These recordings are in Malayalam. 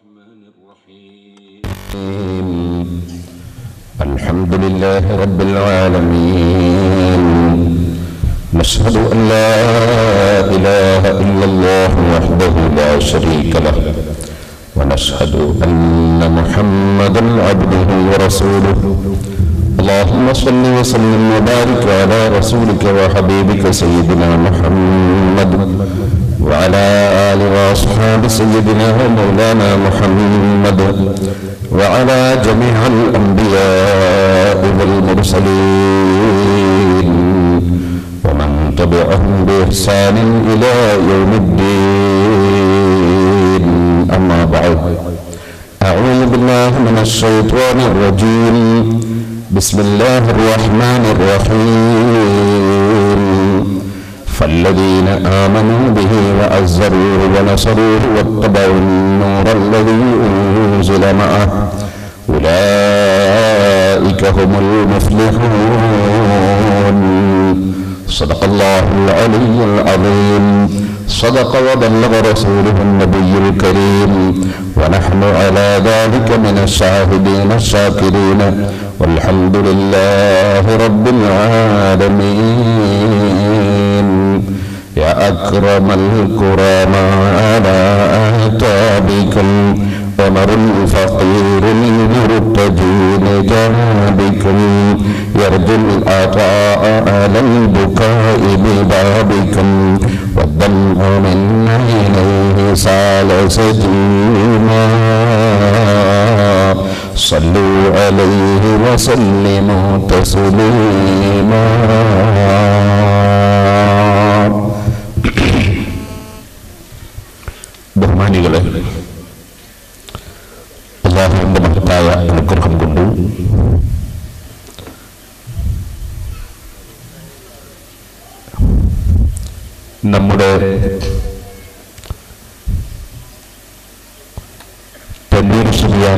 الرحمن الرحيم الحمد لله رب العالمين نشهد أن لا إله إلا الله وحده لا شريك له ونشهد أن محمدا عبده ورسوله اللهم صل وسلم وبارك على رسولك وحبيبك سيدنا محمد وعلى آل وأصحاب سيدنا ومولانا محمد وعلى جميع الأنبياء والمرسلين ومن تبعهم بإحسان إلى يوم الدين أما بعد أعوذ بالله من الشيطان الرجيم بسم الله الرحمن الرحيم فالذين آمنوا به وعزروه ونصروه واتبعوا النور الذي أنزل معه أولئك هم المفلحون صدق الله العلي العظيم صدق وبلغ رسوله النبي الكريم ونحن على ذلك من الشاهدين الشاكرين والحمد لله رب العالمين يا أكرم الكرم على آتابكم عمر الفقير المرتجي لجنابكم يرجو العطاء على البكاء ببابكم والدمع من عينيه سال سجيما صلوا عليه وسلموا تسليما ബഹുമാനികളെ അള്ളാഹുവിന്റെ മഹത്തായ അനുഗ്രഹം കൊണ്ട് നമ്മുടെ തന്നീർ ശരിയാൻ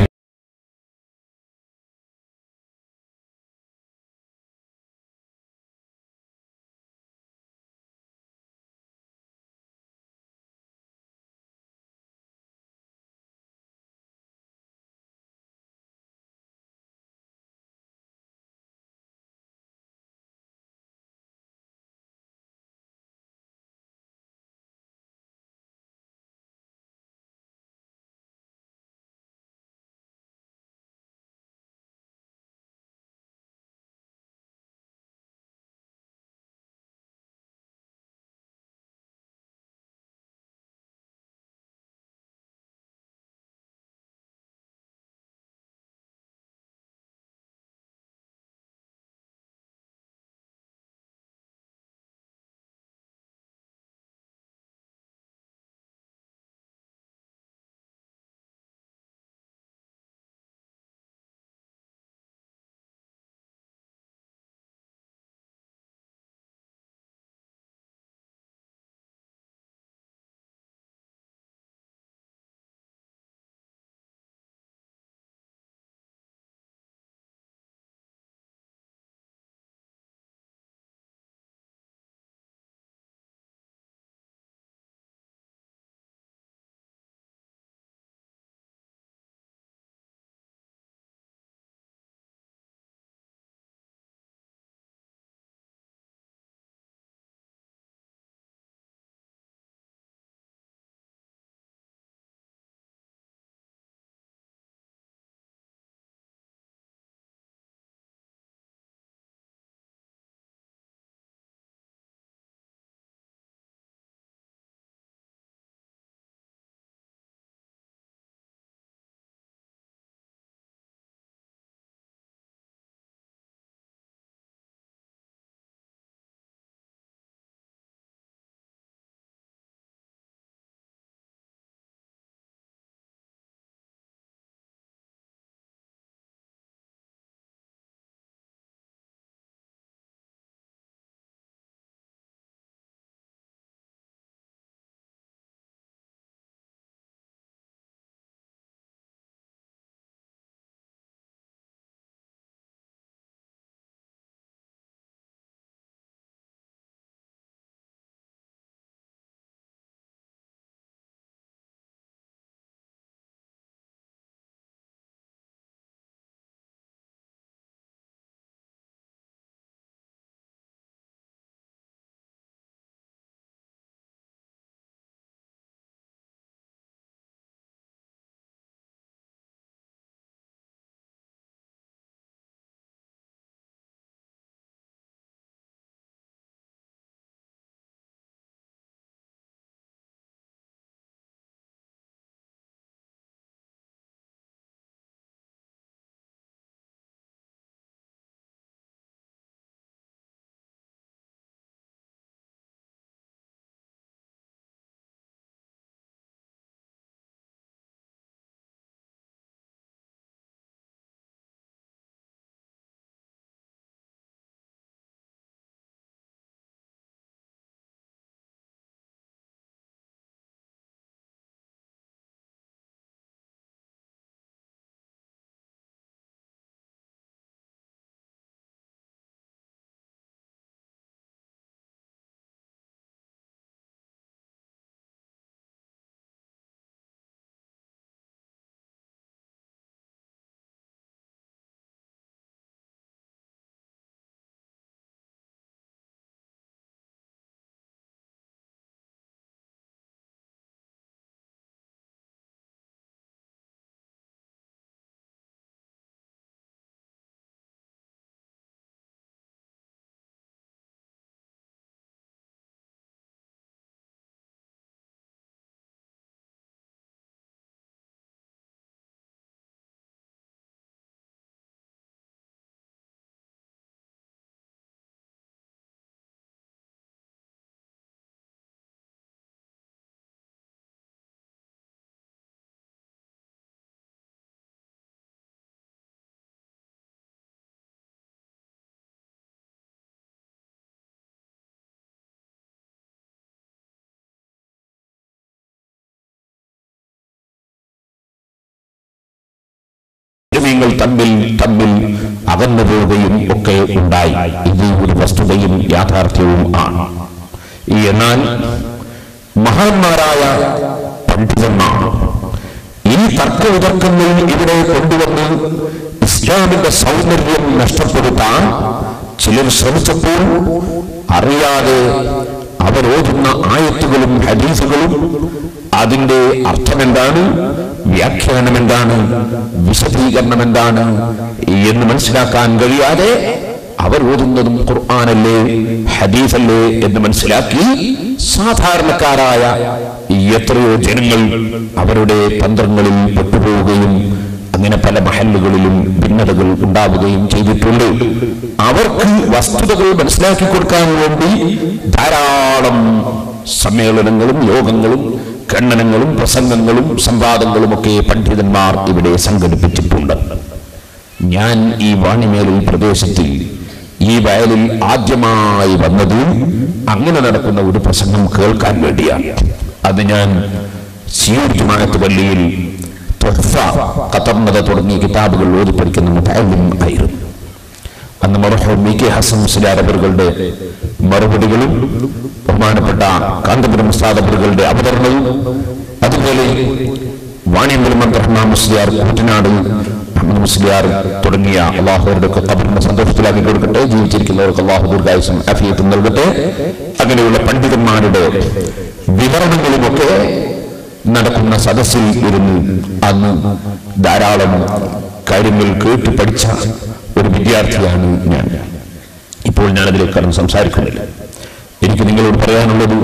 ജനങ്ങൾ തമ്മിൽ തമ്മിൽ അകന്നു പോവുകയും ഒക്കെ ഉണ്ടായി ഇത് ഒരു വസ്തുതയും യാഥാർത്ഥ്യവും ആണ് എന്നാൽ മഹാന്മാരായ പണ്ഡിതന്മാർ ഈ തർക്ക വിതർക്കങ്ങൾ ഇവിടെ കൊണ്ടുവന്ന് ഇസ്ലാമിന്റെ സൗന്ദര്യം നഷ്ടപ്പെടുത്താൻ ചിലർ ശ്രമിച്ചപ്പോൾ അറിയാതെ അവരോതുന്ന ആയത്തുകളും ഹദീസുകളും അതിന്റെ അർത്ഥമെന്താണ് വ്യാഖ്യാനം എന്താണ് വിശദീകരണം എന്താണ് എന്ന് മനസ്സിലാക്കാൻ കഴിയാതെ അവർ ഓതുന്നതും ഖുർആാനല്ലേ ഹദീസല്ലേ എന്ന് മനസ്സിലാക്കി സാധാരണക്കാരായ എത്രയോ ജനങ്ങൾ അവരുടെ തന്ത്രങ്ങളിൽ പെട്ടുപോവുകയും അങ്ങനെ പല മഹല്ലുകളിലും ഭിന്നതകൾ ഉണ്ടാവുകയും ചെയ്തിട്ടുണ്ട് അവർക്ക് വസ്തുതകൾ മനസ്സിലാക്കി കൊടുക്കാൻ വേണ്ടി ധാരാളം സമ്മേളനങ്ങളും യോഗങ്ങളും ഖണ്ഡനങ്ങളും പ്രസംഗങ്ങളും സംവാദങ്ങളും ഒക്കെ പണ്ഡിതന്മാർ ഇവിടെ സംഘടിപ്പിച്ചിട്ടുണ്ട് ഞാൻ ഈ വാണിമേലിൽ പ്രദേശത്തിൽ ഈ വയലിൽ ആദ്യമായി വന്നത് അങ്ങനെ നടക്കുന്ന ഒരു പ്രസംഗം കേൾക്കാൻ വേണ്ടിയാണ് അത് ഞാൻ സിയൂർ ജുമാഅത്ത് പള്ളിയിൽ തൊഹ്ഫ ഖത്തർനത തുടങ്ങിയ കിതാബുകൾ ഓതി പഠിക്കുന്ന മുതാലിം ആയിരുന്നു അന്ന് മറഹൂം വി കെ ഹസൻ മുസ്ലിയാരബറുകളുടെ മറുപടികളും ബഹുമാനപ്പെട്ട കാന്തപുരം മുസ്താദബറുകളുടെ അവതരണവും അതുപോലെ വാണിയമ്പലം അബ്ദുറഹ്മാൻ മുസ്ലിയാർ കൂറ്റനാട് അഹമ്മദ് മുസ്ലിയാർ തുടങ്ങിയ അള്ളാഹുരുടെ കബറിന്റെ സന്തോഷത്തിലാക്കി കൊടുക്കട്ടെ ജീവിച്ചിരിക്കുന്നവർക്ക് അള്ളാഹു ദീർഘായുസം അഫിയത്തും നൽകട്ടെ അങ്ങനെയുള്ള പണ്ഡിതന്മാരുടെ വിവരണങ്ങളുമൊക്കെ നടക്കുന്ന സദസ്സിൽ ഇരുന്ന് അന്ന് ധാരാളം കാര്യങ്ങൾ കേട്ട് പഠിച്ച ഒരു വിദ്യാർത്ഥിയാണ് ഞാൻ ഇപ്പോൾ ഞാൻ അതിലേക്ക് കടന്ന് സംസാരിക്കുന്നില്ല എനിക്ക് നിങ്ങളോട് പറയാനുള്ളത്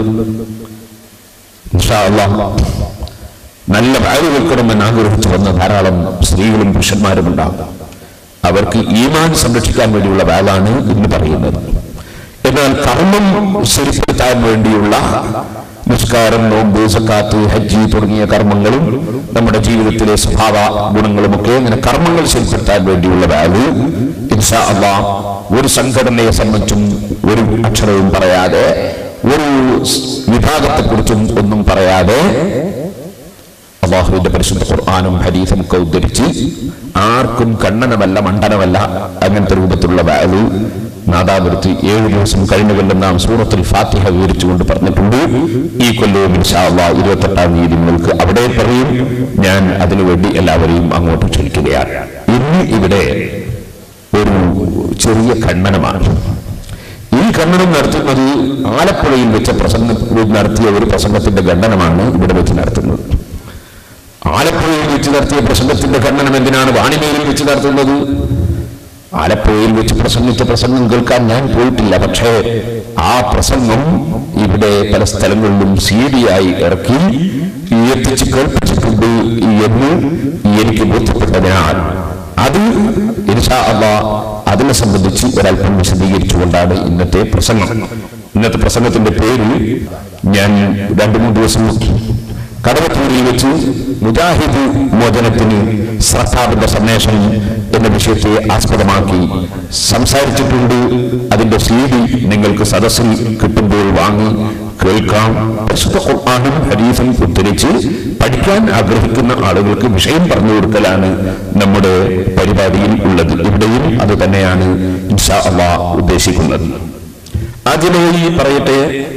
ഇൻഷാ അല്ലാഹ് നല്ല വായു വെക്കണമെന്ന് ആഗ്രഹിച്ചു വന്ന ധാരാളം സ്ത്രീകളും പുരുഷന്മാരും ഉണ്ടാകും അവർക്ക് ഈമാൻ സംരക്ഷിക്കാൻ വേണ്ടിയുള്ള വാലാണ് ഇന്ന് പറയുന്നത് എന്നാൽ കർമ്മം ശരിപ്പെടുത്താൻ വേണ്ടിയുള്ള നിസ്കാരം നോമ്പ് സക്കാത്ത് ഹജ്ജി തുടങ്ങിയ കർമ്മങ്ങളും നമ്മുടെ ജീവിതത്തിലെ സ്വഭാവ ഗുണങ്ങളുമൊക്കെ അങ്ങനെ കർമ്മങ്ങൾ ശരിപ്പെടുത്താൻ വേണ്ടിയുള്ള വാല് ഇൻഷാ അള്ളാ ഒരു സംഘടനയെ സംബന്ധിച്ചും ഒരു അക്ഷരവും പറയാതെ ഒരു വിഭാഗത്തെക്കുറിച്ചും ഒന്നും പറയാതെ അള്ളാഹുവിന്റെ പരിശുദ്ധ ഖുർആാനും ഹദീസും ഒക്കെ ഉദ്ധരിച്ച് ആർക്കും കണ്ണനമല്ല മണ്ടനമല്ല അങ്ങനത്തെ രൂപത്തിലുള്ള വാല് നാദാപുരത്ത് ഏഴു ദിവസം കഴിഞ്ഞ കൊല്ലം നാം സൂറത്തുൽ ഫാത്തിഹ വിവരിച്ചുകൊണ്ട് പറഞ്ഞിട്ടുണ്ട് ഈ കൊല്ലവും ഇൻഷാ അള്ളാഹ് ഇരുപത്തെട്ടാം തീയതി നിങ്ങൾക്ക് അവിടെ പറയും ഞാൻ അതിനുവേണ്ടി എല്ലാവരെയും അങ്ങോട്ട് ക്ഷണിക്കുകയാണ് ഇന്ന് ഇവിടെ ഒരു ചെറിയ ഖണ്ഡനമാണ് ഈ ഖണ്ഡനം നടത്തുന്നത് ആലപ്പുഴയിൽ വെച്ച പ്രസംഗ നടത്തിയ ഒരു പ്രസംഗത്തിന്റെ ഖണ്ഡനമാണ് ഇവിടെ വെച്ച് നടത്തുന്നത് ആലപ്പുഴയിൽ വെച്ച് നടത്തിയ പ്രസംഗത്തിന്റെ ഖണ്ഡനം എന്തിനാണ് വാണിമേലിൽ വെച്ച് നടത്തുന്നത് ആലപ്പുഴയിൽ വെച്ച് പ്രസംഗിച്ച പ്രസംഗം കേൾക്കാൻ ഞാൻ പോയിട്ടില്ല പക്ഷേ ആ പ്രസംഗം ഇവിടെ പല സ്ഥലങ്ങളിലും സി ഡി ആയി ഇറക്കി എത്തിച്ച് കേൾപ്പിച്ചിട്ടുണ്ട് എന്ന് എനിക്ക് ബോധ്യപ്പെട്ടതിനാൽ അത് ഇൻഷാ അള്ളാ അതിനെ സംബന്ധിച്ച് ഒരല്പം വിശദീകരിച്ചുകൊണ്ടാണ് ഇന്നത്തെ പ്രസംഗം ഇന്നത്തെ പ്രസംഗത്തിന്റെ പേര് ഞാൻ രണ്ടു മൂന്ന് ദിവസം കടവത്തൂരിൽ വെച്ച് മുജാഹിദ് മോചനത്തിന് സർക്കാരിന്റെ സന്ദേശം എന്ന വിഷയത്തെ ആസ്പദമാക്കി സംസാരിച്ചിട്ടുണ്ട് അതിന്റെ സി ഡി നിങ്ങൾക്ക് സദസ്സിൽ കിട്ടുമ്പോൾ വാങ്ങി കേൾക്കാം പരിശുദ്ധ ഖുർആാനും ഹരീഫും ഉദ്ധരിച്ച് പഠിക്കാൻ ആഗ്രഹിക്കുന്ന ആളുകൾക്ക് വിഷയം പറഞ്ഞു കൊടുക്കലാണ് നമ്മുടെ പരിപാടിയിൽ ഉള്ളത് ഇവിടെയും അത് തന്നെയാണ് ഇൻഷാ അള്ളാ ഉദ്ദേശിക്കുന്നത് ആദ്യമായി പറയട്ടെ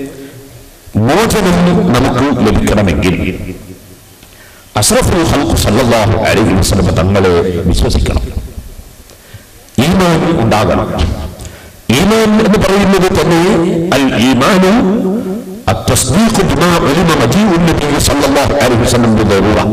മോചനം നമുക്ക് ലഭിക്കണമെങ്കിൽ അഷ്റഫുൽ ഖൽഖ് സല്ലല്ലാഹു അലൈഹി വസല്ലം തങ്ങളെ വിശ്വസിക്കണം ഈമാൻ ഉണ്ടാകണം ഈമാൻ എന്ന് പറയുന്നത് തന്നെ അൽ ഈമാനു التصديق بما علم مجيء النبي صلى الله عليه وسلم بضروره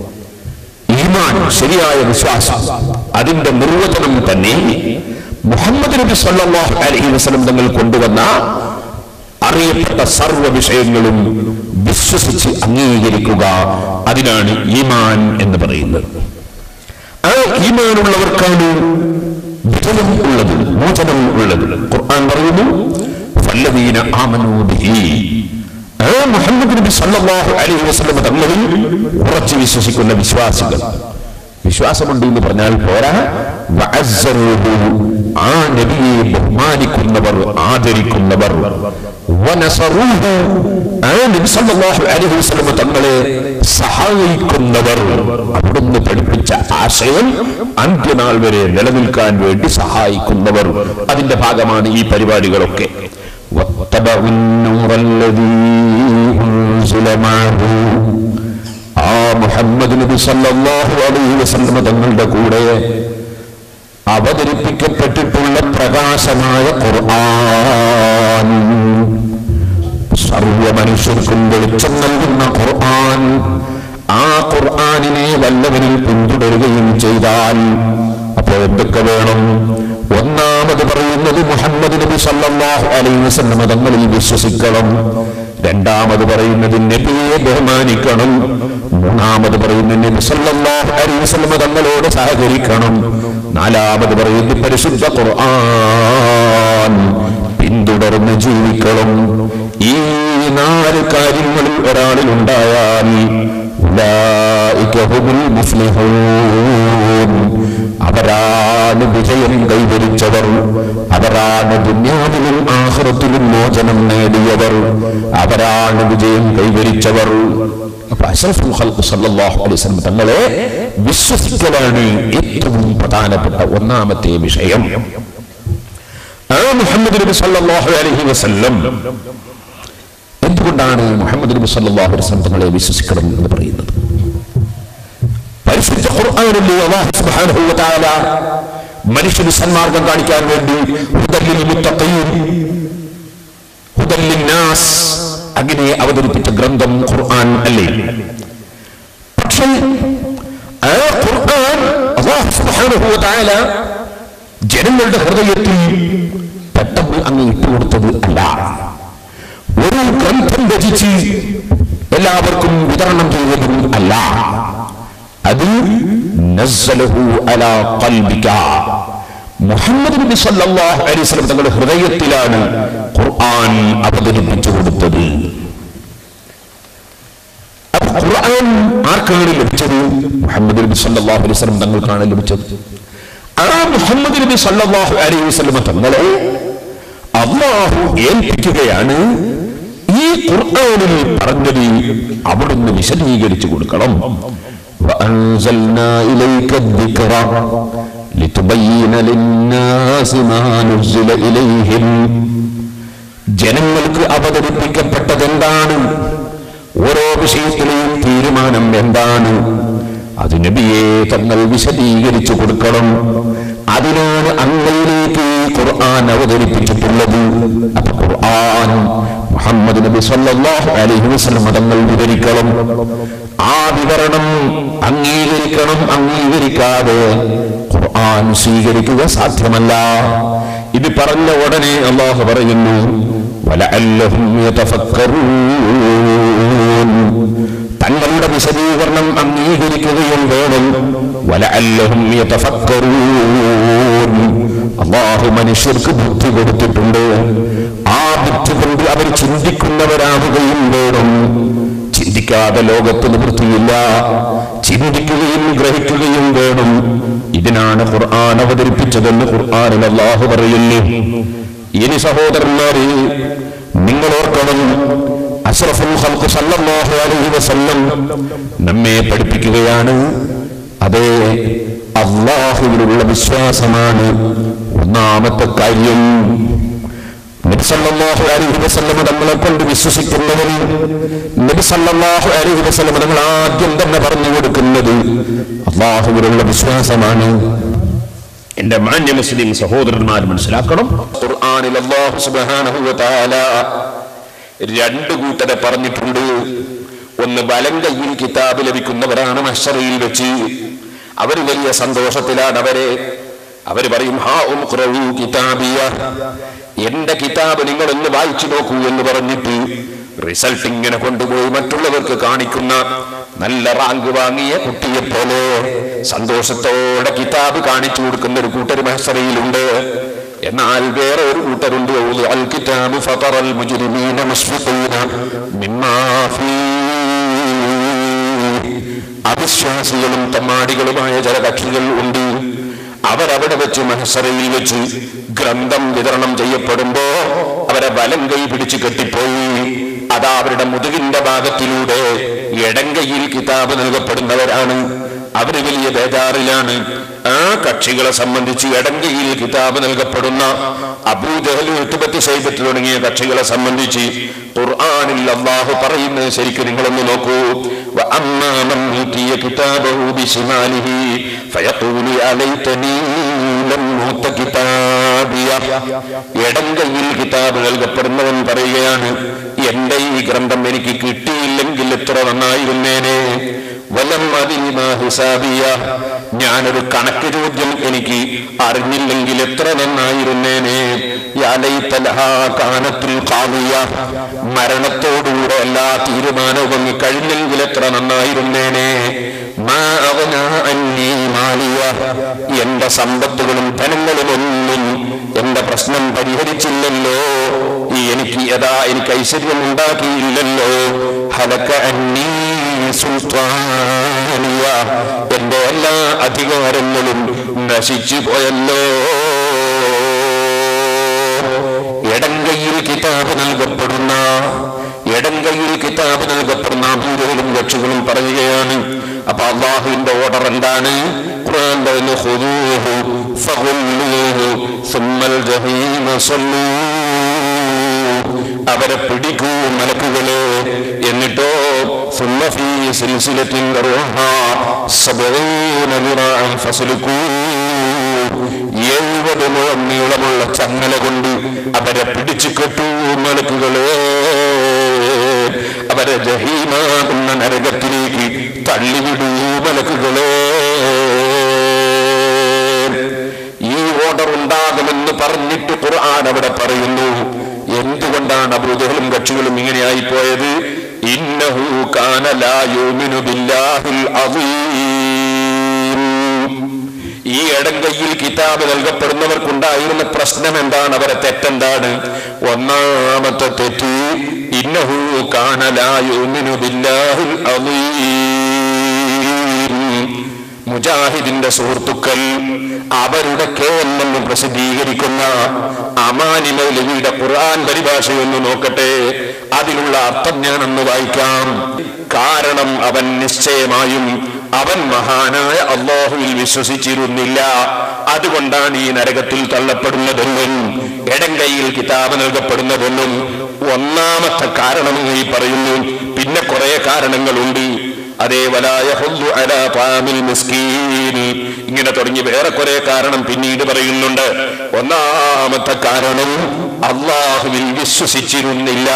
ഈമാൻ ശരിയായ വിശ്വാസം അതിന്റെ നിർവചനം തന്നെ മുഹമ്മദ് നബി സല്ലല്ലാഹു അലൈഹി വസല്ലം തങ്ങൾ കൊണ്ടുവന്ന അറിയപ്പെട്ട സർവ്വ വിഷയങ്ങളും വിശ്വസിച്ച് അംഗീകരിക്കുക അതിനാണ് ഈമാൻ എന്ന് പറയുന്നത് ആ ഈമാനുള്ളവർക്കാണ് വിജയം ഉള്ളത് മോചനം ഉള്ളത് ഖുർആൻ പറയുന്നു ഫല്ലദീന ആമനൂ ബിഹി ആ മുഹമ്മദ് നബി സല്ലല്ലാഹു അലൈഹി വസല്ലം തങ്ങളിൽ ഉറച്ചു വിശ്വസിക്കുന്ന വിശ്വാസികൾ വിശ്വാസമുണ്ട് എന്ന് പറഞ്ഞാൽ പോരാ വഅസ്സറൂഹു. ആ നബിയെ ബഹുമാനിക്കുന്നവർ ആദരിക്കുന്നവർ വനസറൂഹു. ആ നബി സല്ലല്ലാഹു അലൈഹി വസല്ലം തങ്ങളെ സഹായിക്കുന്നവർ അവിടുന്ന് പഠിപ്പിച്ച ആശയം അന്ത്യനാൾ വരെ നിലനിൽക്കാൻ വേണ്ടി സഹായിക്കുന്നവർ അതിന്റെ ഭാഗമാണ് ഈ പരിപാടികളൊക്കെ واتبعوا النور الذي أنزل معه ആ മുഹമ്മദ് നബി സല്ലല്ലാഹു അലൈഹി വസല്ലം തങ്ങളുടെ കൂടെ അവതരിപ്പിക്കപ്പെട്ടിട്ടുള്ള പ്രകാശമായ ഖുർആൻ സർവ മനുഷ്യർക്കും വെളിച്ചം നൽകുന്ന ഖുർആൻ ആ ഖുർആനിനെ വല്ലവരിൽ പിന്തുടരുകയും ചെയ്താൽ അപ്പോ എന്തൊക്കെ വേണം ഒന്നാമത് പറയുന്നത് മുഹമ്മദ് നബി സല്ലല്ലാഹു അലൈഹി വസല്ലം തങ്ങളിൽ വിശ്വസിക്കണം രണ്ടാമത് പറയുന്നത് നബിയെ ബഹുമാനിക്കണം മൂന്നാമത് പറയുന്നത് നബി സല്ലല്ലാഹു അലൈഹി വസല്ലം തങ്ങളോട് സഹകരിക്കണം നാലാമത് പറയുന്നത് പരിശുദ്ധ ഖുർആൻ പിന്തുടർന്ന് ജീവിക്കണം ഈ നാല് കാര്യങ്ങളിൽ ഒരാളിൽ ഉണ്ടായാൽ ഉലൈക ഹുമുൽ മുഫ്ലിഹൂൻ അവരാണ് വിജയം കൈവരിച്ചവർ അവരാണ് ദുന്യാവിലും ആഹ്റത്തിലും മോചനം നേടിയവർ അവരാണ് വിജയം കൈവരിച്ചവർ അപ്പൊ അഷ്റഫുൽ ഖൽഖ് സല്ലല്ലാഹു അലൈഹി വസല്ലം തങ്ങളെ വിശ്വസിക്കലാണ് ഏറ്റവും പ്രധാനപ്പെട്ട ഒന്നാമത്തെ വിഷയം ആ മുഹമ്മദ് നബി സല്ലല്ലാഹു അലൈഹി വസല്ലം എന്തുകൊണ്ടാണ് മുഹമ്മദ് നബി സല്ലല്ലാഹു അലൈഹി വസല്ലം തങ്ങളെ വിശ്വസിക്കണം എന്ന് പറയുന്നത് പരിശുദ്ധ ഖുർആനിലെ അല്ലാഹു സുബ്ഹാനഹു വ തആല മനുഷ്യന് സന്മാർഗം കാണിക്കാൻ വേണ്ടി ഹുദല്ലിൽ മുത്തഖീൻ ഹുദല്ലിൻ നാസ് അങ്ങനെ അവതരിപ്പിച്ച ഗ്രന്ഥം ഖുർആൻ അല്ലേ പക്ഷേ ആ ഖുർആൻ അല്ലാഹു സുബ്ഹാനഹു വ തആല ജനങ്ങളുടെ ഹൃദയത്തിൽ പെട്ടെന്ന് അങ്ങ് ഇട്ടുകൊടുത്തത് അല്ല ഒരു ഗ്രന്ഥം രചിച്ച് എല്ലാവർക്കും വിതരണം ചെയ്തതും അല്ല അത് നസ്സലഹു അലാ ഖൽബിക മുഹമ്മദ് നബി സല്ലല്ലാഹു അലൈഹി വസല്ലം തങ്ങളുടെ ഹൃദയത്തിലാണ് ഖുർആൻ അവതരിപ്പിച്ചു കൊടുത്തത് അപ്പൊ ഖുർആൻ ആർക്കാണ് ലഭിച്ചത് മുഹമ്മദ് നബി സല്ലല്ലാഹു അലൈഹി വസല്ലം തങ്ങൾക്കാണ് ലഭിച്ചത് ആ മുഹമ്മദ് നബി സല്ലല്ലാഹു അലൈഹി വസല്ലം തങ്ങളെ അള്ളാഹു ഏൽപ്പിക്കുകയാണ് ഈ ഖുർആനിൽ പറഞ്ഞത് അവിടുന്ന് വിശദീകരിച്ചു കൊടുക്കണം وأنزلنا إليك الذكر لتبين للناس ما نزل إليهم ജനങ്ങൾക്ക് അവതരിപ്പിക്കപ്പെട്ടത് എന്താണ് ഓരോ വിഷയത്തിലെയും തീരുമാനം എന്താണ് അത് നബിയെ തങ്ങൾ വിശദീകരിച്ചു കൊടുക്കണം അതിനാണ് അങ്ങയിലേക്ക് ഈ ഖുർആൻ അവതരിപ്പിച്ചിട്ടുള്ളത് അപ്പൊ ഖുർആൻ മുഹമ്മദ് നബി സല്ലല്ലാഹു അലൈഹി വസല്ലം തങ്ങൾ വിവരിക്കണം ആ വിവരണം അംഗീകരിക്കണം അംഗീകരിക്കാതെ ഖുർആൻ സ്വീകരിക്കുക സാധ്യമല്ല ഇത് പറഞ്ഞ ഉടനെ അള്ളാഹു പറയുന്നു വലഅല്ലഹും യതഫക്കറൂൻ തങ്ങളുടെ വിശദീകരണം അംഗീകരിക്കുകയും വേണം വലഅല്ലഹും യതഫക്കറൂൻ അള്ളാഹു മനുഷ്യർക്ക് ബുദ്ധി കൊടുത്തിട്ടുണ്ട് ആ ബുദ്ധി കൊണ്ട് അവർ ചിന്തിക്കുന്നവരാവുകയും വേണം ചിന്തിക്കാതെ ലോകത്ത് നിവൃത്തിയില്ല ചിന്തിക്കുകയും ഗ്രഹിക്കുകയും വേണം ഇതിനാണ് ഖുർആൻ അവതരിപ്പിച്ചതെന്ന് ഖുർആനിൽ അള്ളാഹു പറയുന്നു ഇനി സഹോദരന്മാരെ നിങ്ങൾ ഓർക്കണം അഷ്റഫുൽ ഖൽഖ് സല്ലല്ലാഹു അലൈഹി വസല്ലം നമ്മെ പഠിപ്പിക്കുകയാണ് അതേ അള്ളാഹുവിലുള്ള വിശ്വാസമാണ് ഒന്നാമത്തെ കാര്യം നബി സല്ലല്ലാഹു അലൈഹി വസല്ലം തങ്ങളെ കൊണ്ട് വിശ്വസിക്കുന്നവന് നബി സല്ലല്ലാഹു അലൈഹി വസല്ലം തങ്ങൾ ആദ്യം തന്നെ പറഞ്ഞു കൊടുക്കുന്നത് അള്ളാഹുവിലുള്ള വിശ്വാസമാണ് എന്റെ മാന്യ മുസ്ലിം സഹോദരന്മാർ മനസ്സിലാക്കണം ഖുർആനിൽ അല്ലാഹു സുബ്ഹാനഹു വ തആല രണ്ട് കൂട്ടരെ പറഞ്ഞിട്ടുണ്ട് ഒന്ന് വലം കയ്യിൽ കിതാബ് ലഭിക്കുന്നവരാണ് മഹ്ശറയിൽ വെച്ച് അവർ വലിയ സന്തോഷത്തിലാണ് അവരെ അവര് പറയും ഹാ ഉം ഖുറഊ കിതാബിയ എന്റെ കിതാബ് നിങ്ങൾ ഒന്ന് വായിച്ചു നോക്കൂ എന്ന് പറഞ്ഞിട്ട് റിസൾട്ട് ഇങ്ങനെ കൊണ്ടുപോയി മറ്റുള്ളവർക്ക് കാണിക്കുന്ന നല്ല റാങ്ക് വാങ്ങിയ കുട്ടിയെ പോലെ സന്തോഷത്തോടെ കിതാബ് കാണിച്ചു കൊടുക്കുന്ന ഒരു കൂട്ടർ മഹസറയിലുണ്ട് എന്നാൽ വേറെ ഒരു കൂട്ടരുണ്ട് അൽ കിതാബ് ഫതറൽ മുജ്രിമീന മുസ്ഫിഖീന മിമ്മാ ഫീ അവിശ്വാസികളും തമ്മാടികളുമായ ചില കക്ഷികൾ ഉണ്ട് അവരവിടെ വെച്ച് മനസ്സറയിൽ വെച്ച് ഗ്രന്ഥം വിതരണം ചെയ്യപ്പെടുമ്പോ അവരെ വലം കൈ പിടിച്ച് കെട്ടിപ്പോയി അതാ അവരുടെ മുതുകിന്റെ ഭാഗത്തിലൂടെ ഇടങ്കയിൽ കിതാബ് നൽകപ്പെടുന്നവരാണ് അവര് വലിയ ബേജാറിലാണ് ആ കക്ഷികളെ സംബന്ധിച്ച് ഇടങ്കയിൽ കിതാബ് നൽകപ്പെടുന്ന അബൂജഹൽ എട്ടുപത്തി സൈബത്ത് തുടങ്ങിയ കക്ഷികളെ സംബന്ധിച്ച് ഖുർആനിൽ അള്ളാഹു പറയുന്നത് ശരിക്കും നിങ്ങളൊന്ന് നോക്കൂ وأما من أوتي كتابه بشماله فيقول يا ليتني لم أوت كتابيه ഇടം കയ്യിൽ കിതാബ് നൽകപ്പെടുന്നവൻ പറയുകയാണ് എന്റെ ഈ ഗ്രന്ഥം എനിക്ക് കിട്ടിയില്ലെങ്കിൽ എത്ര നന്നായിരുന്നേനെ വലം അതിനിമാ ഹിസാബിയ ഞാനൊരു കണക്ക് ചോദ്യം എനിക്ക് അറിഞ്ഞില്ലെങ്കിൽ എത്ര നന്നായിരുന്നേനെ യാ ലൈതലഹാ കാനത്തുൽ ഖാദിയ മരണത്തോടുകൂടെ എല്ലാ തീരുമാനവും അങ്ങ് കഴിഞ്ഞെങ്കിൽ എത്ര നന്നായിരുന്നേനെ മാ അവനാ അന്നീ മാലിയ എന്റെ സമ്പത്തുകളും ധനങ്ങളും ഒന്നും എന്റെ പ്രശ്നം പരിഹരിച്ചില്ലല്ലോ ഈ എനിക്ക് യഥാ എനിക്ക് ഐശ്വര്യം ഉണ്ടാക്കിയില്ലല്ലോ ഹലക്ക അന്നീ സുൽത്താനിയ എന്റെ എല്ലാ അധികാരങ്ങളും നശിച്ചു പോയല്ലോ ഇടങ്കയിൽ കിതാബ് നൽകപ്പെടുന്ന ഇടങ്കയിൽ കിതാബ് നൽകപ്പെടുന്ന അഭൂതകളും കക്ഷികളും പറയുകയാണ് അപ്പൊ അള്ളാഹുവിന്റെ ഓർഡർ എന്താണ് ഖുർആന്റെ ഒന്ന് ഖുദൂഹു ഫഗുല്ലൂഹു സുമ്മൽ ജഹീമ സല്ലൂ അവരെ പിടിക്കൂ മലക്കുകളെ എന്നിട്ടോ ثم في سلسلة ذرعها سبعون ذراعا فاسلكوه എഴുപത് മുഴം നീളമുള്ള ചങ്ങല കൊണ്ട് അവരെ പിടിച്ചു കെട്ടു മലക്കുകളെ അവരെ ജഹീമാകുന്ന നരകത്തിലേക്ക് തള്ളിവിടൂ മലക്കുകളെ ഈ ഓർഡർ ഉണ്ടാകുമെന്ന് പറഞ്ഞിട്ട് ഖുർആൻ അവിടെ പറയുന്നു എന്തുകൊണ്ടാണ് അബൂജഹലും കക്ഷികളും ഇങ്ങനെയായി പോയത് ഇന്നഹു കാന ലാ യൂമിനു ബില്ലാഹിൽ അസീം ഈ ഇടങ്കയിൽ കിതാബ് നൽകപ്പെടുന്നവർക്കുണ്ടായിരുന്ന പ്രശ്നം എന്താണ് അവരെ തെറ്റെന്താണ് ഒന്നാമത്തെ തെറ്റ് ഇന്നഹു കാനലായുമിനു ബില്ലാഹിൽ അളീം മുജാഹിദിന്റെ സുഹൃത്തുക്കൾ അവരുടെ കേവലം പ്രസിദ്ധീകരിക്കുന്ന അമാനി മൗലവിയുടെ ഖുർആൻ പരിഭാഷയൊന്ന് നോക്കട്ടെ അതിലുള്ള അർത്ഥം ഞാനൊന്ന് വായിക്കാം കാരണം അവൻ നിശ്ചയമായും അവൻ മഹാനായ അള്ളാഹുവിൽ വിശ്വസിച്ചിരുന്നില്ല അതുകൊണ്ടാണ് ഈ നരകത്തിൽ തള്ളപ്പെടുന്നതെന്നും ഇടങ്കയിൽ കിതാബ് നൽകപ്പെടുന്നതെന്നും ഒന്നാമത്തെ കാരണമായി പറയുന്നു പിന്നെ കുറെ കാരണങ്ങളുണ്ട് അതേ വലായ ഇങ്ങനെ തുടങ്ങി വേറെ കുറെ കാരണം പിന്നീട് പറയുന്നുണ്ട് ഒന്നാമത്തെ കാരണം അള്ളാഹുവിൽ വിശ്വസിച്ചിരുന്നില്ല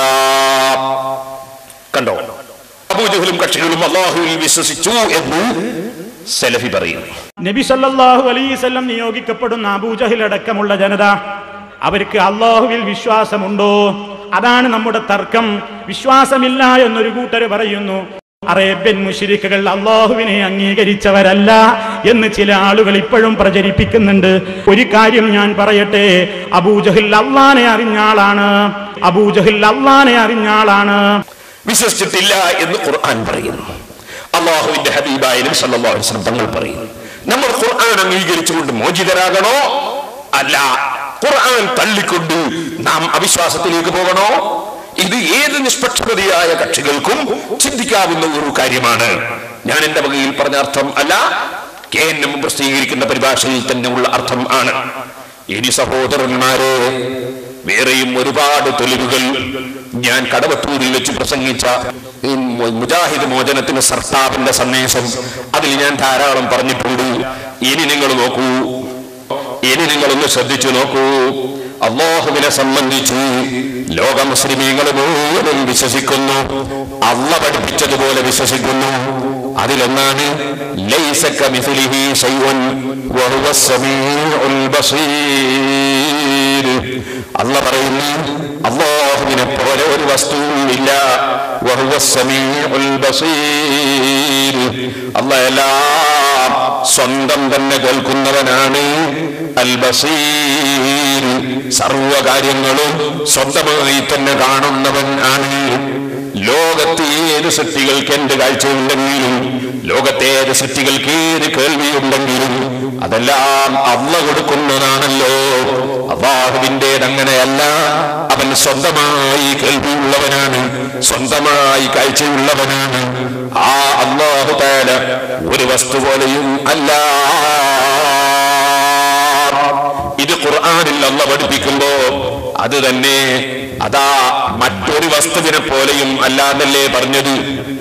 കണ്ടോ അബൂജഹലും കക്ഷികളും അള്ളാഹുവിൽ വിശ്വസിച്ചു എന്ന് സെലഫി പറയുന്നു നബി സല്ലല്ലാഹു അലൈവല്ലം നിയോഗിക്കപ്പെടുന്ന അബൂജഹിൽ അടക്കമുള്ള ജനത അവർക്ക് അള്ളാഹുവിൽ വിശ്വാസമുണ്ടോ അതാണ് നമ്മുടെ തർക്കം വിശ്വാസമില്ല എന്നൊരു കൂട്ടർ പറയുന്നു അറേബ്യൻ മുഷിരിക്കുകൾ അള്ളാഹുവിനെ അംഗീകരിച്ചവരല്ല എന്ന് ചില ആളുകൾ ഇപ്പോഴും പ്രചരിപ്പിക്കുന്നുണ്ട് ഒരു കാര്യം ഞാൻ പറയട്ടെ അബൂജഹിൽ അള്ളാനെ അറിഞ്ഞ ആളാണ് അബൂജഹിൽ അള്ളാനെ അറിഞ്ഞ ആളാണ് വിശ്വസിച്ചിട്ടില്ല എന്ന് ഖുർആൻ പറയുന്നു അള്ളാഹുവിന്റെ ഹബീബായാലും സല്ലല്ലാഹു അലൈഹി വസല്ലം തങ്ങൾ പറയുന്നു നമ്മൾ ഖുർആൻ അംഗീകരിച്ചുകൊണ്ട് മോചിതരാകണോ അല്ല ഖുർആൻ തള്ളിക്കൊണ്ട് നാം അവിശ്വാസത്തിലേക്ക് പോകണോ ഇത് ഏത് നിഷ്പക്ഷതയായ കക്ഷികൾക്കും ചിന്തിക്കാവുന്ന ഒരു കാര്യമാണ് ഞാൻ എന്റെ വകയിൽ പറഞ്ഞ അർത്ഥം അല്ല കെ എൻ എം പ്രസിദ്ധീകരിക്കുന്ന പരിഭാഷയിൽ തന്നെ ഉള്ള അർത്ഥം ആണ് ഇനി സഹോദരന്മാരെ വേറെയും ഒരുപാട് തെളിവുകൾ ഞാൻ കടവത്തൂരിൽ വെച്ച് പ്രസംഗിച്ച ഈ മു- മുജാഹിദ് മോചനത്തിന് സർത്താവിന്റെ സന്ദേശം അതിൽ ഞാൻ ധാരാളം പറഞ്ഞിട്ടുണ്ട് ഇനി നിങ്ങൾ നോക്കൂ ഇനി നിങ്ങളൊന്ന് ശ്രദ്ധിച്ചു നോക്കൂ അള്ളാഹുവിനെ സംബന്ധിച്ച് ലോക മുസ്ലിമീങ്ങൾ മുഴുവനും വിശ്വസിക്കുന്നു അള്ള പഠിപ്പിച്ചതുപോലെ വിശ്വസിക്കുന്നു അതിലൊന്നാണ് ലൈസ കമിസ്ലിഹി ശൈഉൻ വഹുവ സമീഉൽ ബസീർ അള്ള പറയുന്നു അള്ളാഹുവിനെ പോലെ ഒരു വസ്തുവും ഇല്ല വഹുവ സമീഉൽ ബസീർ അള്ള എല്ലാം സ്വന്തം തന്നെ കേൾക്കുന്നവനാണ് അൽ ബസീർ സർവകാര്യങ്ങളും സ്വന്തമായി തന്നെ കാണുന്നവൻ ആണ് ലോകത്ത് ഏത് സൃഷ്ടികൾക്ക് എന്ത് കാഴ്ചയുണ്ടെങ്കിലും ലോകത്തെ ഏത് സൃഷ്ടികൾക്ക് ഏത് കേൾവിയുണ്ടെങ്കിലും അതെല്ലാം അള്ള കൊടുക്കുന്നതാണല്ലോ അള്ളാഹുവിൻ്റെത് അങ്ങനെയല്ല അവൻ സ്വന്തമായി കേൾവിയുള്ളവനാണ് സ്വന്തമായി കാഴ്ചയുള്ളവനാണ് ആ അള്ളാഹു താല ഒരു വസ്തു പോലെയും അല്ല ഇത് ഖുർആനിൽ അല്ല പഠിപ്പിക്കുമ്പോ അത് തന്നെ അതാ മറ്റൊരു വസ്തുവിനെ പോലെയും അല്ലാന്നല്ലേ പറഞ്ഞത്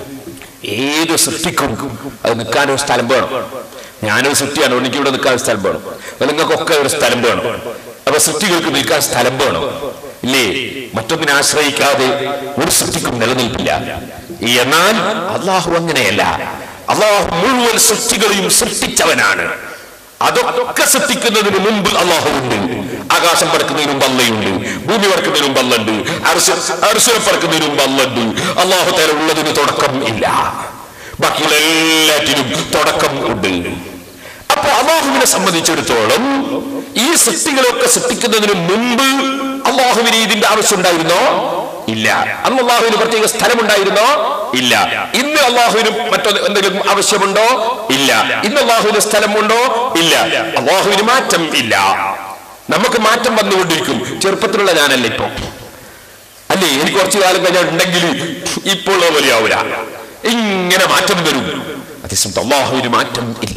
ഏത് സൃഷ്ടിക്കും അത് നിൽക്കാൻ ഒരു സ്ഥലം വേണം ഞാനൊരു സൃഷ്ടിയാണ് എനിക്ക് ഇവിടെ നിൽക്കാൻ ഒരു സ്ഥലം വേണം അപ്പൊ നിങ്ങൾക്കൊക്കെ ഒരു സ്ഥലം വേണം അപ്പൊ സൃഷ്ടികൾക്ക് നിൽക്കാൻ സ്ഥലം വേണം ഇല്ലേ മറ്റൊന്നിനെ ആശ്രയിക്കാതെ ഒരു സൃഷ്ടിക്കും നിലനിൽപ്പില്ല എന്നാൽ അള്ളാഹു അങ്ങനെയല്ല അള്ളാഹു മുഴുവൻ സൃഷ്ടികളെയും സൃഷ്ടിച്ചവനാണ് അതൊക്കെ സൃഷ്ടിക്കുന്നതിന് മുമ്പ് അള്ളാഹു ഉണ്ട് ആകാശം പറക്കുന്നതിന് മുമ്പ് അല്ലയുണ്ട് ഭൂമി പറക്കുന്നതിന് മുമ്പ് അല്ലുണ്ട് അർശനെ പറക്കുന്നതിന് മുമ്പ് അല്ലുണ്ട് അള്ളാഹു തല ഉള്ളതിന് തുടക്കം ഇല്ല ബാക്കിയുള്ള എല്ലാറ്റിനും തുടക്കം ഉണ്ട് അപ്പൊ അള്ളാഹുവിനെ സംബന്ധിച്ചിടത്തോളം ഈ സൃഷ്ടികളൊക്കെ സൃഷ്ടിക്കുന്നതിന് മുമ്പ് അള്ളാഹുവിന് ഇതിന്റെ ആവശ്യം ഉണ്ടായിരുന്നോ ഇല്ല അന്ന് അള്ളാഹുവിന് പ്രത്യേക സ്ഥലമുണ്ടായിരുന്നോ ഇല്ല ഇന്ന് അള്ളാഹുവിന് മറ്റൊന്ന് എന്തെങ്കിലും ആവശ്യമുണ്ടോ ഇല്ല ഇന്ന് അള്ളാഹുവിന് സ്ഥലമുണ്ടോ ഇല്ല അള്ളാഹുവിന് മാറ്റം ഇല്ല നമുക്ക് മാറ്റം വന്നുകൊണ്ടിരിക്കും ചെറുപ്പത്തിലുള്ള ഞാനല്ല ഇപ്പൊ അല്ലേ എനിക്ക് കുറച്ചു കാലം കഴിഞ്ഞാൽ ഉണ്ടെങ്കിൽ ഇപ്പോൾ ഉള്ള പോലെ ആവൂല ഇങ്ങനെ മാറ്റം വരും അതേസമയത്ത് അള്ളാഹുവിന് മാറ്റം ഇല്ല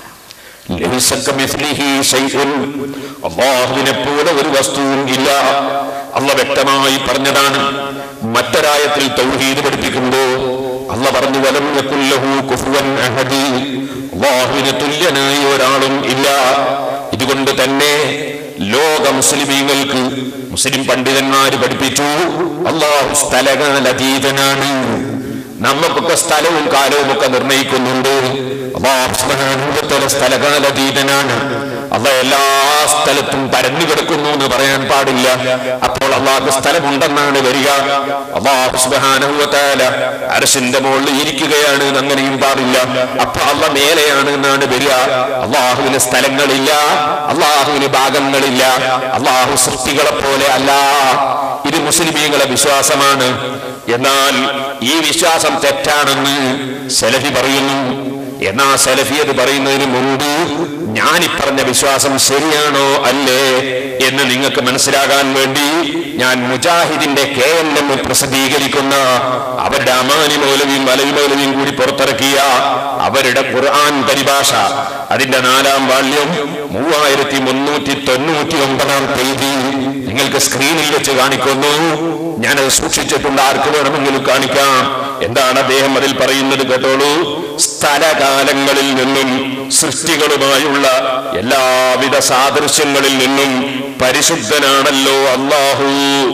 ലൈസ കമിസ്ലിഹി ശൈഉൻ. അള്ളാഹുവിനെ പോലെ ഒരു വസ്തുവും ഇല്ല അല്ല വ്യക്തമായി പറഞ്ഞതാണ് മറ്റൊരായത്തിൽ തൗഹീദ് പഠിപ്പിക്കുമ്പോ അല്ല പറഞ്ഞു വലം യകുല്ലഹു കുഫുവൻ അഹദി അള്ളാഹുവിന് തുല്യനായി ഒരാളും ഇല്ല ഇതുകൊണ്ട് തന്നെ ലോക മുസ്ലിമീങ്ങൾക്ക് മുസ്ലിം പണ്ഡിതന്മാര് പഠിപ്പിച്ചു അള്ളാഹു സ്ഥലകാലതീതനാണ് നമുക്കൊക്കെ സ്ഥലവും കാലവും ഒക്കെ നിർണയിക്കുന്നുണ്ട് അള്ളാഹു സുബ്ഹാനഹു വ തആല സ്ഥലകാലതീതനാണ് അള്ള എല്ലാ സ്ഥലത്തും പരന്നു കിടക്കുന്നു എന്ന് പറയാൻ പാടില്ല അപ്പോൾ അള്ളാഹു സ്ഥലമുണ്ടെന്നാണ് വരിക അള്ളാഹു സുബ്ഹാനഹു വ തആല അരശിന്റെ മുകളിൽ ഇരിക്കുകയാണ് എന്ന് അങ്ങനെയും പാടില്ല അപ്പൊ അള്ള മേലെയാണ് എന്നാണ് വരിക അള്ളാഹുവിന് സ്ഥലങ്ങളില്ല അള്ളാഹുവിന് ഭാഗങ്ങളില്ല അള്ളാഹു സൃഷ്ടികളെ പോലെ അല്ല ഇത് മുസ്ലിമീങ്ങളെ വിശ്വാസമാണ് എന്നാൽ ഈ വിശ്വാസം തെറ്റാണെന്ന് സലഫി പറയുന്നു എന്നാ സലഫി അത് പറയുന്നതിന് മുമ്പ് ഞാൻ ഈ പറഞ്ഞ വിശ്വാസം ശരിയാണോ അല്ലേ എന്ന് നിങ്ങൾക്ക് മനസ്സിലാകാൻ വേണ്ടി ഞാൻ മുജാഹിദിന്റെ കെ എൻ എം പ്രസിദ്ധീകരിക്കുന്ന അവരുടെ അമാനി മൗലവിയും അലവി മൗലവിയും കൂടി പുറത്തിറക്കിയ അവരുടെ ഖുർആൻ പരിഭാഷ അതിന്റെ നാലാം വാള്യം മൂവായിരത്തി മുന്നൂറ്റി തൊണ്ണൂറ്റി ഒമ്പതാം പേജ് നിങ്ങൾക്ക് സ്ക്രീനിൽ വെച്ച് കാണിക്കുന്നു ഞാനത് സൂക്ഷിച്ചിട്ടുണ്ട് ആർക്ക് വേണമെങ്കിലും കാണിക്കാം എന്താണ് അദ്ദേഹം അതിൽ പറയുന്നത് കേട്ടോളൂ സ്ഥലകാലങ്ങളിൽ നിന്നും സൃഷ്ടികളുമായുള്ള എല്ലാവിധ സാദൃശ്യങ്ങളിൽ നിന്നും പരിശുദ്ധനാണല്ലോ അള്ളാഹു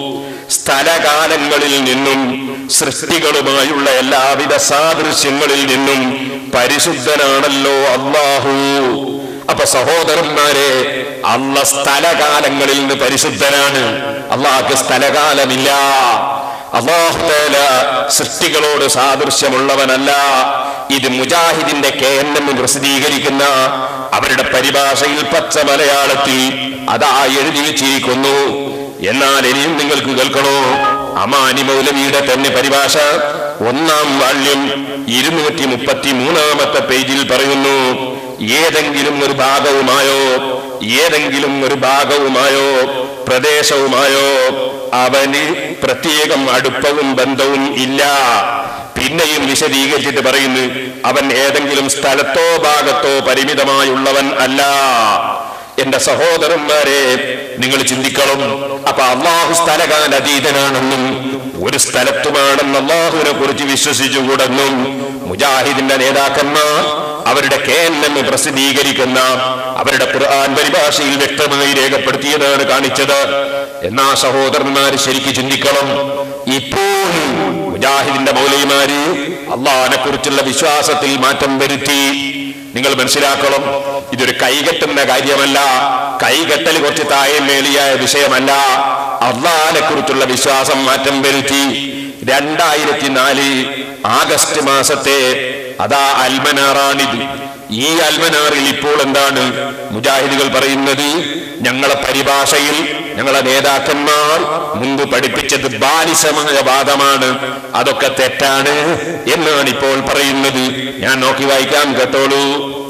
സ്ഥലകാലങ്ങളിൽ നിന്നും സൃഷ്ടികളുമായുള്ള എല്ലാവിധ സാദൃശ്യങ്ങളിൽ നിന്നും പരിശുദ്ധനാണല്ലോ അള്ളാഹു അപ്പൊ സഹോദരന്മാരെ അള്ള സ്ഥലകാലങ്ങളിൽ നിന്ന് പരിശുദ്ധനാണ് അള്ളാഹ്ക്ക് സ്ഥലകാലമില്ല അള്ളാഹുല സൃഷ്ടികളോട് സാദൃശ്യമുള്ളവനല്ല ഇത് മുജാഹിദിന്റെ കെ എൻ എം പ്രസിദ്ധീകരിക്കുന്ന അവരുടെ പരിഭാഷയിൽ പച്ച മലയാളത്തിൽ അതാ എഴുതി വെച്ചിരിക്കുന്നു എന്നാൽ ഇനിയും നിങ്ങൾക്ക് കേൾക്കണോ അമാനി മൗലവിയുടെ തന്നെ പരിഭാഷ ഒന്നാം വാള്യം ഇരുന്നൂറ്റി മുപ്പത്തി മൂന്നാമത്തെ പേജിൽ പറയുന്നു ഏതെങ്കിലും ഒരു ഭാഗവുമായോ ഏതെങ്കിലും ഒരു ഭാഗവുമായോ പ്രദേശവുമായോ അവന് പ്രത്യേകം അടുപ്പവും ബന്ധവും ഇല്ല പിന്നെയും വിശദീകരിച്ചിട്ട് പറയുന്നു അവൻ ഏതെങ്കിലും സ്ഥലത്തോ ഭാഗത്തോ പരിമിതമായുള്ളവൻ അല്ല എന്റെ സഹോദരന്മാരെ നിങ്ങൾ ചിന്തിക്കണം അപ്പൊ അള്ളാഹു സ്ഥലകാല അതീതനാണെന്നും ഒരു സ്ഥലത്തുമാണെന്ന് അള്ളാഹുവിനെ കുറിച്ച് വിശ്വസിച്ചുകൂടെന്നും മുജാഹിദിന്റെ നേതാക്കന്മാർ അവരുടെ കേന്ദ്രം പ്രസിദ്ധീകരിക്കുന്ന അവരുടെ ഖുർആൻ പരിഭാഷയിൽ വ്യക്തമായി രേഖപ്പെടുത്തിയതാണ് കാണിച്ചത് എന്നാ സഹോദരന്മാര് ശരിക്ക് ചിന്തിക്കണം ഇപ്പോൾ മുജാഹിദിന്റെ മൗലൈമാര് അള്ളാഹിനെ കുറിച്ചുള്ള വിശ്വാസത്തിൽ മാറ്റം വരുത്തി നിങ്ങൾ മനസ്സിലാക്കണം ഇതൊരു കൈകെട്ടുന്ന കാര്യമല്ല കൈകെട്ടൽ കുറച്ച് താഴെ മേളിയായ വിഷയമല്ല അള്ളാഹിനെ കുറിച്ചുള്ള വിശ്വാസം മാറ്റം വരുത്തി രണ്ടായിരത്തി നാല് ആഗസ്റ്റ് മാസത്തെ അതാ അൽമനാറാണിത് ഈ അൽമനാറിൽ ഇപ്പോൾ എന്താണ് മുജാഹിദുകൾ പറയുന്നത് ഞങ്ങളെ പരിഭാഷയിൽ ഞങ്ങളെ നേതാക്കന്മാർ മുമ്പ് പഠിപ്പിച്ചത് ബാലിശമായ വാദമാണ് അതൊക്കെ തെറ്റാണ് എന്നാണ് ഇപ്പോൾ പറയുന്നത് ഞാൻ നോക്കി വായിക്കാം കേട്ടോളൂ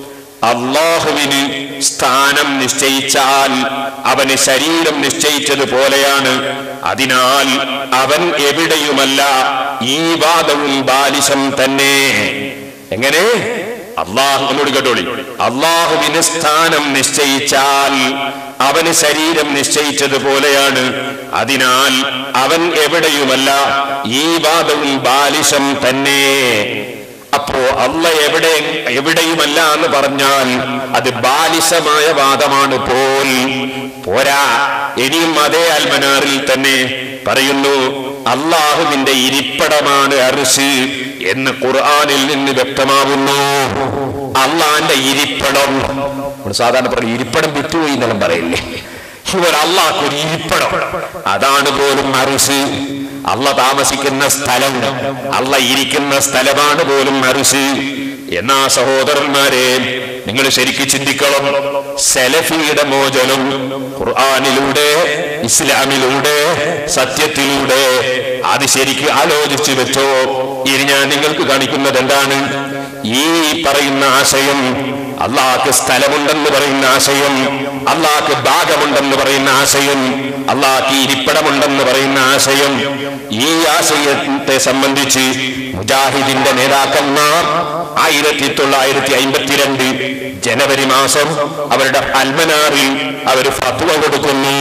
അള്ളാഹുവിന് സ്ഥാനം നിശ്ചയിച്ചാൽ അവന് ശരീരം നിശ്ചയിച്ചതുപോലെയാണ് അതിനാൽ അവൻ എവിടെയുമല്ല ഈ വാദവും ബാലിശം തന്നെ എങ്ങനെ അള്ളാഹു എന്നോട് കേട്ടോളി അള്ളാഹുവിന് സ്ഥാനം നിശ്ചയിച്ചാൽ അവന് ശരീരം നിശ്ചയിച്ചതുപോലെയാണ് അതിനാൽ അവൻ എവിടെയുമല്ല ഈ വാദവും ബാലിശം തന്നെ അപ്പോ അല്ല എവിടെ എവിടെയുമല്ല എന്ന് പറഞ്ഞാൽ അത് ബാലിശമായ വാദമാണ് പോൽ പോരാ ഇനിയും അതേ അൽമനാറിൽ തന്നെ പറയുന്നു അള്ളാഹുവിന്റെ ഇരിപ്പിടമാണ് അർശ് എന്ന് ഖുർആനിൽ നിന്ന് വ്യക്തമാവുന്നു അള്ളാന്റെ ഇരിപ്പിടം നമ്മൾ സാധാരണ പറയും ഇരിപ്പിടം വിറ്റുപോയി എന്നെല്ലാം പറയില്ലേ ഇവർ അള്ളാഹ് ഒരു ഇരിപ്പിടം അതാണ് പോലും അറുസ് അള്ള താമസിക്കുന്ന സ്ഥലം അള്ള ഇരിക്കുന്ന സ്ഥലമാണ് പോലും അറുസ് എന്നാ സഹോദരന്മാരെ നിങ്ങൾ ശരിക്കും ചിന്തിക്കണം സെലഫിയുടെ മോചനം ഖുർആാനിലൂടെ ഇസ്ലാമിലൂടെ സത്യത്തിലൂടെ അത് ശരിക്കും ആലോചിച്ചു വെച്ചോ ഇനി ഞാൻ നിങ്ങൾക്ക് കാണിക്കുന്നത് എന്താണ് ഈ പറയുന്ന ആശയം അള്ളാഹ്ക്ക് സ്ഥലമുണ്ടെന്ന് പറയുന്ന ആശയം അള്ളാഹ്ക്ക് ഭാഗമുണ്ടെന്ന് പറയുന്ന ആശയം അള്ളാഹ്ക്ക് ഇരിപ്പിടമുണ്ടെന്ന് പറയുന്ന ആശയം ഈ ആശയത്തെ സംബന്ധിച്ച് മുജാഹിദിന്റെ നേതാക്കന്മാർ ആയിരത്തി തൊള്ളായിരത്തി അമ്പത്തിരണ്ട് ജനുവരി മാസം അവരുടെ അൽമനാറിൽ അവർ ഫത്വ കൊടുക്കുന്നു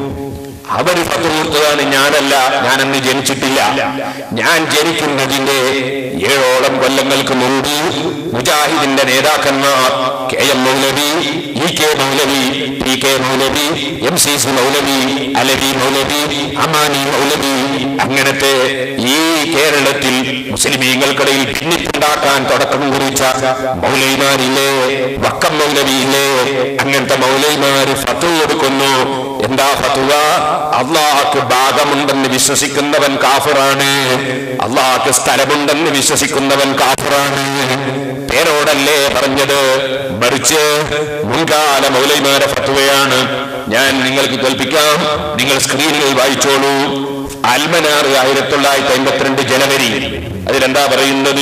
അവര് ഫത്വ കൊടുത്തതാണ് ഞാനല്ല ഞാനന്ന് ജനിച്ചിട്ടില്ല ഞാൻ ജനിക്കുന്നതിന്റെ ഏഴോളം കൊല്ലങ്ങൾക്ക് മുമ്പ് മുജാഹിദിന്റെ നേതാക്കന്മാർ K M Maulavi E K Maulavi P K Maulavi M C C Maulavi Alavi Maulavi Amani Maulavi അങ്ങനത്തെ ഈ കേരളത്തിൽ മുസ്ലിമീങ്ങൾക്കിടയിൽ ഭിന്നിപ്പുണ്ടാക്കാൻ തുടക്കം കുറിച്ച മൗലൈമാരില്ലേ വക്കം മൗലവിയില്ലേ അങ്ങനത്തെ മൗലൈമാര് ഫത്വ കൊടുക്കുന്നു എന്താ ഫത്വ അള്ളാഹ്ക്ക് ഭാഗമുണ്ടെന്ന് വിശ്വസിക്കുന്നവൻ കാഫിറാണ് അള്ളാഹ്ക്ക് സ്ഥലമുണ്ടെന്ന് വിശ്വസിക്കുന്നവൻ കാഫിറാണ് പേരോടല്ലേ പറഞ്ഞത് മറിച്ച് മുൻകാല മൗലൈമാരെ ഫത്വയാണ് ഞാൻ നിങ്ങൾക്ക് കേൾപ്പിക്കാം നിങ്ങൾ സ്ക്രീനിൽ വായിച്ചോളൂ അൽമനാർ ആയിരത്തി തൊള്ളായിരത്തി അമ്പത്തിരണ്ട് ജനുവരി അതിലെന്താ പറയുന്നത്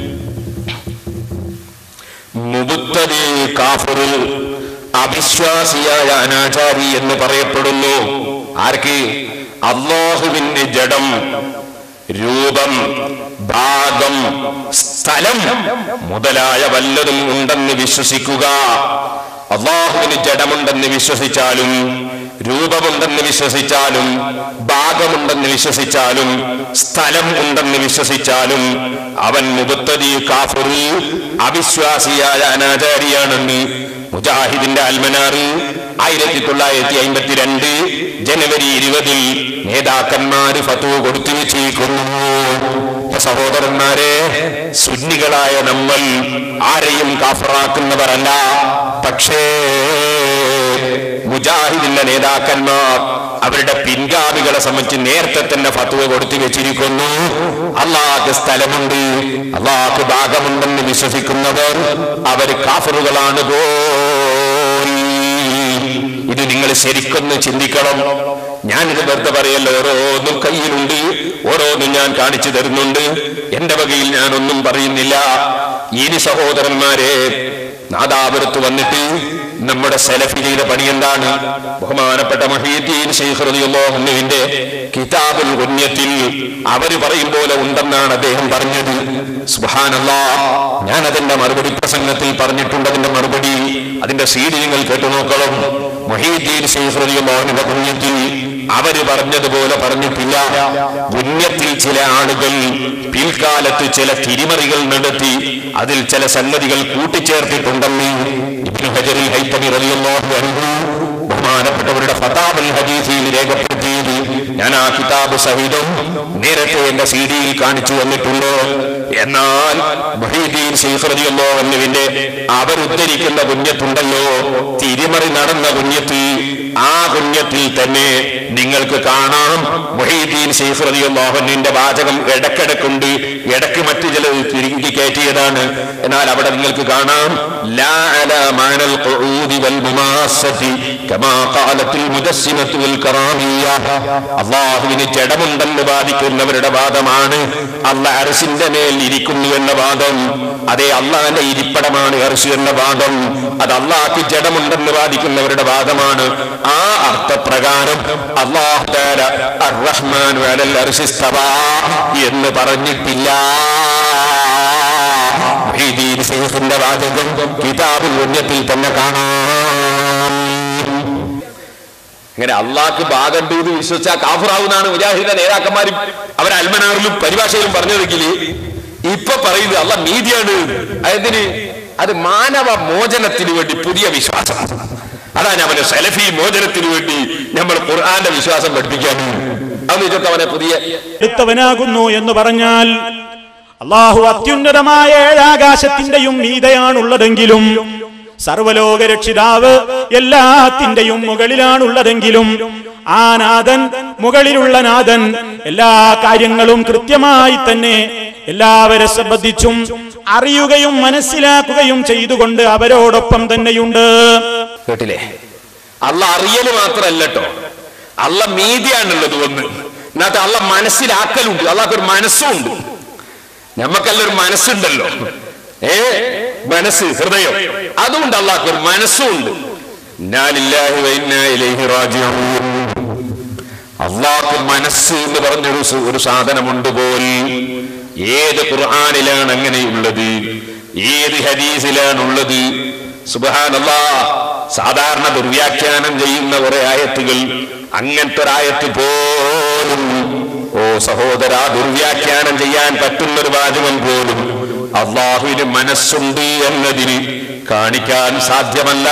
മുബുത്തതി കാഫിറ് അവിശ്വാസിയായ അനാചാരി എന്ന് പറയപ്പെടുന്നു ആർക്ക് അള്ളാഹുവിന്റെ ജഡം രൂപം ഭാഗം സ്ഥലം മുതലായ വല്ലതും ഉണ്ടെന്ന് വിശ്വസിക്കുക അള്ളാഹുവിന് ജഡമുണ്ടെന്ന് വിശ്വസിച്ചാലും രൂപമുണ്ടെന്ന് വിശ്വസിച്ചാലും ഭാഗമുണ്ടെന്ന് വിശ്വസിച്ചാലും സ്ഥലം ഉണ്ടെന്ന് വിശ്വസിച്ചാലും അവൻ മുബത്തതി കാഫുറി അവിശ്വാസിയായ അനാചാരിയാണെന്ന് മുജാഹിദിന്റെ അൽമനാറ് ആയിരത്തി തൊള്ളായിരത്തി അമ്പത്തിരണ്ട് ജനുവരി ഇരുപതിൽ നേതാക്കന്മാര് ഫത്വ കൊടുത്തു വെച്ചിരിക്കുന്നു സഹോദരന്മാരെ സുന്നികളായ നമ്മൾ ആരെയും കാഫറാക്കുന്നവരല്ല പക്ഷേ മുജാഹിദിന്റെ നേതാക്കന്മാർ അവരുടെ പിൻഗാമികളെ സംബന്ധിച്ച് നേരത്തെ തന്നെ ഫത്വ കൊടുത്തു വെച്ചിരിക്കുന്നു അള്ളാഹ് സ്ഥലമുണ്ട് അള്ളാഹ് ഭാഗമുണ്ടെന്ന് വിശ്വസിക്കുന്നവർ അവർ കാഫറുകളാണ് പോൽ ഇത് നിങ്ങൾ ശരിക്കൊന്ന് ചിന്തിക്കണം ഞാനിത് വെറുതെ പറയല്ല ഓരോന്നും കയ്യിലുണ്ട് ഓരോന്നും ഞാൻ കാണിച്ചു തരുന്നുണ്ട് എന്റെ വകയിൽ ഞാനൊന്നും പറയുന്നില്ല ഇനി സഹോദരന്മാരെ നാദാപുരത്ത് വന്നിട്ട് നമ്മുടെ സെലഫി ചെയ്ത പണി എന്താണ് ബഹുമാനപ്പെട്ട മഹീദ്ദീൻ ശൈഖ്റിന്റെ കിതാബുൽ ഉന്യത്തിൽ അവര് പറയും പോലെ ഉണ്ടെന്നാണ് അദ്ദേഹം പറഞ്ഞത് സുബാനല്ലാ ഞാൻ അതിന്റെ മറുപടി പ്രസംഗത്തിൽ പറഞ്ഞിട്ടുണ്ട് അതിന്റെ മറുപടി അതിന്റെ സീഡി നിങ്ങൾ കേട്ടു നോക്കണം മൊഹീദ്ദീൻ ശൈഖ്റിന്റെ പുണ്യത്തിൽ അവര് പറഞ്ഞതുപോലെ പറഞ്ഞിട്ടില്ല പുണ്യത്തിൽ ചില ആളുകൾ പിൽക്കാലത്ത് ചില തിരിമറികൾ നടത്തി അതിൽ ചില സംഗതികൾ കൂട്ടിച്ചേർത്തിട്ടുണ്ടെന്ന് ഇബ്നു ഹജറിൽ ഹൈത്തമി റളിയല്ലാഹു അൻഹു ബഹുമാനപ്പെട്ടവരുടെ ഫതാബുൽ ഹദീസിൽ രേഖപ്പെടുത്തിയത് ഞാൻ ആ കിതാബ് സഹിതം നേരത്തെ എന്റെ സി ഡിയിൽ കാണിച്ചു വന്നിട്ടുണ്ട് എന്നാൽ മുഹീദ്ദീൻ ശൈഖ് റളിയല്ലാഹു അൻഹുവിന്റെ അവരുദ്ധരിക്കുന്ന കുഞ്ഞത്തുണ്ടല്ലോ തിരിമറി നടന്ന കുഞ്ഞത്ത് ആ കുഞ്ഞത്തിൽ തന്നെ നിങ്ങൾക്ക് കാണാം മുഹീദ്ദീൻ ശൈഖ് റളിയല്ലാഹു അൻഹുവിന്റെ വാചകം ഇടക്കിടക്കുണ്ട് ഇടക്ക് മറ്റു ചിലത് തിരികെ കയറ്റിയതാണ് എന്നാൽ അവിടെ നിങ്ങൾക്ക് കാണാം ലാ അലാ മാനൽ ഖുഊദി വൽ മുമാസത്തി കമാ ഖാലത്തിൽ മുദസ്സിമത്തു വൽ കറാമിയ അല്ലാഹുവിന് ജഡമുണ്ടെന്ന് വാദിക്കുന്നവരുടെ വാദമാണ് അള്ളാഹ് അർശിന്റെ മേൽ ഇരിക്കുന്നു എന്ന വാദം അതേ അള്ളാഹിന്റെ ഇരിപ്പടമാണ് അർശ് എന്ന വാദം അത് അള്ളാഹ്ക്ക് ജഡമുണ്ടെന്ന് വാദിക്കുന്നവരുടെ വാദമാണ് ആ അർത്ഥപ്രകാരം അള്ളാഹു തആല അർ-റഹ്മാനു അലൽ അർശി ഇസ്തവാ എന്ന് പറഞ്ഞിട്ടില്ല മുഹീദ്ദീൻ ശൈഖിന്റെ വാചകം കിതാബുൽ ഉന്നത്തിൽ തന്നെ കാണാം ഇങ്ങനെ അള്ളാഹ്ക്ക് ഭാഗമുണ്ട് എന്ന് വിശ്വസിച്ചാൽ കാഫറാവുന്നാണ് മുജാഹിദ നേതാക്കന്മാരും അവർ അൽമനാറിലും പരിഭാഷയിലും പറഞ്ഞിരിക്കില്ലേ ഇപ്പൊ പറയുന്നത് അള്ളാഹ് നീതിയാണ് അതിന് അത് മാനവ മോചനത്തിന് വേണ്ടി പുതിയ വിശ്വാസം അതാണ് അവന് സലഫി മോചനത്തിന് വേണ്ടി നമ്മൾ ഖുർആന്റെ വിശ്വാസം പഠിപ്പിക്കാൻ അത് വെച്ചിട്ട് അവനെ പുതിയ എടുത്തവനാകുന്നു എന്ന് പറഞ്ഞാൽ അള്ളാഹു അത്യുന്നതമായ ഏഴാകാശത്തിന്റെയും മീതയാണുള്ളതെങ്കിലും സർവലോക രക്ഷിതാവ് എല്ലാത്തിന്റെയും മുകളിലാണുള്ളതെങ്കിലും ആ നാഥൻ മുകളിലുള്ള നാഥൻ എല്ലാ കാര്യങ്ങളും കൃത്യമായി തന്നെ എല്ലാവരെ സംബന്ധിച്ചും അറിയുകയും മനസ്സിലാക്കുകയും ചെയ്തുകൊണ്ട് അവരോടൊപ്പം തന്നെയുണ്ട് കേട്ടില്ലേ അല്ല അറിയല് മാത്രല്ല കേട്ടോ അല്ല മീതിയാണുള്ളത് ഒന്ന് എന്നിട്ട് അല്ല മനസ്സിലാക്കലുണ്ട് അള്ളാഹ് ഒരു മനസ്സുണ്ട് നമുക്കെല്ലാം ഒരു മനസ്സുണ്ടല്ലോ ഏ മനസ്സ് ഹൃദയം അതുകൊണ്ട് അള്ളാഹ് ഒരു മനസ്സുണ്ട് ഇന്നാലില്ലാഹി വ ഇന്നാ ഇലൈഹി റാജിഊൻ അള്ളാഹ് മനസ്സ് എന്ന് പറഞ്ഞൊരു സ- ഒരു സാധനമുണ്ട് പോൽ ഏത് ഖുർആനിലാണ് അങ്ങനെയുള്ളത് ഏത് ഹദീസിലാണുള്ളത് സുബഹാനല്ലാ സാധാരണ ദുർവ്യാഖ്യാനം ചെയ്യുന്ന കുറെ ആയത്തുകൾ അങ്ങനത്തെ ഒരായത്ത് പോലും ഓ സഹോദര ദുർവ്യാഖ്യാനം ചെയ്യാൻ പറ്റുന്ന ഒരു വാചകം പോലും അള്ളാഹുവിന് മനസ്സുണ്ട് എന്നതിന് കാണിക്കാൻ സാധ്യമല്ല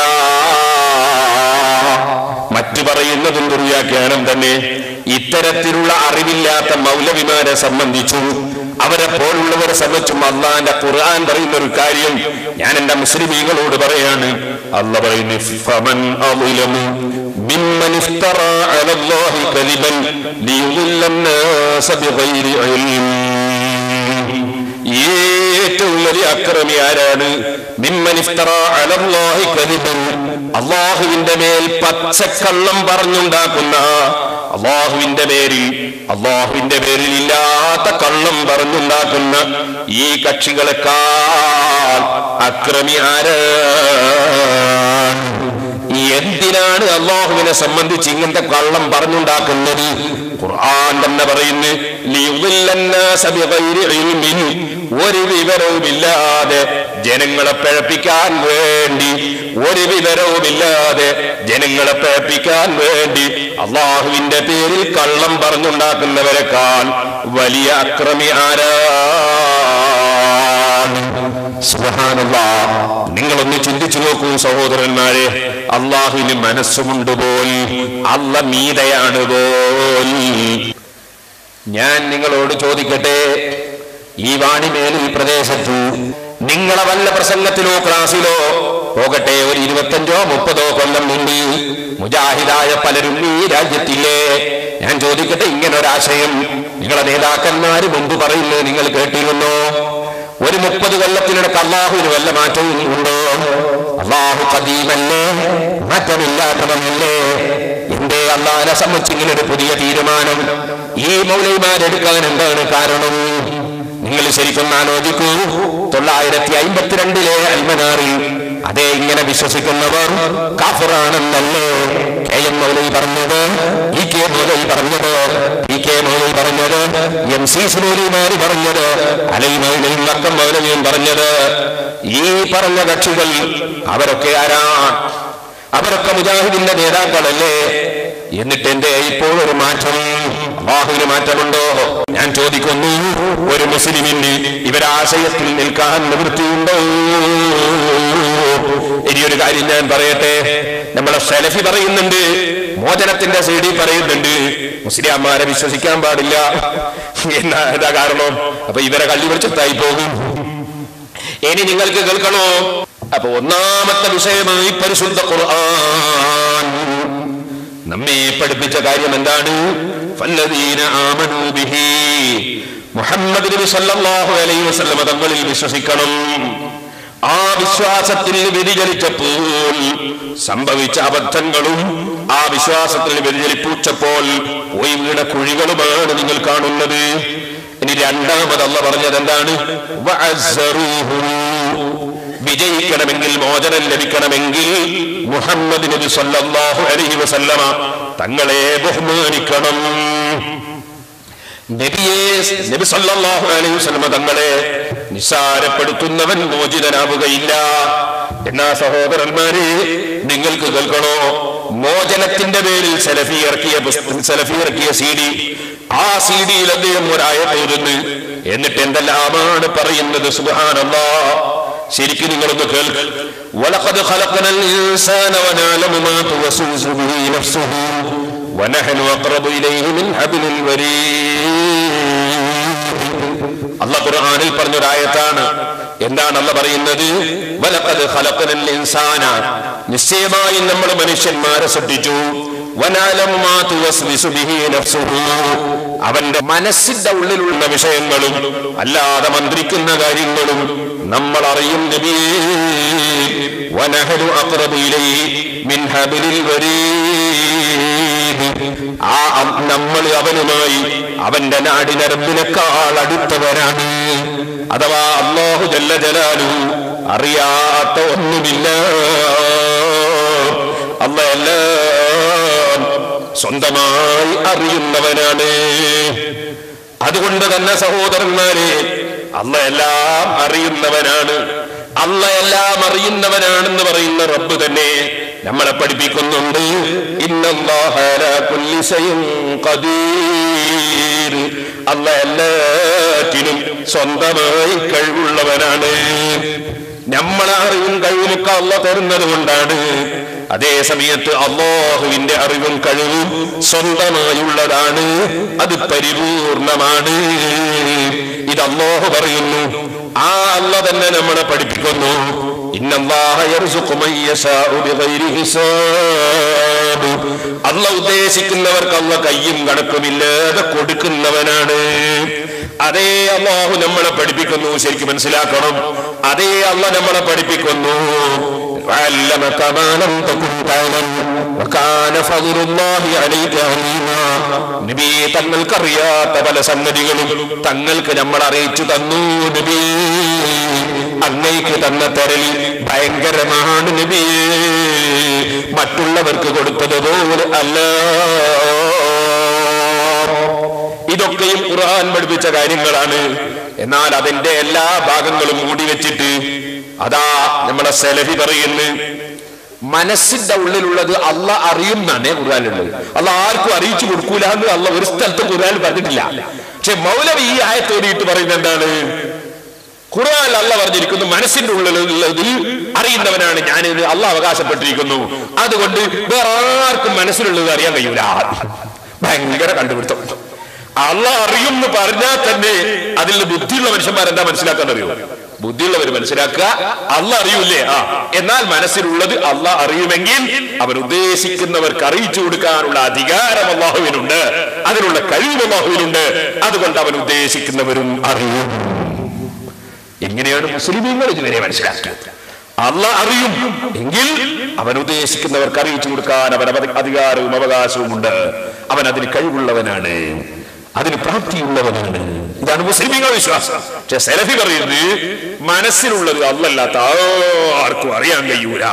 മറ്റു പറയുന്നതും ദുർവ്യാഖ്യാനം തന്നെ ഇത്തരത്തിലുള്ള അറിവില്ലാത്ത മൗലവിമാരെ സംബന്ധിച്ചും അവരെ പോലുള്ളവരെ സംബന്ധിച്ചും അള്ളാന്റെ ഖുർആൻ പറയുന്ന ഒരു കാര്യം ഞാൻ എന്റെ മുസ്ലിമീങ്ങളോട് പറയാണ് അല്ല പറയുന്നു ഫമൻ അളിലമു മിമ്മൻ ഇഫ്തറാ അലല്ലാഹി കദിബൻ ലിയുദില്ല الناس ബിഗൈരി ഇൽം ഏറ്റവും വലിയ അക്രമി ആരാണ് മിമ്മൻ ഇഫ്തറാ അലല്ലാഹി കദിബൻ അള്ളാഹുവിന്റെ മേൽ പച്ചക്കള്ളം പറഞ്ഞുണ്ടാക്കുന്ന അള്ളാഹുവിന്റെ പേരിൽ അള്ളാഹുവിന്റെ പേരിൽ ഇല്ലാത്ത കള്ളം പറഞ്ഞുണ്ടാക്കുന്ന ഈ കക്ഷികളെക്കാൾ അക്രമി ആരാണ് എന്തിനാണ് അള്ളാഹുവിനെ സംബന്ധിച്ച് ഇങ്ങനത്തെ കള്ളം പറഞ്ഞുണ്ടാക്കുന്നത് ഖുർആൻ തന്നെ പറയുന്നു ലിയുദില്ലന്നാസ ബിഗൈരി ഇൽമിൻ. ഒരു വിവരവുമില്ലാതെ ജനങ്ങളെ പിഴപ്പിക്കാൻ വേണ്ടി ഒരു വിവരവുമില്ലാതെ ജനങ്ങളെ പിഴപ്പിക്കാൻ വേണ്ടി അള്ളാഹുവിന്റെ പേരിൽ കള്ളം പറഞ്ഞുണ്ടാക്കുന്നവരെക്കാൾ വലിയ അക്രമി ആരാണ് സുബ്ഹാനല്ലാ. നിങ്ങളൊന്ന് ചിന്തിച്ചു നോക്കൂ സഹോദരന്മാരെ അള്ളാഹുവിന് മനസ്സുമുണ്ട് പോൽ അല്ല മീതയാണ് പോൽ ഞാൻ നിങ്ങളോട് ചോദിക്കട്ടെ ഈ വാണിമേലിൽ പ്രദേശത്തു നിങ്ങളെ വല്ല പ്രസംഗത്തിലോ ക്ലാസ്സിലോ പോകട്ടെ ഒരു ഇരുപത്തഞ്ചോ മുപ്പതോ കൊല്ലം മുമ്പ് മുജാഹിദായ പലരും ഈ രാജ്യത്തില്ലേ ഞാൻ ചോദിക്കട്ടെ ഇങ്ങനെ ഒരാശയം നിങ്ങളെ നേതാക്കന്മാര് മുമ്പ് പറയുന്നത് നിങ്ങൾ കേട്ടിരുന്നോ ഒരു മുപ്പത് കൊല്ലത്തിനിടക്ക് അള്ളാഹുവിന് വല്ല മാറ്റവും ഉണ്ടോ അള്ളാഹു കദീമല്ലേ മാറ്റമില്ലാത്തവനല്ലേ എന്റെ അള്ളാഹിനെ സംബന്ധിച്ച് ഇങ്ങനെ ഒരു പുതിയ തീരുമാനം ഈ മൗലൈമാരെടുക്കാൻ എന്താണ് കാരണം നിങ്ങൾ ശരിക്കും ആലോചിക്കൂ തൊള്ളായിരത്തി അമ്പത്തിരണ്ടിലെ അൽമനാറിൽ അതേ ഇങ്ങനെ വിശ്വസിക്കുന്നവർ കാഫറാണെന്നല്ലേ കെ എം മൗലൈ പറഞ്ഞത് ഇ കെ മൗലൈ പറഞ്ഞത് ഇ കെ മൗലൈ പറഞ്ഞത് എം സി സുമൗലിമാര് പറഞ്ഞത് അലൈ മൗലയും വക്കം മൗലവിയും പറഞ്ഞത് ഈ പറഞ്ഞ കക്ഷികൾ അവരൊക്കെ ആരാണ് അവരൊക്കെ മുജാഹിദിന്റെ നേതാക്കളല്ലേ എന്നിട്ട് എന്റെ ഇപ്പോൾ ഒരു മാറ്റം അള്ളാഹുവിന് മാറ്റമുണ്ടോ ഞാൻ ചോദിക്കുന്നു ഒരു മുസ്ലിമിന് ഇവരാശയത്തിൽ നിൽക്കാൻ നിവൃത്തിയുണ്ടോ ഇനി ഒരു കാര്യം ഞാൻ പറയട്ടെ നമ്മളെ സെലഫി പറയുന്നുണ്ട് മോചനത്തിന്റെ സി ഡി പറയുന്നുണ്ട് മുസ്ലിംമാരെ വിശ്വസിക്കാൻ പാടില്ല എന്നാ എന്താ കാരണം അപ്പൊ ഇവരെ കള്ളി വെളിച്ചത്തായി പോകും ഇനി നിങ്ങൾക്ക് കേൾക്കണോ അപ്പൊ ഒന്നാമത്തെ വിഷയമായി പരിശുദ്ധ ഖുർആൻ നമ്മെ പഠിപ്പിച്ച കാര്യം എന്താണ് ഫല്ലദീന ആമനൂ ബിഹി മുഹമ്മദ് നബി സല്ലല്ലാഹു അലൈഹി വസല്ലമ തങ്ങളിൽ വിശ്വസിക്കണം ആ വിശ്വാസത്തിൽ വ്യതിചലിച്ചപ്പോൾ സംഭവിച്ച അബദ്ധങ്ങളും ആ വിശ്വാസത്തിൽ വ്യതിചലിപ്പൂച്ചപ്പോൾ പോയി വീണ കുഴികളുമാണ് നിങ്ങൾ കാണുന്നത് ഇനി രണ്ടാമത് അല്ല പറഞ്ഞത് എന്താണ് വഅസ്സറൂഹു. വിജയിക്കണമെങ്കിൽ മോചനം ലഭിക്കണമെങ്കിൽ മുഹമ്മദ് നബി സല്ലല്ലാഹു അലൈഹി വസല്ലമ തങ്ങളെ ബഹുമാനിക്കണം നബിയെ നബി സല്ലല്ലാഹു അലൈഹി വസല്ലമ തങ്ങളെ നിസ്സാരപ്പെടുത്തുന്നവൻ മോചിതനാവുകയില്ല എന്നാ സഹോദരന്മാരെ നിങ്ങൾക്ക് കേൾക്കണോ മോചനത്തിന്റെ പേരിൽ സെലഫി ഇറക്കിയ പുസ്തകം സെലഫി ഇറക്കിയ സി ഡി ആ സി ഡിയിൽ അദ്ദേഹം ഒരായത്ത് എഴുതുന്നു എന്നിട്ട് എന്തെല്ലാമാണ് പറയുന്നത് സുബ്ഹാനല്ലാ ശരിക്കും നിങ്ങളൊന്ന് കേൾക്ക് വലഖദ് ഖലഖനൽ ഇൻസാന വനഅലമു മാ തുവസ്വിസു ബിഹി നഫ്സുഹു വനഹ്നു അഖ്റബു ഇലൈഹി മിൻ ഹബ്ലിൽ വരീദ് അല്ല ഖുർആനിൽ പറഞ്ഞൊരായത്താണ് എന്താണ് അല്ല പറയുന്നത് വലഖദ് ഖലഖനൽ ഇൻസാന നിശ്ചയമായും നമ്മൾ മനുഷ്യന്മാരെ സൃഷ്ടിച്ചു വനഅലമു മാ തുവസ്വിസു ബിഹി നഫ്സുഹു അവന്റെ മനസ്സിന്റെ ഉള്ളിലുള്ള വിഷയങ്ങളും അല്ലാതെ മന്ത്രിക്കുന്ന കാര്യങ്ങളും നമ്മൾ അറിയും നബിയേ വനഹനു അഖ്റബു ഇലൈഹി മിൻ ഹബ്ലിൽ വരീദ് ആ അം- നമ്മൾ അവനുമായി അവന്റെ നാടിനരമ്പിനേക്കാൾ അടുത്തവരാണ് അഥവാ അള്ളാഹു ജല്ല ജലാലു അറിയാത്ത ഒന്നുമില്ല അല്ല എല്ലാം സ്വന്തമായി അറിയുന്നവനാണ് അതുകൊണ്ട് തന്നെ സഹോദരന്മാരെ അല്ല എല്ലാം അറിയുന്നവനാണ് അല്ല എല്ലാം അറിയുന്നവനാണെന്ന് പറയുന്ന റബ്ബ് തന്നെ നമ്മളെ പഠിപ്പിക്കുന്നുണ്ട് ഇന്നല്ലാഹ അലാ കുല്ലി ശൈഇൻ ഖദീർ അല്ല എല്ലാറ്റിനും സ്വന്തമായി കഴിവുള്ളവനാണ് നമ്മളെ അറിവും കഴിവുമൊക്കെ അല്ല തരുന്നത് കൊണ്ടാണ് അതേ സമയത്ത് അള്ളാഹുവിന്റെ അറിവും കഴിവും സ്വന്തമായുള്ളതാണ് അത് പരിപൂർണമാണ് ഇത് അള്ളാഹു പറയുന്നു ആ അല്ല തന്നെ നമ്മളെ പഠിപ്പിക്കുന്നു ഇന്നല്ലാഹ യർസുഖു മൻ യശാഉ ബിഗൈരി ഹിസാബ് അല്ല ഉദ്ദേശിക്കുന്നവർക്ക് അല്ല കയ്യും കണക്കുമില്ലാതെ കൊടുക്കുന്നവനാണ് അതേ അള്ളാഹു നമ്മളെ പഠിപ്പിക്കുന്നു ശരിക്കും മനസ്സിലാക്കണം അതേ അല്ല നമ്മളെ പഠിപ്പിക്കുന്നു وعلمك ما لم تكن تعلم وكان فضل الله عليك عظيما നബിയെ തങ്ങൾക്കറിയാത്ത പല സംഗതികളും തങ്ങൾക്ക് നമ്മൾ അറിയിച്ചു തന്നു നബിയേ അങ്ങേക്ക് തന്ന തരൽ ഭയങ്കരമാണ് നബിയേ മറ്റുള്ളവർക്ക് കൊടുത്തതുപോലെ അല്ല ഇതൊക്കെയും ഖുർആൻ പഠിപ്പിച്ച കാര്യങ്ങളാണ് എന്നാൽ അതിന്റെ എല്ലാ ഭാഗങ്ങളും മൂടി വെച്ചിട്ട് അതാ നമ്മളെ സെലഫി പറയുന്നു മനസ്സിന്റെ ഉള്ളിലുള്ളത് അല്ല അറിയുന്നാണ് ഖുർആാനുള്ളത് അല്ല ആർക്കും അറിയിച്ചു കൊടുക്കൂല എന്ന് അല്ല ഒരു സ്ഥലത്തും ഖുർആൻ പറഞ്ഞിട്ടില്ല പക്ഷെ മൗലവി ഈ ആയത്തോടിയിട്ട് പറയുന്നത് എന്താണ് ഖുർആൻ അല്ല പറഞ്ഞിരിക്കുന്നു മനസ്സിന്റെ ഉള്ളിലുള്ളതിൽ അറിയുന്നവനാണ് ഞാൻ അല്ല അവകാശപ്പെട്ടിരിക്കുന്നു അതുകൊണ്ട് വേറെ ആർക്കും മനസ്സിലുള്ളത് അറിയാൻ കഴിയൂല ഭയങ്കര കണ്ടുപിടുത്തം അല്ല അറിയും എന്ന് പറഞ്ഞാൽ തന്നെ അതിൽ ബുദ്ധിയുള്ള മനുഷ്യന്മാരെന്താ മനസ്സിലാക്കാൻ അറിയോ ബുദ്ധിയുള്ളവർ മനസ്സിലാക്കുക അല്ല അറിയൂലേ ആ എന്നാൽ മനസ്സിലുള്ളത് അല്ല അറിയുമെങ്കിൽ അവൻ ഉദ്ദേശിക്കുന്നവർക്ക് അറിയിച്ചു കൊടുക്കാനുള്ള അധികാരം അള്ളാഹുവിനുണ്ട് അതിനുള്ള കഴിവ് അള്ളാഹുവിനുണ്ട് അതുകൊണ്ട് അവൻ ഉദ്ദേശിക്കുന്നവരും അറിയും എങ്ങനെയാണ് മുസ്ലിമീങ്ങൾ ഇതുവരെ മനസ്സിലാക്കിയത് അല്ല അറിയും എങ്കിൽ അവൻ ഉദ്ദേശിക്കുന്നവർക്ക് അറിയിച്ചു കൊടുക്കാൻ അവൻ അവ- അധികാരവും അവകാശവും ഉണ്ട് അവൻ അതിന് കഴിവുള്ളവനാണ് അതിന് പ്രാപ്തിയുള്ളവനാണ് ഇതാണ് മുസ്ലിമീങ്ങൾ വിശ്വാസം പക്ഷെ സെലഫി പറയുന്നത് മനസ്സിലുള്ളത് അല്ലല്ലാത്ത ആർക്കും അറിയാൻ കഴിയൂല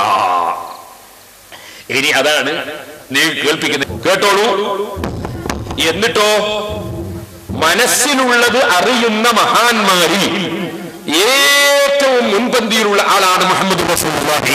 ഇനി അതാണ് നീ കേൾപ്പിക്കുന്നത് കേട്ടോളൂ എന്നിട്ടോ മനസ്സിലുള്ളത് അറിയുന്ന മഹാന്മാരിൽ ഏറ്റവും മുൻപന്തിയിലുള്ള ആളാണ് മുഹമ്മദ് റസൂലുള്ളാഹി.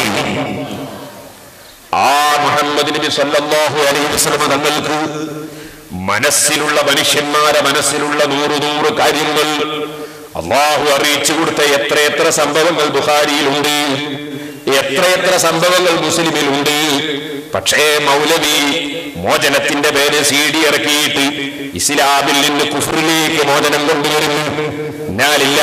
ആ മുഹമ്മദ് നബി സല്ലല്ലാഹു അലൈഹി വസല്ലം തങ്ങൾക്ക് മനസ്സിലുള്ള മനുഷ്യന്മാരെ മനസ്സിലുള്ള നൂറ് നൂറ് കാര്യങ്ങൾ അള്ളാഹു അറിയിച്ചു കൊടുത്ത എത്രയെത്ര സംഭവങ്ങൾ ബുഖാരിയിലുണ്ട് എത്രയെത്ര സംഭവങ്ങൾ മുസ്ലിമിലുണ്ട് പക്ഷേ മൗലവി മോചനത്തിന്റെ പേര് സി ഡി ഇറക്കിയിട്ട് ഇസ്ലാമിൽ നിന്ന് കുഫറിലേക്ക് മോചനം കൊണ്ടുവരുന്നു ഞാനില്ല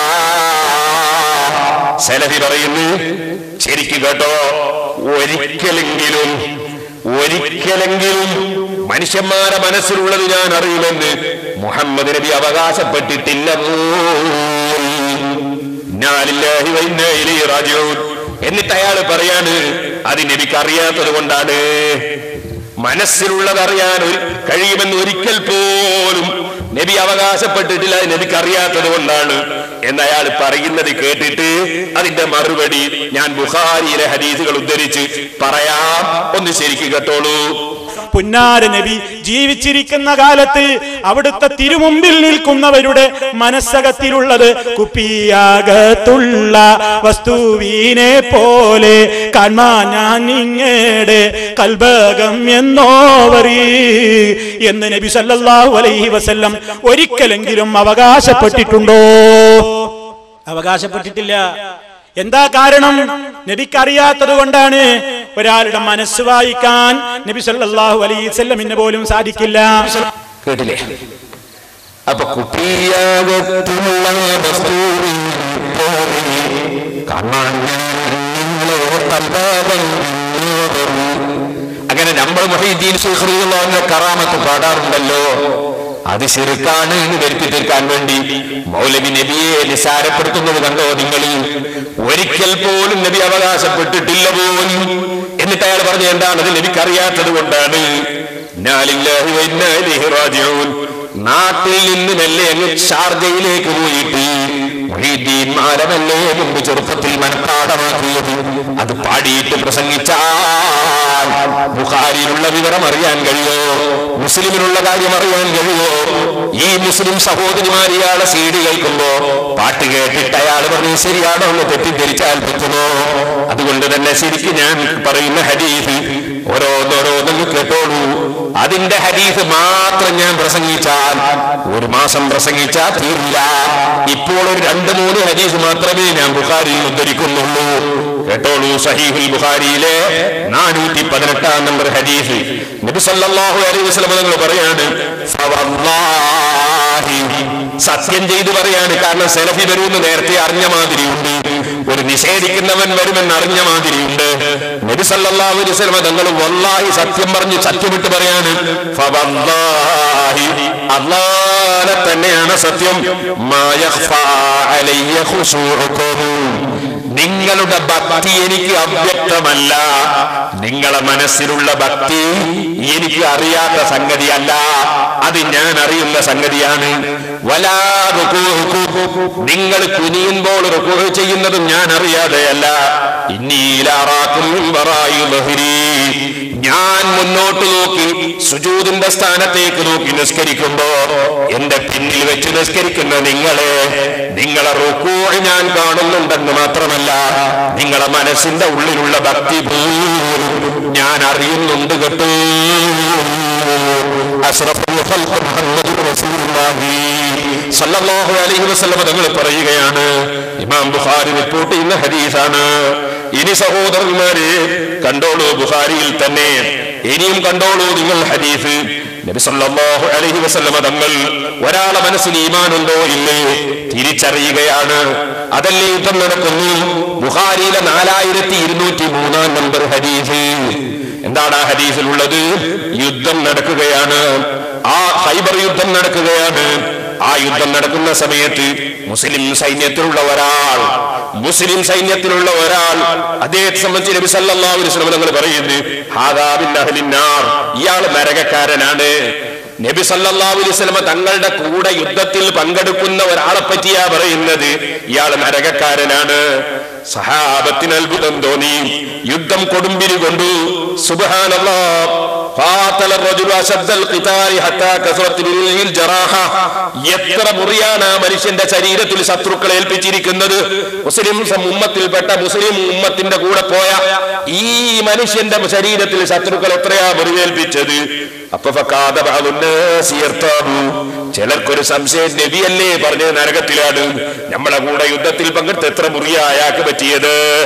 സെലഫി പറയുന്നു ശരിക്കും കേട്ടോ ഒരിക്കലെങ്കിലും ഒരിക്കലെങ്കിലും മനുഷ്യന്മാരെ മനസ്സിലുള്ളത് ഞാൻ അറിയുമെന്ന് മുഹമ്മദ് നബി അവകാശപ്പെട്ടിട്ടില്ല ഇന്നാലില്ലാഹി വ ഇന്നാ ഇലൈഹി റാജിഊൻ. എന്നിട്ട് അയാൾ പറയാണ് അത് നബിക്ക് അറിയാത്തത് കൊണ്ടാണ് മനസ്സിലുള്ളത് അറിയാൻ ഒരു- കഴിയുമെന്ന് ഒരിക്കൽ പോലും നബി അവകാശപ്പെട്ടിട്ടില്ല അത് നബിക്ക് അറിയാത്തത് കൊണ്ടാണ് എന്ന് അയാൾ പറയുന്നത് കേട്ടിട്ട് അതിന്റെ മറുപടി ഞാൻ ബുഖാരിയിലെ ഹദീസുകൾ ഉദ്ധരിച്ച് പറയാം ഒന്ന് ശരിക്കും കേട്ടോളൂ പുന്നാര നബി ജീവിച്ചിരിക്കുന്ന കാലത്ത് അവിടുത്തെ തിരുമുമ്പിൽ നിൽക്കുന്നവരുടെ മനസ്സകത്തിലുള്ളത് കുപ്പിയാകത്തുള്ള വസ്തുവിനെ പോലെ കാൺമാൻ ഞാൻ നിങ്ങടെ കൽബകം എന്നോവറി എന്ന് നബി സല്ലല്ലാഹു അലൈഹി വസല്ലം ഒരിക്കലെങ്കിലും അവകാശപ്പെട്ടിട്ടുണ്ടോ അവകാശപ്പെട്ടിട്ടില്ല എന്താ കാരണം നബിക്ക് അറിയാത്തത് കൊണ്ടാണ് ഒരാളുടെ മനസ്സ് വായിക്കാൻ നബി സല്ലല്ലാഹു അലൈഹി വസല്ലമിന് പോലും സാധിക്കില്ല കേട്ടില്ലേ അപ്പൊ കുപ്പിയാകത്തുള്ള വസ്തുവിനെ പോലെ കാണാൻ നിങ്ങളെ തൽവാദം അങ്ങനെ നമ്മൾ മൊഹീദ്ദീൻ സുഹൃത്തുള്ള കറാമത്ത് പാടാറുണ്ടല്ലോ അത് ശിർക്കാണ് എന്ന് വരുത്തി തീർക്കാൻ വേണ്ടി മൗലവി നബിയെ നിസാരപ്പെടുത്തുന്നത് കണ്ടോ നിങ്ങൾ ഒരിക്കൽ പോലും നബി അവകാശപ്പെട്ടിട്ടില്ല പോലും എന്നിട്ട് അയാൾ പറഞ്ഞു എന്താണ് അത് നബിക്ക് അറിയാത്തത് കൊണ്ടാണ് ഇന്നാലില്ലാഹി വ ഇന്നാ ഇലൈഹി റാജിഊൻ. നാട്ടിൽ നിന്ന് മെല്ലെ അങ്ങ് ഷാർജയിലേക്ക് പോയിട്ട് മൊഹീദ്ദീൻ മാലമല്ലേ മുമ്പ് ചെറുപ്പത്തിൽ മനഃപ്പാടമാക്കിയത് അത് പാടിയിട്ട് പ്രസംഗിച്ചാൽ ബുഖാരിയിലുള്ള വിവരം അറിയാൻ കഴിയോ മുസ്ലിമിനുള്ള കാര്യം അറിയാൻ കഴിയോ ഈ മുസ്ലിം സഹോദരിമാർ ഇയാളെ സീഡി കേൾക്കുമ്പോ പാട്ട് കേട്ടിട്ട് അയാൾ പറഞ്ഞു ശരിയാണോ എന്ന് തെറ്റിദ്ധരിച്ചാൽ പറ്റുമോ അതുകൊണ്ട് തന്നെ ശരിക്കും ഞാൻ പറയുന്ന ഹദീസ് ഓരോന്നോരോന്നും കേട്ടോളൂ അതിന്റെ ഹദീസ് മാത്രം ഞാൻ പ്രസംഗിച്ചാൽ ഒരു മാസം പ്രസംഗിച്ചാൽ തീരില്ല ഇപ്പോൾ ഒരു രണ്ട് മൂന്ന് ഹദീസ് മാത്രമേ ഞാൻ ബുഖാരിയിൽ ഉദ്ധരിക്കുന്നുള്ളൂ കേട്ടോളൂ സഹീഹുൽ ബുഖാരിയിലെ നാനൂറ്റി പതിനെട്ടാം നമ്പർ ഹദീസ് നബി സല്ലല്ലാഹു അലൈഹി വസല്ലം നിങ്ങൾ പറയാണ് ഫവല്ലാഹി സത്യം ചെയ്ത് പറയാണ് കാരണം സെലഫി വരുമെന്ന് നേരത്തെ അറിഞ്ഞ മാതിരിയുണ്ട് ഒരു നിഷേധിക്കുന്നവൻ വരുമെന്ന് അറിഞ്ഞ മാതിരിയുണ്ട് നബി സല്ലല്ലാഹു അലൈഹി വസല്ലം തങ്ങൾ വല്ലാഹി സത്യം പറഞ്ഞ് സത്യമിട്ട് പറയാണ് ഫവല്ലാഹി അല്ലാഹനെ തന്നെയാണ് സത്യം മാ യഖ്ഫാ അലയ്യ ഖുശൂഉക്കും നിങ്ങളുടെ ഭക്തി എനിക്ക് അവ്യക്തമല്ല നിങ്ങളെ മനസ്സിലുള്ള ഭക്തി എനിക്ക് അറിയാത്ത സംഗതിയല്ല അത് ഞാൻ അറിയുന്ന സംഗതിയാണ് വലാ റുകൂഉക്കും. നിങ്ങൾ കുനിയുമ്പോൾ റുക്കൂ ചെയ്യുന്നതും ഞാൻ അറിയാതെയല്ല ഇന്നീലാറാക്കും വറായു ബഹരി ഞാൻ മുന്നോട്ട് നോക്കി സുജൂദിന്റെ സ്ഥാനത്തേക്ക് നോക്കി നിസ്കരിക്കുമ്പോ എന്റെ പിന്നിൽ വെച്ച് നിസ്കരിക്കുന്ന നിങ്ങളെ നിങ്ങളെ റുക്കൂ ഞാൻ കാണുന്നുണ്ടെന്ന് മാത്രമല്ല നിങ്ങളെ മനസ്സിന്റെ ഉള്ളിലുള്ള ഭക്തി പോലും ഞാൻ അറിയുന്നുണ്ട് കേട്ടോ അഷ്റഫുൽ ഖൽഖ് മുഹമ്മദുർ റസൂലുള്ളാഹി സല്ലല്ലാഹു അലൈഹി വസല്ലം തങ്ങൾ പറയുകയാണ് ഇമാം ബുഖാരി റിപ്പോർട്ട് ചെയ്യുന്ന ഹദീസാണ് ഇനി സഹോദരന്മാരെ കണ്ടോളൂ ബുഖാരിയിൽ തന്നെ ഇനിയും കണ്ടോളൂ നിങ്ങൾ ഹദീസ് നബി സല്ലല്ലാഹു അലൈഹി വസല്ലമ തങ്ങൾ ഒരാളെ മനസ്സിൽ ഈമാനുണ്ടോ ഇല്ലേ തിരിച്ചറിയുകയാണ് അതല്ലേ യുദ്ധം നടക്കുന്നു ബുഖാരിയിലെ നാലായിരത്തി ഇരുന്നൂറ്റി മൂന്നാം നമ്പർ ഹദീസ് എന്താണ് ആ ഹദീസിലുള്ളത് യുദ്ധം നടക്കുകയാണ് ആ ഹൈബർ യുദ്ധം നടക്കുകയാണ് ആ യുദ്ധം നടക്കുന്ന സമയത്ത് മുസ്ലിം സൈന്യത്തിലുള്ള ഒരാൾ മുസ്ലിം സൈന്യത്തിലുള്ള ഒരാൾ അദ്ദേഹത്തെ സംബന്ധിച്ച് നബി സല്ലല്ലാഹു അലൈഹി വസല്ലം തങ്ങൾ പറയുന്നു ഹാദാ ബിൻ അഹ്ലിന്നാർ ഇയാൾ നരകക്കാരനാണ് നബി സല്ലല്ലാഹു അലൈഹി വസല്ലം തങ്ങളുടെ കൂടെ യുദ്ധത്തിൽ പങ്കെടുക്കുന്ന ഒരാളെ പറ്റിയാ പറയുന്നത് ഇയാൾ നരകക്കാരനാണ് സഹാബത്തിന് അത്ഭുതം തോന്നി യുദ്ധം കൊടുമ്പിരി കൊണ്ടു സുബ്ഹാനല്ലാഹ് قاتل الرجل أشد القتال حتى كثرت منه الجراحة എത്ര മുറിയാണ് ആ മനുഷ്യന്റെ ശരീരത്തിൽ ശത്രുക്കളെ ഏൽപ്പിച്ചിരിക്കുന്നത് മുസ്ലിം സം- ഉമ്മത്തിൽപ്പെട്ട മുസ്ലിം ഉമ്മത്തിന്റെ കൂടെ പോയ ഈ മനുഷ്യന്റെ ശരീരത്തിൽ ശത്രുക്കൾ എത്രയാ മുറിവേൽപ്പിച്ചത് അപ്പൊ ഫക്കാദ ബഅദുന്നാസി യർതാബു. ചിലർക്കൊരു സംശയം നബിയല്ലേ പറഞ്ഞ നരകത്തിലാണ് നമ്മളെ കൂടെ യുദ്ധത്തിൽ പങ്കെടുത്ത് എത്ര മുറിയാ അയാൾക്ക് പറ്റിയത്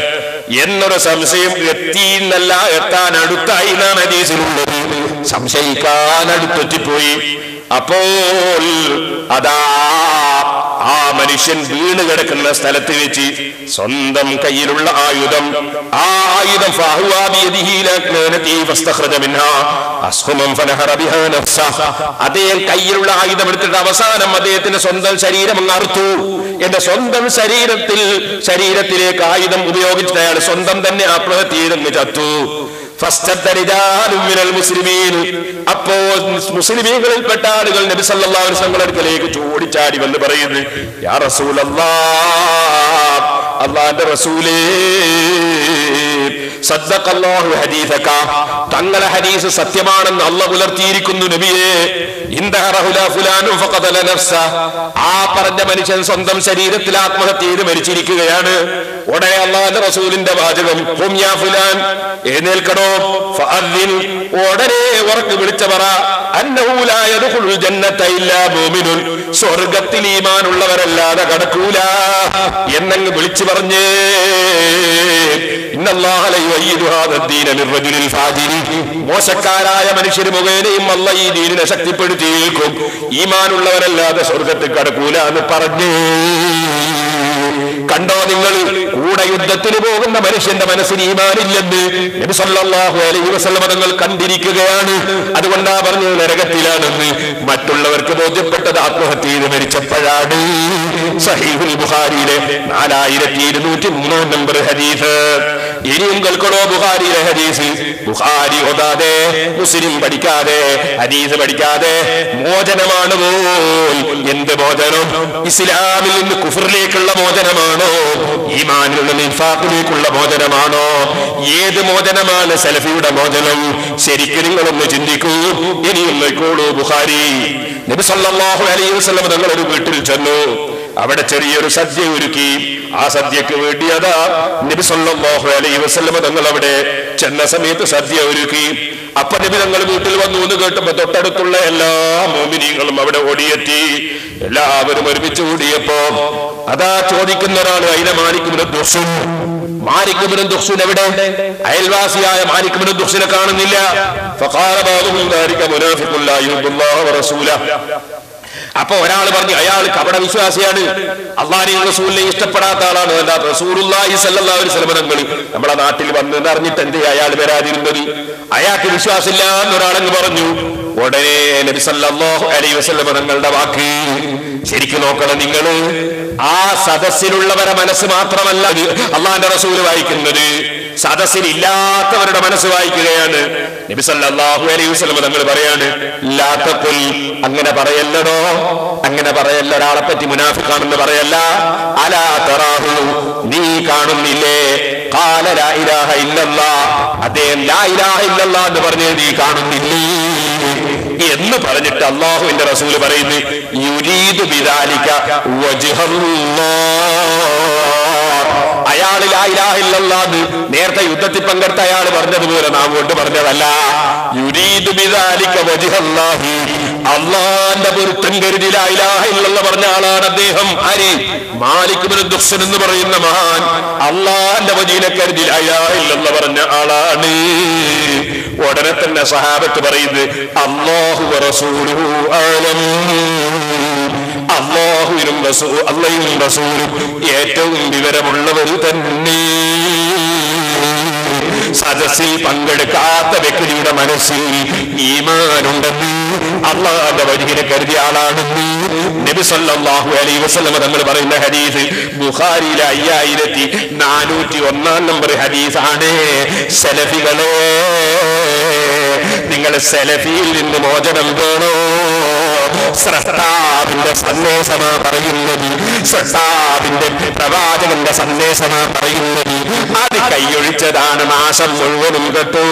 എന്നൊരു സംശയം എത്തിയെന്നല്ല എത്താൻ അടുത്തായി എന്നാണ് ഹദീസിലുള്ളത് സംശയിക്കാൻ അടുത്തെത്തിപ്പോയി അപ്പോൾ അതാ ആ മനുഷ്യൻ വീണ് കിടക്കുന്ന സ്ഥലത്ത് വെച്ച് സ്വന്തം കയ്യിലുള്ള ആയുധം ആ ആയുധം ഫാഹുവാ ബിയദിഹി ലക്നനതി ഫസ്തഖ്റജ മിൻഹാ അസ്ഹുമൻ ഫനഹറ ബിഹാ നഫ്സ അദ്ദേഹം കയ്യിലുള്ള ആയുധം എടുത്തിട്ട് അവസാനം അദ്ദേഹത്തിന്റെ സ്വന്തം ശരീരം അങ്ങ് അറുത്തു എന്റെ സ്വന്തം ശരീരത്തിൽ ശരീരത്തിലേക്ക് ആയുധം ഉപയോഗിച്ചിട്ട് അയാൾ സ്വന്തം തന്നെ ആത്മഹത്യ ചെയ്തങ്ങ് ചത്തു ഫസ്തദ്ദ റിജാലും മിനൽ മുസ്ലിമീൻ. അപ്പോ മുസ്ലിമീങ്ങളിൽപ്പെട്ട ആളുകൾ നബി സല്ലല്ലാഹു അലൈഹി വസല്ലം അടുക്കലേക്ക് ചോടിച്ചാടി വന്ന് പറയുന്നു യാ റസൂലല്ലാ അള്ളാന്റെ റസൂലേ സദ്ദഖല്ലാഹു ഹദീസക തങ്ങളെ ഹദീസ് സത്യമാണെന്ന് അല്ല പുലർത്തിയിരിക്കുന്നു നബിയെ ഇന്തഹറഹുല ഫുലാനും ഫഖദല നഫ്സ ആ പറഞ്ഞ മനുഷ്യൻ സ്വന്തം ശരീരത്തിൽ ആത്മഹത്യ ചെയ്ത് മരിച്ചിരിക്കുകയാണ് ഉടനെ അള്ളാന്റെ റസൂലിന്റെ വാചകം ഹും യാ ഫുലാൻ എഴുന്നേൽക്കണോ ഫഅദ്ദിൻ ഉടനെ ഉറക്ക് വിളിച്ച പറ അന്നഹു ലാ യദ്ഖുലുൽ ജന്നത ഇല്ലാ മുഅ്മിനുൻ സ്വർഗ്ഗത്തിൽ ഈമാനുള്ളവരല്ലാതെ കടക്കൂല എന്നങ്ങ് വിളിച്ചു പറഞ്ഞേ ഇന്നല്ലാഹ ലയുഅയ്യിദു ഹാദ ദീന ലിർറജുലിൽ ഫാജിരി മോശക്കാരായ മനുഷ്യർ മുഖേനയും അല്ല ഈ ദീനിനെ ശക്തിപ്പെടുത്തിയേക്കും ഈമാനുള്ളവരല്ലാതെ സ്വർഗത്തിൽ കടക്കൂല എന്ന് പറഞ്ഞേ കണ്ടോ നിങ്ങൾ കൂടെ യുദ്ധത്തിന് പോകുന്ന മനുഷ്യന്റെ മനസ്സിന് ഈമാനില്ലെന്ന് നബി സല്ലല്ലാഹു അലൈഹി വസല്ലം തങ്ങൾ കണ്ടിരിക്കുകയാണ് അതുകൊണ്ടാ പറഞ്ഞു നരകത്തിലാണെന്ന് മറ്റുള്ളവർക്ക് ബോധ്യപ്പെട്ടത് ആത്മഹത്യ ചെയ്ത് മരിച്ചപ്പോഴാണ് സഹീഹുൽ ബുഖാരിയിലെ നാലായിരത്തി ഇരുന്നൂറ്റി മൂന്നാം നമ്പർ ഹദീസ് ഇനിയും കേൾക്കണോ ബുഖാരിയിലെ ഹദീസ് ബുഖാരി ഓതാതെ മുസ്ലിം പഠിക്കാതെ ഹദീസ് പഠിക്കാതെ മോചനമാണ് പോൽ എന്ത് മോചനം ഇസ്ലാമിൽ നിന്ന് കുഫറിലേക്കുള്ള മോചനമാണോ ഈമാനിൽ നിന്ന് ഇൻഫാഖിലേക്കുള്ള മോചനമാണോ ഏത് മോചനമാണ് സലഫിയുടെ മോചനം ശരിക്കും നിങ്ങളൊന്ന് ചിന്തിക്കൂ ഇനിയും നോക്കോളൂ ബുഖാരി നബി സല്ലല്ലാഹു അലൈഹി വസല്ലം തങ്ങൾ ഒരു വീട്ടിൽ ചെന്നു അവിടെ ചെറിയൊരു സദ്യ ഒരുക്കി ആ സദ്യക്ക് വേണ്ടി അതാ നബി സല്ലല്ലാഹു അലൈഹി വസല്ലം തങ്ങൾ അവിടെ ചെന്ന സമയത്ത് സദ്യ ഒരുക്കി അപ്പൊ നബി തങ്ങൾ വീട്ടിൽ വന്നു എന്ന് കേട്ടപ്പോ തൊട്ടടുത്തുള്ള എല്ലാ മോമിനിയങ്ങളും അവിടെ ഓടിയെത്തി എല്ലാവരും ഒരുമിച്ച് കൂടിയപ്പോ അതാ ചോദിക്കുന്ന ഒരാൾ അതിനെ മാലിക്കുമിന് ദുസും മാലിക്കുമിനും ദുസുൻ എവിടെ അയൽവാസിയായ മാലിക്കുമിനും ദുസിനെ കാണുന്നില്ല ഫഖാല ബാദുഹും ദാലിക മുനാഫിഖുൻ ലാ യുഹിബ്ബുല്ലാഹ വറസൂലഹ അപ്പൊ ഒരാൾ പറഞ്ഞു അയാൾ കപട വിശ്വാസിയാണ് അള്ളാഹിനെ റസൂലിനെ ഇഷ്ടപ്പെടാത്ത ആളാണ് എന്താ റസൂലുള്ളാഹി സല്ലല്ലാഹു അലൈഹി വസല്ലം തങ്ങൾ നമ്മുടെ നാട്ടിൽ വന്ന് അറിഞ്ഞിട്ട് എന്തേ അയാൾ വരാതിരുന്നത് അയാൾക്ക് വിശ്വാസമില്ല എന്നൊരാളെന്ന് പറഞ്ഞു ഉടനെ നബി സല്ലല്ലാഹു അലൈഹി വസല്ലം തങ്ങളുടെ വാക്ക് ശരിക്കും നോക്കണം നിങ്ങൾ ആ സദസ്സിലുള്ളവരെ മനസ്സ് മാത്രമല്ല ഇത് അള്ളാഹിന്റെ റസൂല് വായിക്കുന്നത് സദസ്സിൽ ഇല്ലാത്തവരുടെ മനസ്സ് വായിക്കുകയാണ് നബി സല്ലല്ലാഹു അലൈഹി വസല്ലം തങ്ങൾ പറയാണ് ലാ തഖുൽ അങ്ങനെ പറയല്ലടോ അങ്ങനെ പറയല്ല ഒരാളെ പറ്റി മുനാഫിക്കാണെന്ന് പറയല്ല അലാ തറാഹു നീ കാണുന്നില്ലേ ഖാല ലാ ഇലാഹ ഇല്ലല്ലാ അദ്ദേഹം ലാ ഇലാഹ ഇല്ലല്ലാ എന്ന് പറഞ്ഞത് നീ കാണുന്നില്ലേ എന്ന് പറഞ്ഞിട്ട് അള്ളാഹുവിന്റെ റസൂല് പറയുന്നു യുരീദു ബിദാലിക അയാൾ ലായിലാഹില്ലെന്ന് നേരത്തെ യുദ്ധത്തിൽ പങ്കെടുത്ത അയാൾ പറഞ്ഞതുപോലെ നാം കൊണ്ട് പറഞ്ഞതല്ല യുരീദു ബിദാലിക വജ്ഹല്ലാഹി അള്ളാന്റെ പൊരുത്തം കരുതി ലായിലാഹില്ല പറഞ്ഞ ആളാണ് അദ്ദേഹം ആര് മാലിക്കുബിന് ദുഃഖൻ എന്ന് പറയുന്ന മഹാൻ അള്ളാന്റെ വജീനെ കരുതി ലായിലാഹില്ല പറഞ്ഞ ആളാണ് ഉടനെ തന്നെ സഹാബത്ത് പറയുന്നത് അള്ളാഹു റസൂലുഹു ആലം അള്ളാഹുവിനും റസൂ അള്ളയും റസൂലും ഏറ്റവും വിവരമുള്ളവർ തന്നെ സദസ്സിൽ പങ്കെടുക്കാത്ത വ്യക്തിയുടെ മനസ്സിൽ ഈമാനുണ്ടെന്ന് അള്ളാഹുന്റെ വരികിനെ കരുതിയ ആളാണെന്ന് നബി സല്ലല്ലാഹു അലൈഹി വസല്ലം തങ്ങൾ പറയുന്ന ഹദീസ് ബുഖാരിയിലെ അയ്യായിരത്തി നാനൂറ്റി ഒന്നാം നമ്പർ ഹദീസാണ് സെലഫികളെ നിങ്ങൾ സെലഫിയിൽ നിന്ന് മോചനം വേണോ സ്രഷ്ടാവിന്റെ സന്ദേശമാ പറയുന്നത് സ്രഷ്ടാവിന്റെ പ്രവാചകന്റെ സന്ദേശമാ പറയുന്നത് അത് കൈയൊഴിച്ചതാണ് നാശം മുഴുവനും കേട്ടോ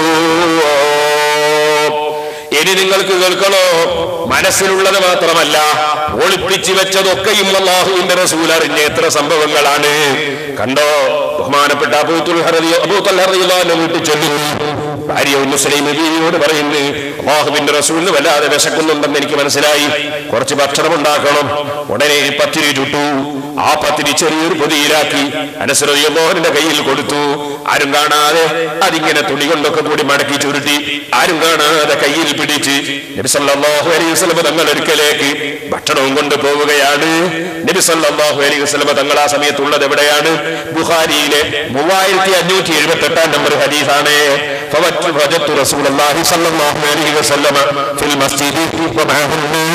ഇനി നിങ്ങൾക്ക് കേൾക്കണോ മനസ്സിലുള്ളത് മാത്രമല്ല ഒളിപ്പിച്ചു വെച്ചതൊക്കെയും അള്ളാഹുവിന്റെ റസൂൽ അറിഞ്ഞ എത്ര സംഭവങ്ങളാണ് കണ്ടോ ബഹുമാനപ്പെട്ട അബൂത്തുൽ ഹറദി അബൂത്തുൽ ഹറദിയുടെ വീട്ടിൽ ചൊല്ലുന്നു ഭാര്യ മുസ്ലിം ബീവിയോട് പറയുന്നു അള്ളാഹുവിന്റെ റസൂലിന് വല്ലാതെ വിശക്കുന്നുണ്ടെന്ന് എനിക്ക് മനസ്സിലായി കുറച്ച് ഭക്ഷണം ഉണ്ടാക്കണം ഉടനെ പത്തിരി ചുട്ടു ആ പത്തിരി ചെറിയൊരു പൊതിയിലാക്കി അനശ്വരയോഹന്റെ കയ്യിൽ കൊടുത്തു ആരും കാണാതെ അതിങ്ങനെ തുണി കൊണ്ടൊക്കെ കൂടി മടക്കി ചുരുട്ടി ആരും കാണാതെ കയ്യിൽ പിടിച്ച് നബി സല്ലല്ലാഹു അലൈഹി വസല്ലം തങ്ങൾ ഒരിക്കലേക്ക് ഭക്ഷണവും കൊണ്ട് പോവുകയാണ് നബി സല്ലല്ലാഹു അലൈഹി വസല്ലം തങ്ങൾ ആ സമയത്തുള്ളത് എവിടെയാണ് ബുഖാരിയിലെ മൂവായിരത്തി അഞ്ഞൂറ്റി എഴുപത്തി എട്ടാം നമ്പർ ഹദീസാണ് فوجدت وجدت رسول الله صلى الله عليه وسلم في المسجد ومعه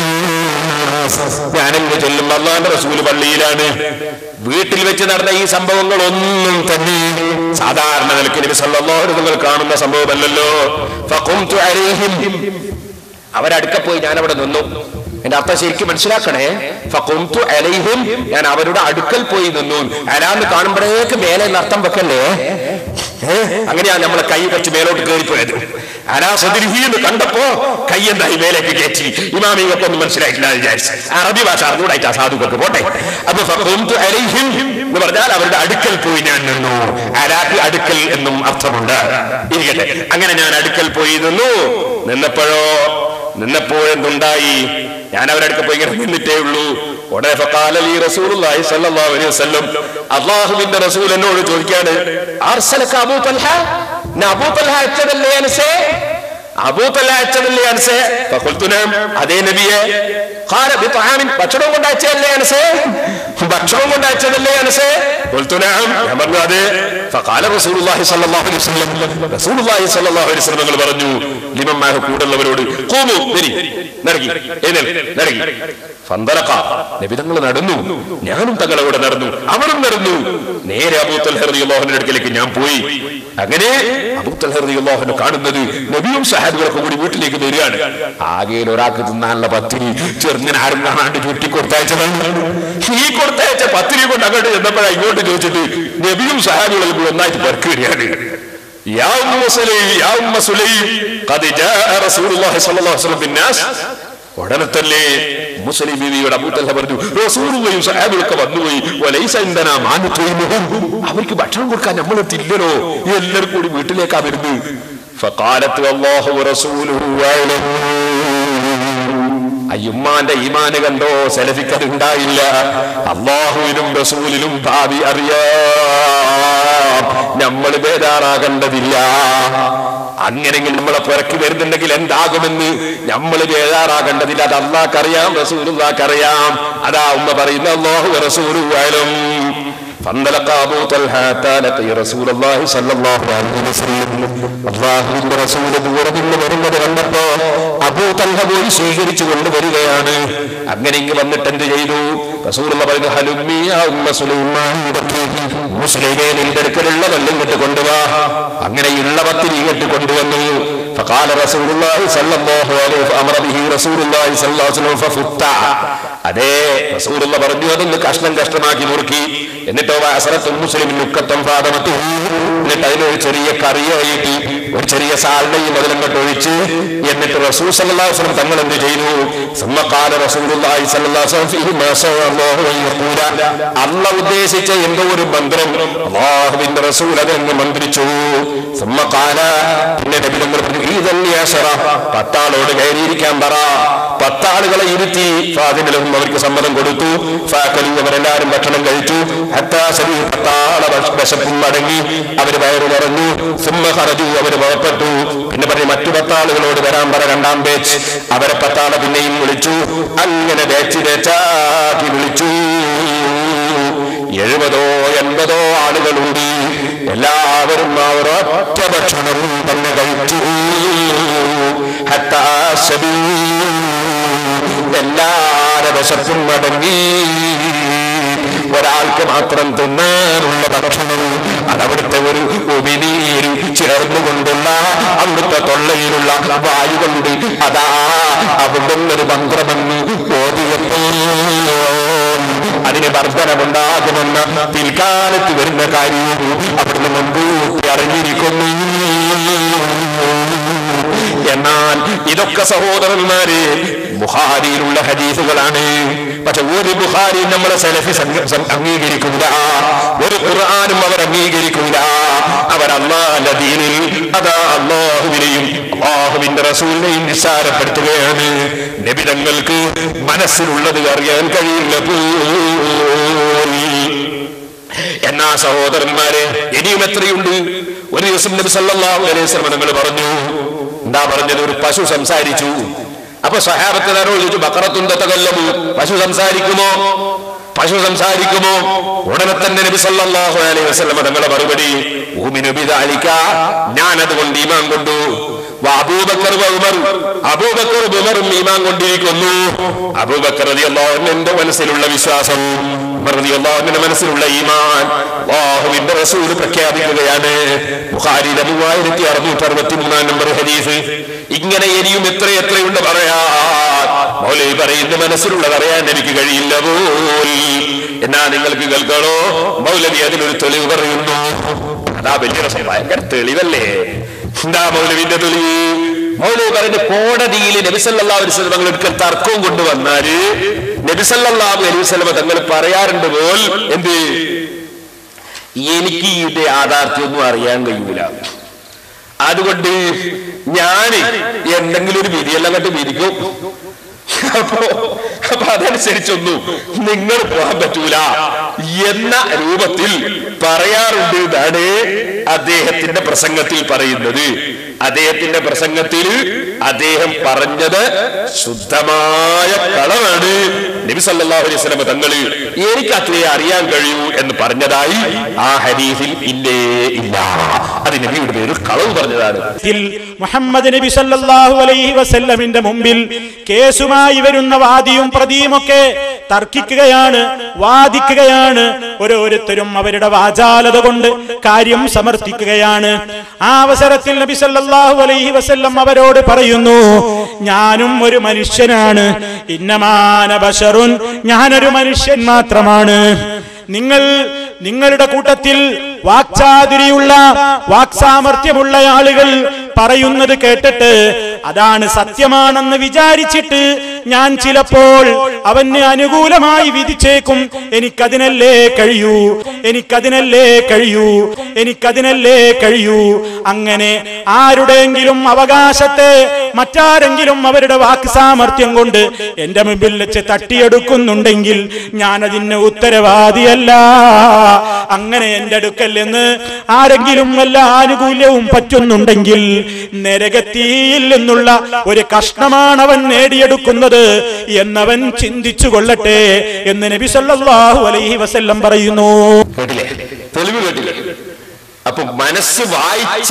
الناس ഞാനെങ്ങ് ചെല്ലും അള്ളാന്റെ റസൂല് പള്ളിയിലാണ് വീട്ടിൽ വെച്ച് നടന്ന ഈ സംഭവങ്ങൾ ഒന്നും തന്നെ സാധാരണ നിലയ്ക്ക് നബി സല്ലല്ലാഹു അലൈഹി വസല്ലം കാണുന്ന സംഭവമല്ലല്ലോ ഫഖുംതു അലൈഹിം അവരടുക്ക പോയി ഞാൻ അവിടെ നിന്നു എന്റെ അർത്ഥം ശരിക്കും മനസ്സിലാക്കണേ ഫഖുംതു അലൈഹിം ഞാൻ അവരുടെ അടുക്കൽ പോയി നിന്നു അലാന്ന് കാണുമ്പോഴേക്ക് മേലെ നർത്തം വെക്കല്ലേ ഏ? അങ്ങനെയാ നമ്മളെ കൈ കുറച്ച് മേലോട്ട് കയറിപ്പോയത് അലാ സദിരിഹി എന്ന് കണ്ടപ്പോ കൈ എന്തായി മേലേക്ക് കയറ്റി ഇമാമികൾക്ക് ഒന്നും മനസ്സിലായിട്ടില്ല എന്ന് വിചാരിച്ചു അറബി ഭാഷ അറിഞ്ഞൂടായിട്ട് ആ സാധുക്കൾക്ക് പോട്ടെ അപ്പൊ ഫഖുംതു അലൈഹിം എന്ന് പറഞ്ഞാൽ അവരുടെ അടുക്കൽ പോയി ഞാൻ നിന്നു അലാക്ക് അടുക്കൽ എന്നും അർത്ഥമുണ്ട് ഇരിക്കട്ടെ അങ്ങനെ ഞാൻ അടുക്കൽ പോയി നിന്നു നിന്നപ്പോഴോ നിന്നപ്പോഴെന്തുണ്ടായി ഞാൻ അവരുടെ അടുത്ത് പോയി ഇങ്ങനെ നിന്നിട്ടേ ഉള്ളൂ ഉടനെ ഫഖാല ലീ റസൂലുള്ളാഹി സ്വല്ലല്ലാഹു അലൈഹി വസല്ലം അല്ലാഹുവിന്റെ റസൂൽ എന്നോട് ചോദിക്കാണ് അർസലക അബൂ തൽഹ ന അബൂ തൽഹ അയച്ചതല്ലേ അനസേ അബൂ തൽഹ അയച്ചതല്ലേ അനസേ ഫഖുൽതു നഅം അതേ നബിയെ ഖാല ബിത്ആമിൻ ഭക്ഷണം കൊണ്ട് അയച്ചതല്ലേ അനസേ ഭക്ഷണം കൊണ്ട് അയച്ചതല്ലേ അനസേ ഖുൽതു നഅം ഞാൻ പറഞ്ഞു അതെ ഫഖാല റസൂലുള്ളാഹി സ്വല്ലല്ലാഹു അലൈഹി വസല്ലം റസൂലുള്ളാഹി സ്വല്ലല്ലാഹു അലൈഹി വസല്ലം തങ്ങൾ പറഞ്ഞു ലിമന്മാർ കൂടുള്ളവരോട് ഖൂമു വരി നരകി എഴുന്നേൽ നരകി ഫന്തലഖ നബി തങ്ങൾ നടന്നു ഞാനും തങ്ങളെ കൂടെ നടന്നു അവരും നടന്നു നേരെ അബൂത്തൽ ഹെറിയുള്ളാഹുവിന്റെ അടുക്കലേക്ക് ഞാൻ പോയി അങ്ങനെ അബൂത്തൽ ഹെറിയുള്ളാഹുനെ കാണുന്നത് നബിയും സഹാബികളൊക്കെ കൂടി വീട്ടിലേക്ക് വരികയാണ് ആകെ ഒരാൾക്ക് തിന്നാനുള്ള പത്തിരി ചെറുങ്ങനെ ആരും കാണാണ്ട് ചുറ്റി കൊടുത്തയച്ചതാണ് ഈ കൊടുത്തയച്ച പത്തിരി കൊണ്ട് അങ്ങോട്ട് ചെന്നപ്പോഴാ ഇങ്ങോട്ട് ചോദിച്ചിട്ട് നബിയും സഹാബികളും കൂടി ഒന്നായിട്ട് പെറുക്കുകയാണ് يا أم سليم يا أم سليم قد جاء رسول الله صلى الله عليه وسلم بالناس ഉടനെ തന്നെ മുസ്ലിം ബീവിയുടെ അബൂത്തല്ല പറഞ്ഞു റസൂലുള്ളയും സഹാബികളൊക്കെ വന്നുപോയി വലൈസ ഇന്ധന മാനത്വയും അവർക്ക് ഭക്ഷണം കൊടുക്കാൻ നമ്മൾ എത്തില്ലല്ലോ എല്ലാവരും കൂടി വീട്ടിലേക്കാ വരുന്നത് ഫഖാലത്ത് അല്ലാഹു വറസൂലുഹു അയലമൂ അയ്യുമ്മാന്റെ ഈമാന് കണ്ടോ സെലഫിക്ക് അത് ഉണ്ടായില്ല അള്ളാഹുവിനും റസൂലിനും ഭാവി അറിയാം നമ്മൾ ബേജാറാകേണ്ടതില്ല അങ്ങനെങ്കിൽ നമ്മളെ പുറക്കി വരുന്നുണ്ടെങ്കിൽ എന്താകുമെന്ന് നമ്മൾ ബേജാറാകേണ്ടതില്ല അത് അള്ളാഹ്ക്കറിയാം റസൂലുള്ളാഹ്ക്കറിയാം അതാ ഉമ്മ പറയുന്ന അള്ളാഹു റസൂലും فانطلق أبو طلحة حتى لقي رسول الله صلى الله عليه وسلم അള്ളാഹുവിന്റെ റസൂൽ ദൂരത്തിൽ നിന്ന് വരുന്നത് കണ്ടപ്പോ അബൂ തൽഹ പോയി സ്വീകരിച്ചു കൊണ്ടുവരികയാണ് അങ്ങനെ ഇങ്ങ് വന്നിട്ട് എന്ത് ചെയ്തു റസൂൽ പറയുന്നു ഹലുമ്മി യാ ഉമ്മ സുലൈമാൻ മുസ്ലിമേ നിന്റെ അടുക്കലുള്ള വെള്ളം ഇങ്ങോട്ട് കൊണ്ടുവാ അങ്ങനെ ഉള്ള പത്തിരി ഇങ്ങോട്ട് കൊണ്ടുവന്നു فقال رسول الله صلى الله عليه فأمر به رسول الله صلى الله عليه وسلم ففتح അതേ റസൂലുള്ള പറഞ്ഞു അതൊന്ന് കഷ്ണം കഷ്ണമാക്കി മുറുക്കി എന്നിട്ടോ അസറത്തും മുസ്ലിം നുക്കത്തും ഫാദമത്തു എന്നിട്ട് അതിനൊരു ചെറിയ കറിയായിട്ട് ഒരു ചെറിയ സാലിനെയും അതിലങ്ങോട്ട് ഒഴിച്ച് എന്നിട്ട് റസൂൽ സല്ലല്ലാഹു അലൈഹി വസല്ലം തങ്ങൾ എന്ത് ചെയ്തു സമ്മക്കാല റസൂലുള്ളാഹി സല്ലല്ലാഹു അലൈഹി വസല്ലം ഫീഹി മാ ശഅല്ലാഹു അൻ യഖൂല അല്ല ഉദ്ദേശിച്ച എന്തോ ഒരു മന്ത്രം അല്ലാഹുവിന്റെ റസൂൽ അതങ്ങ് മന്ത്രിച്ചു സമ്മക്കാല പിന്നെ നബി തങ്ങൾ പറഞ്ഞു ഈതന്നി അശറ പത്താളോട് കയറിയിരിക്കാൻ പറ പത്താളുകളെ ഇരുത്തി ഫാദിമിലും അവർക്ക് സമ്മതം കൊടുത്തു ഫാക്കലു അവരെല്ലാരും ഭക്ഷണം കഴിച്ചു ഹത്താസലു പത്താള ഭക്ഷ- വിശപ്പും മടങ്ങി അവര് വയറു നിറഞ്ഞു സുമ്മ ഹറജു അവര് പുറപ്പെട്ടു പിന്നെ പറഞ്ഞു മറ്റു പത്താളുകളോട് വരാൻ പറ രണ്ടാം ബേച്ച് അവരെ പത്താളെ പിന്നെയും വിളിച്ചു അങ്ങനെ ബേച്ച് ബേച്ചാക്കി വിളിച്ചു എഴുപതോ എൺപതോ ആളുകളുണ്ട് എല്ലാവരും ആ ഒരൊറ്റ ഭക്ഷണം തന്നെ കഴിച്ചു ഹത്താ ശബീ എല്ലാരെ വിശപ്പും മടങ്ങി ഒരാൾക്ക് മാത്രം തിന്നാനുള്ള ഭക്ഷണം അതവിടുത്തെ ഒരു ഉമിനീര് ചേർന്നുകൊണ്ടുള്ള അവിടുത്തെ തൊള്ളയിലുള്ള വായു കൊണ്ട് അതാ അവിടുന്ന് ഒരു മന്ത്രമെന്ന് ഓതിയപ്പോ അതിന് വർധനമുണ്ടാകുമെന്ന പിൽക്കാലത്ത് വരുന്ന കാര്യവും അവിടുന്ന് മുൻകൂട്ടി അറിഞ്ഞിരിക്കുന്നു എന്നാൽ ഇതൊക്കെ സഹോദരന്മാരെ ബുഹാരിയിലുള്ള ഹദീസുകളാണ് പക്ഷെ ഒരു ബുഹാരി നമ്മളെ സെലഫി സംഘ- സം- അംഗീകരിക്കൂല ഒരു ഖുർആാനും അവർ അംഗീകരിക്കൂല അവർ അള്ളാഹുവിന്റെ ദീനിൽ അതാ അള്ളാഹുവിനെയും അള്ളാഹുവിന്റെ റസൂലിനെയും നിസ്സാരപ്പെടുത്തുകയാണ് നബിതങ്ങൾക്ക് മനസ്സിലുള്ളത് അറിയാൻ കഴിയില്ല പോലും എന്നാ സഹോദരന്മാരെ ഇനിയും എത്രയുണ്ട് ഒരു ദിവസം നബി സല്ലല്ലാഹു അലൈഹി വസല്ലം നിങ്ങൾ പറഞ്ഞു എന്താ പറഞ്ഞത് ഒരു പശു സംസാരിച്ചു അപ്പൊ സഹാബത്ത് നേരം ചോദിച്ചു ബക്കറത്തും തത്തകല്ലമു പശു സംസാരിക്കുമോ പശു സംസാരിക്കുമോ ഉടനെ തന്നെ നബി സല്ലല്ലാഹു അലൈഹി വസല്ലം തങ്ങളുടെ മറുപടി ഊമിനു ബിദാലിക ഞാൻ അതുകൊണ്ട് ഈമാൻ കൊണ്ടു വ അബൂബക്കർ വ ഉമർ അബൂബക്കർ ഉമറും ഈമാൻ കൊണ്ടിരിക്കുന്നു അബൂബക്കർ റളിയല്ലാഹു അൻഹു എന്റെ മനസ്സിലുള്ള വിശ്വാസം ഉമർ റളിയല്ലാഹു അൻഹുവിന്റെ മനസ്സിലുള്ള ഈമാൻ അല്ലാഹുവിന്റെ റസൂൽ പ്രഖ്യാപിക്കുകയാണ് ബുഖാരിയിലെ മൂവായിരത്തി അറുന്നൂറ്റി അറുപത്തി മൂന്നാം നമ്പർ ഹദീസ് ഇങ്ങനെ ഇനിയും എത്ര എത്രയുണ്ട് പറയാ മൗലവി പറയുന്ന മനസ്സിലുള്ളത് അറിയാൻ എനിക്ക് കഴിയില്ല പോൽ എന്നാ നിങ്ങൾക്ക് കേൾക്കണോ മൗലവി അതിനൊരു തെളിവ് പറയുന്നു അതാ വലിയ രസം ഭയങ്കര തെളിവല്ലേ എന്താ മൗലവിന്റെ തെളിവ് മൗലവി പറയുന്ന കോടതിയിൽ നബിസല്ലാ അലൈവലം തങ്ങൾ ഒരിക്കൽ തർക്കവും കൊണ്ടുവന്നാല് നബിസല്ലാഹു അലൈവലമ തങ്ങൾ പറയാറുണ്ട് പോൽ എന്ത് എനിക്ക് ഇതിന്റെ യാഥാർത്ഥ്യമൊന്നും അറിയാൻ കഴിയൂല അതുകൊണ്ട് ഞാൻ എന്തെങ്കിലും ഒരു വിധിയെല്ലാം കണ്ട് വിധിക്കും അപ്പോ അപ്പൊ അതനുസരിച്ചൊന്നും നിങ്ങൾ പോകാൻ പറ്റൂല എന്ന രൂപത്തിൽ പറയാറുണ്ട് എന്നാണ് അദ്ദേഹത്തിന്റെ പ്രസംഗത്തിൽ പറയുന്നത് അദ്ദേഹത്തിന്റെ പ്രസംഗത്തിൽ അദ്ദേഹം പറഞ്ഞത് ശുദ്ധമായ കളവാണ് നബി സല്ലല്ലാഹു അലൈഹി വസല്ലം തങ്ങള് എനിക്ക് അത്രേ അറിയാൻ കഴിയൂ എന്ന് പറഞ്ഞതായി ആ ഹദീസിൽ ഇല്ലേ ഇല്ല അത് നബിയുടെ പേര് കളവ് പറഞ്ഞതാണ് ത്തിൽ മുഹമ്മദ് നബി സല്ലല്ലാഹു അലൈഹി വസല്ലമിന്റെ മുമ്പിൽ കേസുമായി വരുന്ന വാദിയും പ്രതിയുമൊക്കെ തർക്കിക്കുകയാണ് വാദിക്കുകയാണ് ഓരോരുത്തരും അവരുടെ വാചാലത കൊണ്ട് കാര്യം സമർത്ഥിക്കുകയാണ് ആ അവസരത്തിൽ നബി സല്ലല്ലാഹു അലൈഹി വസല്ലം അവരോട് പറയുന്നു ഞാനും ഒരു മനുഷ്യനാണ് ഇന്നമാന ബശറുൻ ഞാനൊരു മനുഷ്യൻ മാത്രമാണ് നിങ്ങൾ നിങ്ങളുടെ കൂട്ടത്തിൽ വാക്ചാതുരിയുള്ള വാക്സാമർത്ഥ്യമുള്ള ആളുകൾ പറയുന്നത് കേട്ടിട്ട് അതാണ് സത്യമാണെന്ന് വിചാരിച്ചിട്ട് ഞാൻ ചിലപ്പോൾ അവന് അനുകൂലമായി വിധിച്ചേക്കും എനിക്കതിനല്ലേ കഴിയൂ എനിക്കതിനല്ലേ കഴിയൂ എനിക്കതിനല്ലേ കഴിയൂ അങ്ങനെ ആരുടെയെങ്കിലും അവകാശത്തെ മറ്റാരെങ്കിലും അവരുടെ വാക്ക് സാമർത്ഥ്യം കൊണ്ട് എന്റെ മുമ്പിൽ വെച്ച് തട്ടിയെടുക്കുന്നുണ്ടെങ്കിൽ ഞാൻ അതിന് ഉത്തരവാദിയല്ല അങ്ങനെ എന്റെ അടുക്കൽ നിന്ന് ആരെങ്കിലും വല്ല ആനുകൂല്യവും പറ്റുന്നുണ്ടെങ്കിൽ നരകത്തിയിൽ നിന്നുള്ള ഒരു കഷ്ണമാണ് അവൻ നേടിയെടുക്കുന്നത് എന്നവൻ ചിന്തിച്ചു കൊള്ളട്ടെ എന്ന് നബി സല്ലല്ലാഹു അലൈഹി വസല്ലം പറയുന്നു കേട്ടില്ലേ തെളിവ് കേട്ടില്ലേ അപ്പൊ മനസ്സ് വായിച്ച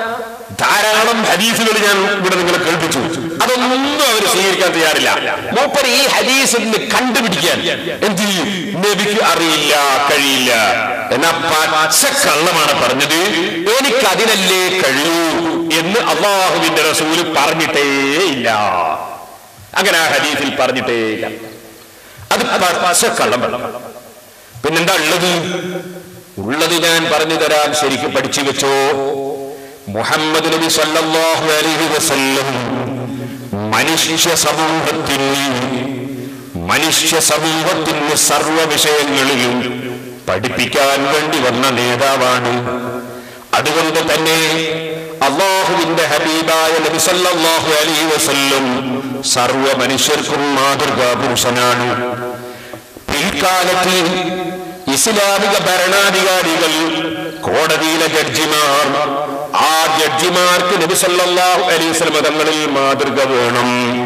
ധാരാളം ഹദീസുകൾ ഞാൻ ഇവിടെ നിങ്ങളെ കേൾപ്പിച്ചു അതൊന്നും അവർ സ്വീകരിക്കാൻ തയ്യാറില്ല മൂപ്പർ ഈ ഹദീസിൽ നിന്ന് കണ്ടുപിടിക്കാൻ എന്ത് ചെയ്യും നബിക്ക് അറിയില്ല കഴിയില്ല എന്നാ പച്ച കള്ളമാണ് പറഞ്ഞത് എനിക്ക് അതിനല്ലേ കഴിയൂ എന്ന് അള്ളാഹുവിന്റെ റസൂല് പറഞ്ഞിട്ടേ ഇല്ല അങ്ങനെ ആ ഹദീസിൽ പറഞ്ഞിട്ടേ ഇല്ല അത് പച്ച കള്ളം പിന്നെന്താ ഉള്ളത് ഉള്ളത് ഞാൻ പറഞ്ഞു തരാം ശരിക്കും പഠിച്ചു വെച്ചോ മുഹമ്മദ് നബി സല്ലല്ലാഹു അലൈഹി വസല്ലം മനുഷ്യ സമൂഹത്തിന് മനുഷ്യ സമൂഹത്തിന് സർവ വിഷയങ്ങളിലും പഠിപ്പിക്കാൻ വേണ്ടി വന്ന നേതാവാണ് അതുകൊണ്ട് തന്നെ അള്ളാഹുവിന്റെ ഹബീബായ നബി സല്ലല്ലാഹു അലൈഹി വസല്ലം സർവ മനുഷ്യർക്കും മാതൃകാ പുരുഷനാണ് പിൽക്കാലത്ത് ഇസ്ലാമിക ഭരണാധികാരികൾ കോടതിയിലെ ജഡ്ജിമാർ ആ ജഡ്ജിമാർക്ക് നബി സല്ലല്ലാഹു അലൈഹി വസല്ലം തങ്ങളിൽ മാതൃക വേണം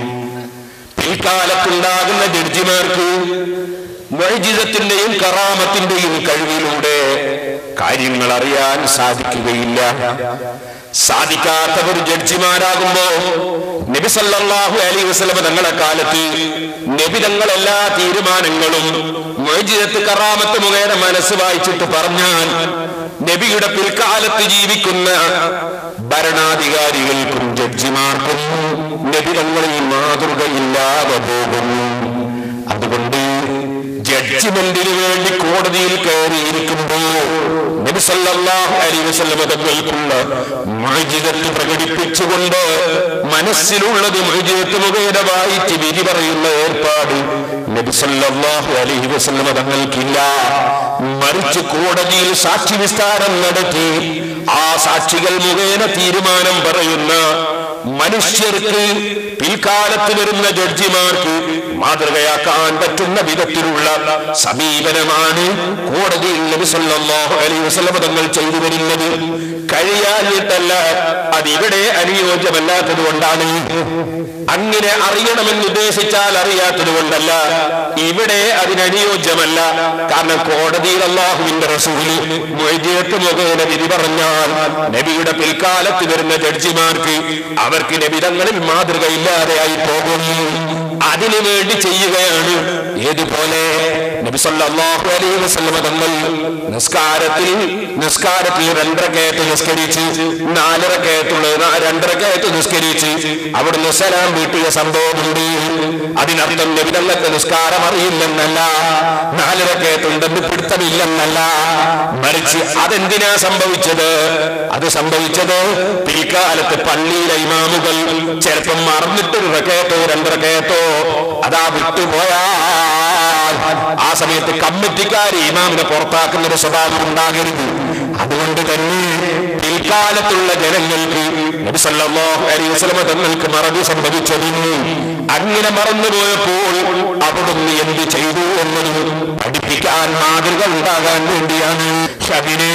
പിൽക്കാലത്തുണ്ടാകുന്ന ജഡ്ജിമാർക്ക് മൊഴിജിതത്തിന്റെയും കറാമത്തിന്റെയും കഴിവിലൂടെ കാര്യങ്ങൾ അറിയാൻ സാധിക്കുകയില്ല സാധിക്കാത്തവർ ജഡ്ജിമാരാകുമ്പോ നബി സല്ലല്ലാഹു അലൈഹി വസല്ലം തങ്ങളെ കാലത്ത് നബി തങ്ങൾ എല്ലാ തീരുമാനങ്ങളും മൊയ്ജിദത്ത് കറാമത്ത് മുഖേന മനസ്സ് വായിച്ചിട്ട് പറഞ്ഞാൽ നബിയുടെ പിൽക്കാലത്ത് ജീവിക്കുന്ന ഭരണാധികാരികൾക്കും ജഡ്ജിമാർക്കും നബി തങ്ങളിൽ മാതൃകയില്ലാതെ പോകും അതുകൊണ്ട് ജഡ്ജിമെന്റിന് വേണ്ടി കോടതിയിൽ കയറിയിരിക്കുമ്പോ നബി നബി സല്ലല്ലാഹു അലൈഹി വസല്ലം തങ്ങൾക്കുള്ള മുഅ്ജിസത്ത് പ്രകടിപ്പിച്ചുകൊണ്ട് മനസ്സിലുള്ളത് മുഅ്ജിസത്ത് മുഖേന വായിച്ച് വിധി പറയുന്ന ഏർപ്പാട് നബി സല്ലല്ലാഹു അലൈഹി വസല്ലം തങ്ങൾക്കില്ല മറിച്ച് കോടതിയിൽ സാക്ഷി വിസ്താരം നടത്തി ആ സാക്ഷികൾ മുഖേന തീരുമാനം പറയുന്ന മനുഷ്യർക്ക് പിൽക്കാലത്ത് വരുന്ന ജഡ്ജിമാർക്ക് മാതൃകയാക്കാൻ പറ്റുന്ന വിധത്തിലുള്ള സമീപനമാണ് കോടതിയിൽ നബി സല്ലല്ലാഹു അലൈഹി വസല്ലം തങ്ങൾ ചെയ്തു വരുന്നത് കഴിയാഞ്ഞിട്ടല്ല അതിവിടെ അനുയോജ്യമല്ലാത്തത് കൊണ്ടാണ് അങ്ങനെ അറിയണമെന്ന് ഉദ്ദേശിച്ചാൽ അറിയാത്തത് കൊണ്ടല്ല ഇവിടെ അതിനനുയോജ്യമല്ല കാരണം കോടതിയിൽ അള്ളാഹുവിന്റെ റസൂല് മൊയ്ജിയത്ത് മുഖേന വിധി പറഞ്ഞാൽ നബിയുടെ പിൽക്കാലത്ത് വരുന്ന ജഡ്ജിമാർക്ക് അവർക്ക് നബിതങ്ങളിൽ മാതൃകയില്ലാതെയായി പോകുന്നു അതിനു വേണ്ടി ചെയ്യുകയാണ് ഏതുപോലെ നബി സല്ലല്ലാഹു അലൈഹി വസല്ലം തങ്ങൾ നിസ്കാരത്തിൽ നിസ്കാരത്തിൽ രണ്ടരക്കയത്ത് നിസ്കരിച്ച് നാലരക്കയത്തുള്ള രണ്ടരക്കയത്ത് നിസ്കരിച്ച് അവിടുന്ന് സലാം വീട്ടിയ സംഭവമുണ്ട് അതിനർത്ഥം നബിതങ്ങൾക്ക് നിസ്കാരം അറിയില്ലെന്നല്ല നാലരക്കയത്തുണ്ടെന്ന് പിടുത്തമില്ലെന്നല്ല മറിച്ച് അതെന്തിനാ സംഭവിച്ചത് അത് സംഭവിച്ചത് പിൽക്കാലത്ത് പള്ളിയിലെ ഇമാമുകൾ ചിലപ്പം മറന്നിട്ടൊരു റക്കയത്തോ രണ്ടരക്കയത്തോ അതാ വിട്ടുപോയാൽ ആ സമയത്ത് കമ്മിറ്റിക്കാർ ഇമാമിനെ പുറത്താക്കുന്ന ഒരു സ്വഭാവം ഉണ്ടാകരുത് അതുകൊണ്ട് തന്നെ പിൽക്കാലത്തുള്ള ജനങ്ങൾക്ക് നബി സല്ലല്ലാഹു അലൈഹി വസല്ലമ തങ്ങൾക്ക് മറവി സംഭവിച്ചതിന് അങ്ങനെ മറന്നുപോയപ്പോൾ അവിടുന്ന് എന്ത് ചെയ്തു എന്നത് പഠിപ്പിക്കാൻ മാതൃക ഉണ്ടാകാൻ വേണ്ടിയാണ് അതിന്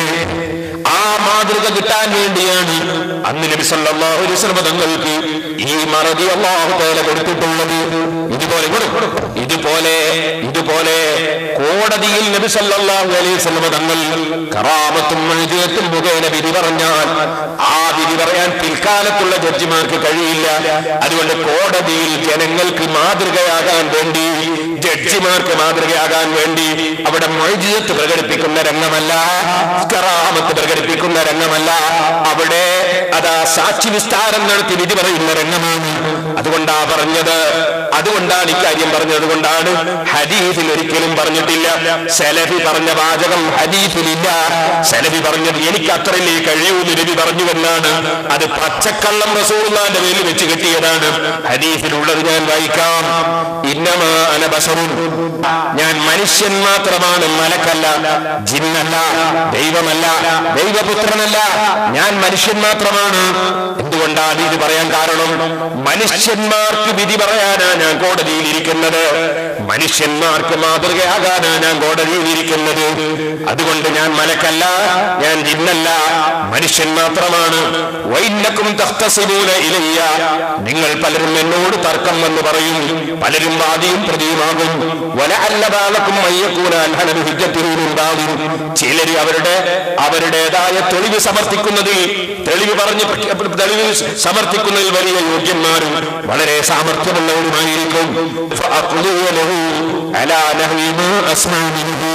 ആ മാതൃക കിട്ടാൻ വേണ്ടിയാണ് അന്ന് നബി സല്ലല്ലാഹു അലൈഹി വസല്ലമ തങ്ങൾക്ക് ഈ മറതി അള്ളാഹു തആല കൊടുത്തിട്ടുള്ളത് ഇതുപോലെ കൊടുക്കും. ഇതുപോലെ ഇതുപോലെ കോടതിയിൽ നബി സല്ലല്ലാഹു അലൈഹി വസല്ലമ തങ്ങൾ കറാമത്തും മഴുജത്തും മുഖേന വിധി പറഞ്ഞാൽ ആ വിധി പറയാൻ പിൽക്കാലത്തുള്ള ജഡ്ജിമാർക്ക് കഴിയില്ല അതുകൊണ്ട് കോടതിയിൽ ജനങ്ങൾക്ക് മാതൃകയാകാൻ വേണ്ടി ജഡ്ജിമാർക്ക് മാതൃകയാകാൻ വേണ്ടി അവിടെ മൊയ്ജിയത്ത് പ്രകടിപ്പിക്കുന്ന രംഗമല്ല കറാമത്ത് പ്രകടിപ്പിക്കുന്ന രംഗമല്ല അവിടെ അതാ സാക്ഷി വിസ്താരം നടത്തി വിധി പറയുന്ന രംഗമാണ് അതുകൊണ്ടാ പറഞ്ഞത് അതുകൊണ്ടാണ് ഇക്കാര്യം പറഞ്ഞത് കൊണ്ടാണ് ഹദീഫിൽ ഒരിക്കലും പറഞ്ഞിട്ടില്ല സെലഫി പറഞ്ഞ വാചകം ഹദീഫിലില്ല സെലഫി പറഞ്ഞത് എനിക്ക് അത്രയല്ലേ കഴിയൂ നബി പറഞ്ഞുവെന്നാണ് അത് പച്ചക്കള്ളം റസൂർലാന്റെ മേലിൽ വെച്ച് കിട്ടിയതാണ് ഹദീഫിലുള്ളത് ഞാൻ വായിക്കാം ഇന്നമാ അനബസറുൻ ഞാൻ മനുഷ്യൻ മാത്രമാണ് മലക്കല്ല ജിന്നല്ല ദൈവമല്ല ദൈവപുത്രനല്ല ഞാൻ മനുഷ്യൻ മാത്രമാണ് എന്തുകൊണ്ടാണ് ഇത് പറയാൻ കാരണം മനുഷ്യന്മാർക്ക് വിധി പറയാനാ ഞാൻ കോടതിയിൽ ഇരിക്കുന്നത് മനുഷ്യന്മാർക്ക് മാതൃകയാകാനാ ഞാൻ കോടതിയിൽ ഇരിക്കുന്നത് അതുകൊണ്ട് ഞാൻ മലക്കല്ല ഞാൻ ജിന്നല്ല മനുഷ്യൻ മാത്രമാണ് വൈന്നക്കും തഖ്തസിമൂന ഇലയ്യ നിങ്ങൾ പലരും എന്നോട് തർക്കം എന്ന് പറയും പലരും വാദിയും പ്രതിയുമാകും വല അല്ലതാലക്കും മയ്യക്കൂന അൽഹനബി ഹിജ്ജത്തിനുണ്ടാകും ചിലര് അവരുടെ അവരുടേതായ തെളിവ് സമർത്ഥിക്കുന്നതിൽ തെളിവ് പറഞ്ഞ് പ്രഖ്യാ- തെളിവ് സമർത്ഥിക്കുന്നതിൽ വലിയ യോഗ്യന്മാരും വളരെ സാമർഥ്യമുള്ളവരുമായിരിക്കും ഫഅഖ്ലിയ ലഹു അലാ നഹ്വി മാ അസ്മഉ മിൻഹു.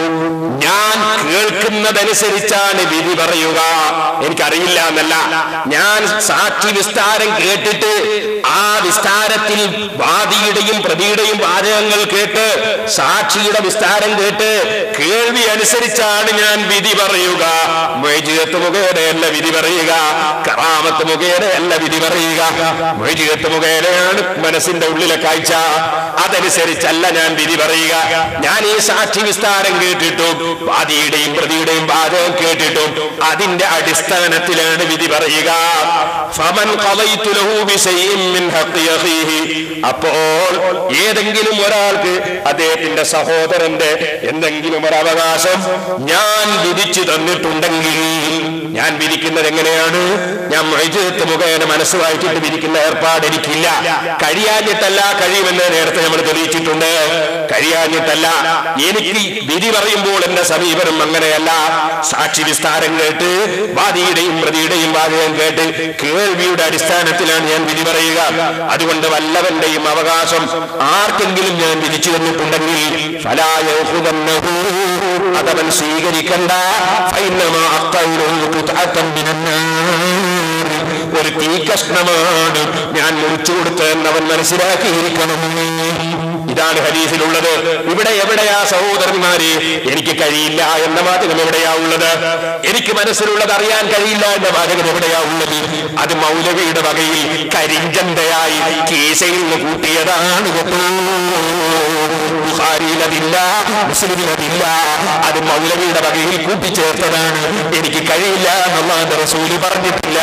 ഞാൻ കേൾക്കുന്നതനുസരിച്ചാണ് വിധി പറയുക എനിക്കറിയില്ല എന്നല്ല ഞാൻ സാക്ഷി വിസ്താരം കേട്ടിട്ട് ആ വിസ്താരത്തിൽ വാദിയുടെയും പ്രതിയുടെയും വാചകങ്ങൾ കേട്ട് സാക്ഷിയുടെ വിസ്താരം കേട്ട് കേൾവി അനുസരിച്ചാണ് ഞാൻ വിധി പറയുക മൊയ്ജിയത്ത് മുഖേനയല്ല വിധി പറയുക കറാമത്ത് മുഖേനയല്ല വിധി പറയുക മൊയ്ജിയത്ത് മുഖേനയാണ് മനസ്സിന്റെ ഉള്ളിലെ കാഴ്ച അതനുസരിച്ചല്ല ഞാൻ വിധി പറയുക ഞാൻ ഈ സാക്ഷി വിസ്താരം കേട്ടിട്ടും വാദിയുടെയും പ്രതിയുടെയും വാദം കേട്ടിട്ടും അതിന്റെ അടിസ്ഥാനത്തിലാണ് വിധി പറയുക ഫമൻ ഖളൈതു ലഹു ബിശൈഇൻ മിൻ ഹഖ്ഖി അഖീഹി അപ്പോൾ ഏതെങ്കിലും ഒരാൾക്ക് അദ്ദേഹത്തിന്റെ സഹോദരന്റെ എന്തെങ്കിലും ഒരു അവകാശം ഞാൻ വിധിച്ചു തന്നിട്ടുണ്ടെങ്കിൽ ഞാൻ വിധിക്കുന്നത് എങ്ങനെയാണ് ഞാൻ മൈജത്ത് മുഖേന മനസ്സ് വായിച്ചിട്ട് വിധിക്കുന്ന ഏർപ്പാട് എനിക്കില്ല കഴിയാഞ്ഞിട്ടല്ല കഴിയുമെന്ന് നേരത്തെ നമ്മൾ തെളിയിച്ചിട്ടുണ്ട് കഴിയാഞ്ഞിട്ടല്ല എനിക്ക് വിധി പറയുമ്പോൾ എന്റെ സമീപനം അങ്ങനെയല്ല സാക്ഷി വിസ്താരം കേട്ട് വാദിയുടെയും പ്രതിയുടെയും വാദം കേട്ട് കേൾവിയുടെ അടിസ്ഥാനത്തിലാണ് ഞാൻ വിധി പറയുക അതുകൊണ്ട് വല്ലവന്റെയും അവകാശം ആർക്കെങ്കിലും ഞാൻ വിധിച്ചു തന്നിട്ടുണ്ടെങ്കിൽ ഫലായഹുദന്നഹു അതവൻ സ്വീകരിക്കണ്ട ഫൈന്നമാ അഖ്തൗലുഹു ഖുത്അത്തൻ മിനന്നാർ. ഒരു തീ കഷ്ണമാണ് ഞാൻ മുറിച്ചു കൊടുത്തതെന്ന് അവൻ മനസ്സിലാക്കിയിരിക്കണം ഇതാണ് ഹദീസിലുള്ളത് ഇവിടെ എവിടെയാ സഹോദരന്മാരെ എനിക്ക് കഴിയില്ല എന്ന വാചകം എവിടെയാ ഉള്ളത് എനിക്ക് മനസ്സിലുള്ളത് അറിയാൻ കഴിയില്ല എന്ന വാചകം എവിടെയാ ഉള്ളത് അത് മൗലവിയുടെ വകയിൽ കരിഞ്ചന്തയായി കീശയിൽ നിന്ന് കൂട്ടിയതാണ് കേട്ടോ ബുഖാരിയിലതില്ല മുസ്ലിമിലതില്ല അത് മൗലവിയുടെ വകയിൽ കൂട്ടിച്ചേർത്തതാണ് എനിക്ക് കഴിയില്ല എന്നുള്ളതിന്റെ റസൂല് പറഞ്ഞിട്ടില്ല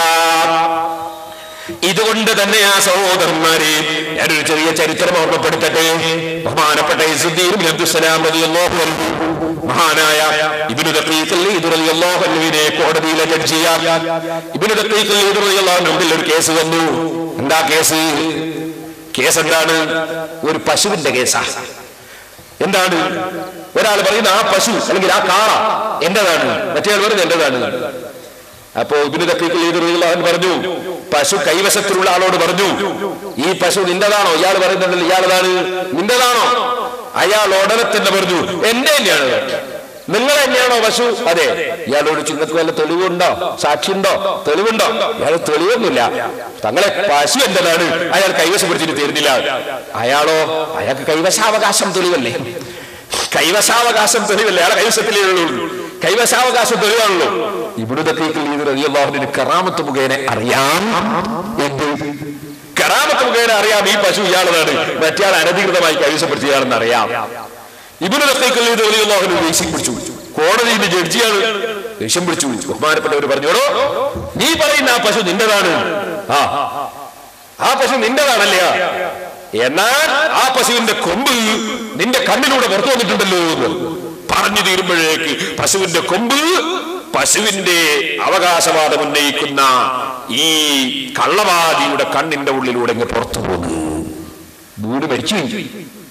ഇതുകൊണ്ട് തന്നെ ആ സഹോദരന്മാരെ ഞാനൊരു ചെറിയ ചരിത്രം ഓർമ്മപ്പെടുത്തട്ടെ ബഹുമാനപ്പെട്ട ഇസുദ്ദീൻ ബിൻ അബ്ദുസ്സലാം റളിയല്ലാഹു അൻഹു മഹാനായ ഇബ്നു ദഖീഖ് ഇത് റളിയല്ലാഹു അൻഹുവിനെ കോടതിയിലെ ജഡ്ജിയാൽ ഇബ്നു ദഖീഖ് ഇത് റളിയല്ലാഹു അൻഹുവിൽ ഒരു കേസ് വന്നു എന്താ കേസ് കേസ് എന്താണ് ഒരു പശുവിന്റെ കേസാ എന്താണ് ഒരാൾ പറയുന്ന ആ പശു അല്ലെങ്കിൽ ആ കാള എന്റേതാണ് മറ്റേ ആൾ പറയുന്നത് എന്റേതാണ് അപ്പോ ഇബിന് തക്കീക്കിൽ അവൻ പറഞ്ഞു പശു കൈവശത്തിലുള്ള ആളോട് പറഞ്ഞു ഈ പശു നിന്റേതാണോ ഇയാൾ പറയുന്നുണ്ടല്ലോ ഇയാളതാണ് നിന്റേതാണോ അയാൾ ഉടനെ തന്നെ പറഞ്ഞു എന്റെ തന്നെയാണ് നിങ്ങൾ തന്നെയാണോ പശു അതെ ഇയാളോട് ചിന്നക്ക് വല്ല തെളിവുണ്ടോ സാക്ഷിയുണ്ടോ തെളിവുണ്ടോ ഇയാൾ തെളിവൊന്നുമില്ല തങ്ങളെ പശു എന്റേതാണ് അയാൾ കൈവശപ്പെടുത്തിട്ട് തീർന്നില്ല അയാളോ അയാൾക്ക് കൈവശാവകാശം തെളിവല്ലേ കൈവശാവകാശം തെളിവല്ലേ അയാളെ കൈവശത്തിലേ ഉള്ളൂ കൈവശാവകാശം തെളിവാണല്ലോ ഇവിടുത്തെ റളിയല്ലാഹുവിന് കറാമത്ത് മുഖേന അറിയാം എന്ത് കറാമത്ത് മുഖേന അറിയാം ഈ പശു ഇയാളതാണ് മറ്റയാൾ അനധികൃതമായി കൈവശപ്പെടുത്തിയാണെന്ന് അറിയാം ഇബിന് റളിയല്ലാഹുവിന് ദേഷ്യം പിടിച്ചു കോടതിയുടെ ജഡ്ജിയാണ് ദേഷ്യം പിടിച്ചു ബഹുമാനപ്പെട്ടവർ പറഞ്ഞോടോ നീ പറയുന്ന ആ പശു നിന്റേതാണ് ആ ആ പശു നിന്റേതാണല്ലേ എന്നാൽ ആ പശുവിന്റെ കൊമ്പ് നിന്റെ കണ്ണിലൂടെ പുറത്തു വന്നിട്ടുണ്ടല്ലോ എന്ന് പറഞ്ഞു തീരുമ്പോഴേക്ക് പശുവിന്റെ കൊമ്പ് പശുവിന്റെ അവകാശവാദം ഉന്നയിക്കുന്ന ഈ കള്ളവാദിയുടെ കണ്ണിന്റെ ഉള്ളിലൂടെ ഇങ്ങ് പുറത്തു പോകുന്നു വീട് മരിച്ചുപോയി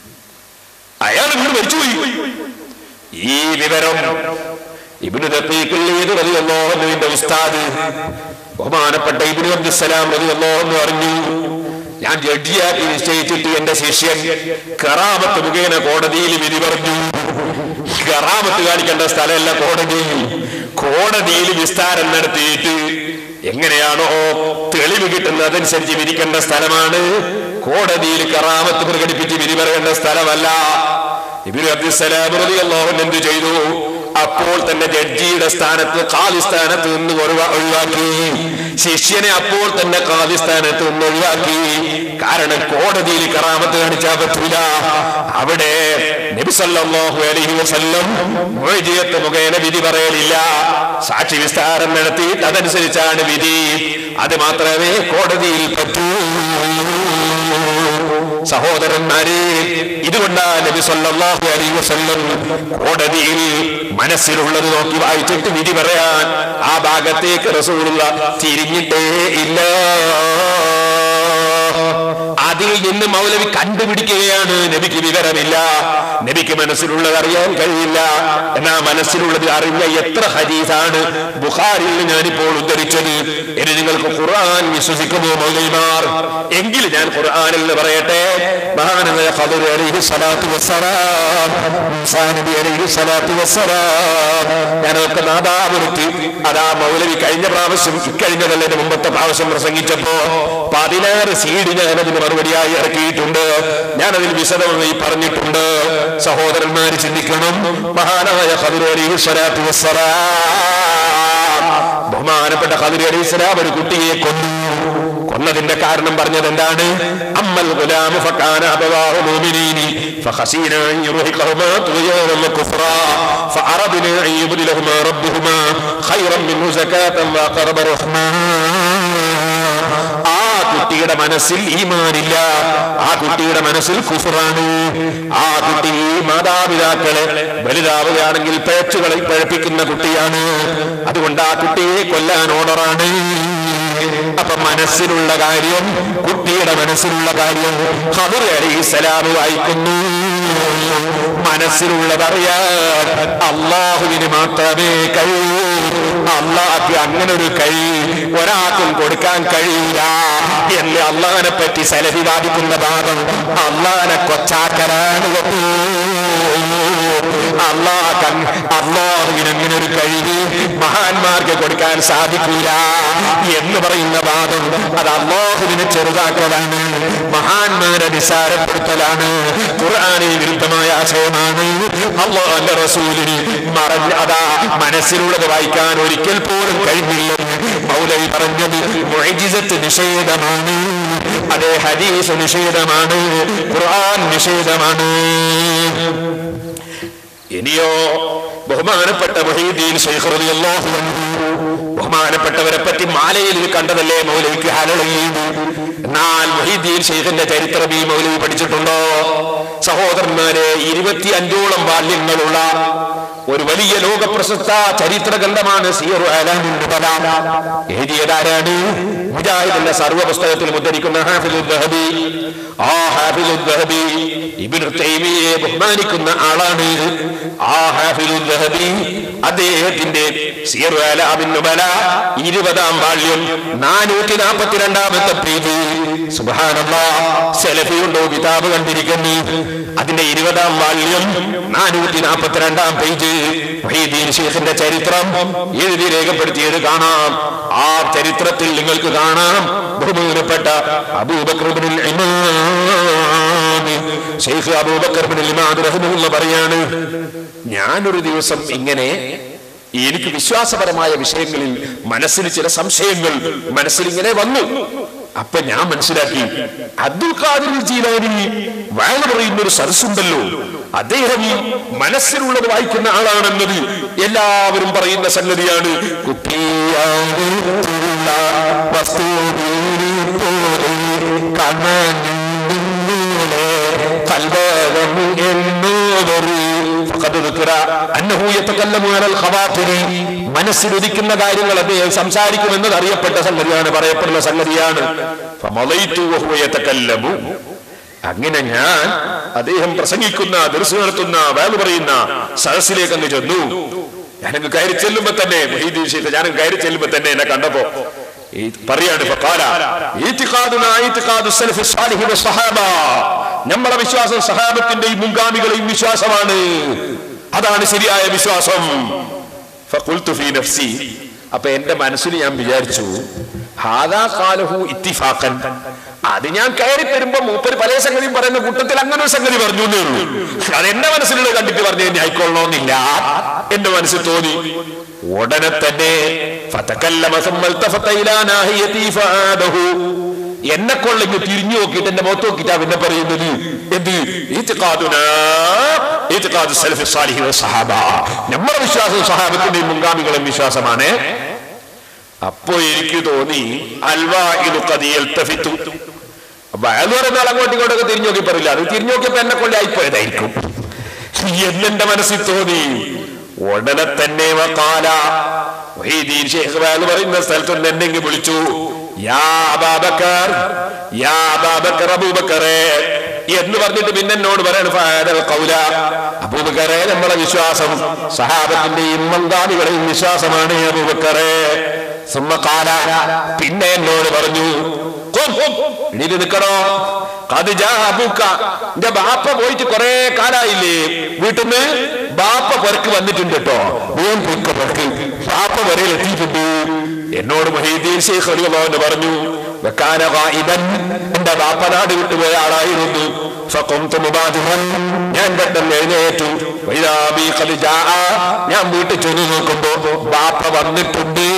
അയാൾ വീട് മരിച്ചുപോയി ഈ വിവരം ഇബിന് റളിയല്ലാഹുവിന്റെ ഉസ്താദ് ബഹുമാനപ്പെട്ട ഇബിന് അബ്ദുസ്സലാം റളിയല്ലാഹു എന്ന് അറിഞ്ഞു ഞാൻ ജഡ്ജിയാക്കി നിശ്ചയിച്ചിട്ട് എന്റെ ശിഷ്യൻ കറാമത്ത് മുഖേന കോടതിയിൽ വിധി പറഞ്ഞു കറാമത്ത് കാണിക്കേണ്ട സ്ഥലമല്ല കോടതി കോടതിയിൽ വിസ്താരം നടത്തിയിട്ട് എങ്ങനെയാണോ തെളിവ് കിട്ടുന്നത് അതനുസരിച്ച് വിരിക്കേണ്ട സ്ഥലമാണ് കോടതിയിൽ കറാമത്ത് പ്രകടിപ്പിച്ച് വിധി പറയേണ്ട സ്ഥലമല്ല ഇബിന് അബ്ദുസലാം റളിയല്ലാഹു അൻഹു എന്ത് ചെയ്തു അപ്പോൾ തന്നെ ജഡ്ജിയുടെ സ്ഥാനത്ത് കാലി സ്ഥാനത്ത് നിന്ന് ഒഴിവാ- ഒഴിവാക്കി ശിഷ്യനെ അപ്പോൾ തന്നെ കാലി സ്ഥാനത്ത് നിന്ന് ഒഴിവാക്കി കാരണം കോടതിയിൽ കറാമത്ത് കാണിച്ചാൽ പറ്റൂല അവിടെ നബി സല്ലല്ലാഹു അലൈഹി വസല്ലം മുഅ്ജിയത്ത് മുഖേന വിധി പറയലില്ല സാക്ഷി വിസ്താരം നടത്തി അതനുസരിച്ചാണ് വിധി അത് മാത്രമേ കോടതിയിൽ പറ്റൂ സഹോദരന്മാരെ ഇതുകൊണ്ടാണ് നബി സല്ലല്ലാഹു അലൈഹി വസല്ലം കോടതിയിൽ മനസ്സിലുള്ളത് നോക്കി വായിച്ചിട്ട് വിധി പറയാൻ ആ ഭാഗത്തേക്ക് റസൂലുള്ള തിരിഞ്ഞിട്ടേ ഇല്ല അതിൽ നിന്ന് മൗലവി കണ്ടുപിടിക്കുകയാണ് നബിക്ക് വിവരമില്ല നബിക്ക് മനസ്സിലുള്ളത് അറിയാൻ കഴിയില്ല എന്നാ മനസ്സിലുള്ളത് അറിഞ്ഞ എത്ര ഹദീസാണ് ബുഖാരിൽ ഞാനിപ്പോൾ ഉദ്ധരിച്ചത് ഇനി നിങ്ങൾക്ക് ഖുർആൻ വിശ്വസിക്കുമോ മൗലവിമാർ എങ്കിൽ ഞാൻ ഖുർആനിൽ നിന്ന് പറയട്ടെ മഹാനായ ഖദർ അലൈഹി സ്വലാത്തു വസ്സലാം മൂസാ നബി അലൈഹി സ്വലാത്തു വസ്സലാം ഞാനൊക്കെ നാദാപുരത്ത് അതാ മൗലവി കഴിഞ്ഞ പ്രാവശ്യം ഇക്കഴിഞ്ഞതല്ല ഇതിന് മുമ്പത്തെ പ്രാവശ്യം പ്രസംഗിച്ചപ്പോ പതിനാറ് സീഡ് ഞാൻ അതിന് മറുപടിയായി ഇറക്കിയിട്ടുണ്ട് ഞാൻ അതിൽ വിശദമായി പറഞ്ഞിട്ടുണ്ട് സഹോദരന്മാര് ചിന്തിക്കണം മഹാനായ ഖദർ അലൈഹി സ്വലാത്തു വസ്സലാം ബഹുമാനപ്പെട്ട ഖദർ അലൈഹി സ്വലാം ഒരു കുട്ടിയെ കൊന്നു കൊന്നതിന്റെ കാരണം പറഞ്ഞത് എന്താണ് അമ്മൽ ഗുലാമു ഫകാന അബവാഹു മുഅ്മിനീനി ഫഖസീന അൻ യുർഹിഖഹുമാ തുഗ്യാനൻ വകുഫ്റാ ഫഅറദ്ന അൻ യുബ്ദിലഹുമാ റബ്ബുഹുമാ ഖൈറൻ മിൻഹു സകാതൻ വഅഖറബ റഹ്മാ ആ കുട്ടിയുടെ മനസ്സിൽ ഈമാനില്ല ആ കുട്ടിയുടെ മനസ്സിൽ കുഫറാണ് ആ കുട്ടി മാതാപിതാക്കളെ വലുതാവുകയാണെങ്കിൽ പേച്ചുകളെ പഴപ്പിക്കുന്ന കുട്ടിയാണ് അതുകൊണ്ട് ആ കുട്ടിയെ കൊല്ലാൻ ഓർഡറാണ് അപ്പൊ മനസ്സിലുള്ള കാര്യം കുട്ടിയുടെ മനസ്സിലുള്ള കാര്യം ഖദർ അലൈഹിസ്സലാം വായിക്കുന്നു മനസ്സിലുള്ളതറിയാൻ അള്ളാഹുവിന് മാത്രമേ കഴിയൂ അള്ളാഹ് അങ്ങനെ ഒരു കഴി ഒരാൾക്കും കൊടുക്കാൻ കഴിയില്ല എന്ന് അള്ളാഹിനെ പറ്റി സലഫി വാദിക്കുന്ന ഭാഗം അള്ളാഹിനെ കൊച്ചാക്കലാണ് കേട്ടോ അള്ളാഹ് അള്ളാഹുവിന് അങ്ങനെ ഒരു കഴിവ് മഹാന്മാർക്ക് കൊടുക്കാൻ സാധിക്കൂല എന്ന് പറയുന്ന വാദം അത് അള്ളാഹുവിനെ ചെറുതാക്കലാണ് മഹാന്മാരെ നിസാരപ്പെടുത്തലാണ് ഖുർആാനിൽ വിരുദ്ധമായ ആശയമാണ് അള്ളാഹന്റെ റസൂലിന് മറഞ്ഞ അതാ മനസ്സിലുള്ളത് വായിക്കാൻ ഒരിക്കൽ പോലും കഴിഞ്ഞില്ലെന്ന് മൗലവി പറഞ്ഞത് മുഅ്ജിസത്ത് നിഷേധമാണ് അതേ ഹദീസ് നിഷേധമാണ് ഖുർആൻ നിഷേധമാണ് ഇനിയോ ബഹുമാനപ്പെട്ട മൊഹീദ്ദീൻ ശൈഖ് റളിയല്ലാഹു അൻഹു ബഹുമാനപ്പെട്ടവരെ പറ്റി മാലയിൽ ഇത് കണ്ടതല്ലേ മൗലവിക്ക് ഹാലളയും എന്നാൽ മൊഹീദ്ദീൻ ശൈഖിന്റെ ചരിത്രം ഈ മൗലവി പഠിച്ചിട്ടുണ്ടോ സഹോദരന്മാരെ ഇരുപത്തി അഞ്ചോളം ബാല്യങ്ങളുള്ള ഒരു വലിയ ലോക പ്രശസ്ത ചരിത്ര ഗ്രന്ഥമാണ് സിയറു അലാമിൻ നുബല. എഴുതിയതാരാണ് മുജാഹിദിന്റെ സർവ്വ പുസ്തകത്തിൽ മുദ്രിക്കുന്ന ഹാഫിദുൽ ദഹബി ആ ഹാഫിദുൽ ദഹബി ഇബ്നു തൈമിയെ ബഹുമാനിക്കുന്ന ആളാണ് ആ ഹാഫിദുൽ ദഹബി അദ്ദേഹത്തിന്റെ സിയറു അലാമിൻ നുബല ഇരുപതാം ബാല്യം നാനൂറ്റി നാൽപ്പത്തിരണ്ടാമത്തെ പേജ് സുബാനല്ലാ സെലഫിയുണ്ടോ കിതാബ് കണ്ടിരിക്കുന്നു അതിന്റെ ഇരുപതാം വാള്യം നാനൂറ്റി നാൽപ്പത്തിരണ്ടാം പേജ് വഹീദീൻ ഷേഖിന്റെ ചരിത്രം എഴുതി രേഖപ്പെടുത്തിയത് കാണാം ആ ചരിത്രത്തിൽ നിങ്ങൾക്ക് കാണാം ബഹുമാനപ്പെട്ട അബൂബക്കർ ഇബ്നുൽ ഇമാം ഷെയ്ഖ് അബൂബക്കർ ഇബ്നുൽ ഇമാം റഹിമഹുല്ല പറയാണ് ഞാനൊരു ദിവസം ഇങ്ങനെ എനിക്ക് വിശ്വാസപരമായ വിഷയങ്ങളിൽ മനസ്സിൽ ചില സംശയങ്ങൾ മനസ്സിൽ ഇങ്ങനെ വന്നു അപ്പൊ ഞാൻ മനസ്സിലാക്കി അബ്ദുൽ ഖാദിർ ജീലാനി വയൽ പറയുന്ന ഒരു സദസ്സുണ്ടല്ലോ അദ്ദേഹം മനസ്സിലുള്ളത് വായിക്കുന്ന ആളാണെന്നത് എല്ലാവരും പറയുന്ന സംഗതിയാണ് കുപ്പിയാടുള്ള വസ്തുവിനെ പോലെ കണ്ണാഞ്ഞിങ്ങനെ കൽവേഗം എന്നോവർ فقد ذكر أنه يتكلم على الخواطر മനസ്സിലുദിക്കുന്ന കാര്യങ്ങൾ അദ്ദേഹം സംസാരിക്കുമെന്നത് അറിയപ്പെട്ട സംഗതിയാണ് പറയപ്പെടുന്ന സംഗതിയാണ് فمضيت وهو يتكلم. അങ്ങനെ ഞാൻ അദ്ദേഹം പ്രസംഗിക്കുന്ന ദർശ നടത്തുന്ന വേല പറയുന്ന സദസ്സിലേക്ക് അങ്ങ് ചെന്നു ഞാനങ്ങ് കയറി ചെല്ലുമ്പോ തന്നെ മൊഹീദ്ദീൻ ഷെയ്ഖ് ഞാനങ്ങ് കയറി ചെല്ലുമ്പോ തന്നെ എന്നെ കണ്ടപ്പോ ഈ പറയാണ് ഫഖാല ഈത്തിഖാദുനാ ഈത്തിഖാദു സലഫി സ്വാലിഹി വസ്സഹാബ നമ്മളെ വിശ്വാസം സഹാബത്തിന്റെയും മുൻഗാമികളെയും വിശ്വാസമാണ് അതാണ് ശരിയായ വിശ്വാസം ഫഖുൽതു ഫീ നഫ്സി അപ്പൊ എന്റെ മനസ്സിൽ ഞാൻ വിചാരിച്ചു ഹാദാ ഖാലഹു ഇത്തിഫാഖൻ അത് ഞാൻ കയറി തരുമ്പോ മൂപ്പര് പല സംഗതിയും പറയുന്ന കൂട്ടത്തിൽ അങ്ങനെ ഒരു സംഗതി പറഞ്ഞു എന്നേ ഉള്ളൂ അത് എന്റെ മനസ്സിലുള്ള കണ്ടിട്ട് പറഞ്ഞു കഴിഞ്ഞാൽ ആയിക്കൊള്ളണമെന്നില്ല എന്റെ മനസ്സിൽ തോന്നി ഉടനെ തന്നെ ഫതകല്ലമ ثم التفت إلى ناحيتي فعاده. എന്നെ കൊള്ളിങ്ങ് തിരിഞ്ഞു നോക്കിയിട്ട് എന്റെ മുഖത്ത് നോക്കിയിട്ടാ പിന്നെ പറയുന്നത് എന്ത് ഈത്തിഖാദുനാ ഈത്തിഖാദു സലഫി സ്വാലിഹി വസ്സഹാബ. നമ്മുടെ വിശ്വാസം സഹാബത്തിന്റെയും മുൻഗാമികളും വിശ്വാസമാണ് അപ്പോ എനിക്ക് തോന്നി അൽവാ ഇത് കതിയൽത്തഫിത്തു വയലു പറഞ്ഞാൽ അങ്ങോട്ടും ഇങ്ങോട്ടൊക്കെ തിരിഞ്ഞു നോക്കി പറയില്ല അത് തിരിഞ്ഞു നോക്കിയപ്പോ എന്നെ കൊള്ളി ആയിപ്പോയതായിരിക്കും എന്നെന്റെ മനസ്സിൽ തോന്നി ഉടനെ തന്നെ വക്കാല വഹീദീൻ ശേഖ് വയലു പറയുന്ന സ്ഥലത്ത് നിന്ന് എന്നെ ഇങ്ങ് വിളിച്ചു യാ അബാബക്കർ യാ അബാബക്കർ അബൂബക്കറേ എന്ന് പറഞ്ഞിട്ട് പിന്നെ എന്നോട് പറയാണ് ഫാദൽ ഖൗല അബൂബക്കറെ നമ്മളെ വിശ്വാസം സഹാബത്തിന്റെയും മങ്കാദികളെയും വിശ്വാസമാണ് അബൂബക്കറെ സുമ്മക്കാല പിന്നെ എന്നോട് പറഞ്ഞു "ഖും, എണീറ്റ് നിൽക്കണോ കതിജാബുക്ക എന്റെ ബാപ്പ പോയിട്ട് കുറെ കാലായില്ലേ വീട്ടിൽ നിന്ന് ബാപ്പ പുറക്ക് വന്നിട്ടുണ്ട് കേട്ടോ മൂന്ന് പൊക്ക പുറക്ക് ബാപ്പ വരയിൽ എത്തിയിട്ടുണ്ട് എന്നോട് മൊഹീദ്ദീൻ ശേഖ് അലിഹുല്ലാന്ന് പറഞ്ഞു വെക്കാന ഗായിബൻ എന്റെ ബാപ്പ നാട് വിട്ടുപോയ ആളായിരുന്നു ഫഖുംതു മുബാദിറൻ. ഞാൻ പെട്ടെന്ന് എഴുന്നേറ്റു വൈദാ ബി ഖദ് ജാഅ. ഞാൻ വീട്ടിൽ ചെന്ന് നോക്കുമ്പോ ബാപ്പ വന്നിട്ടുണ്ട്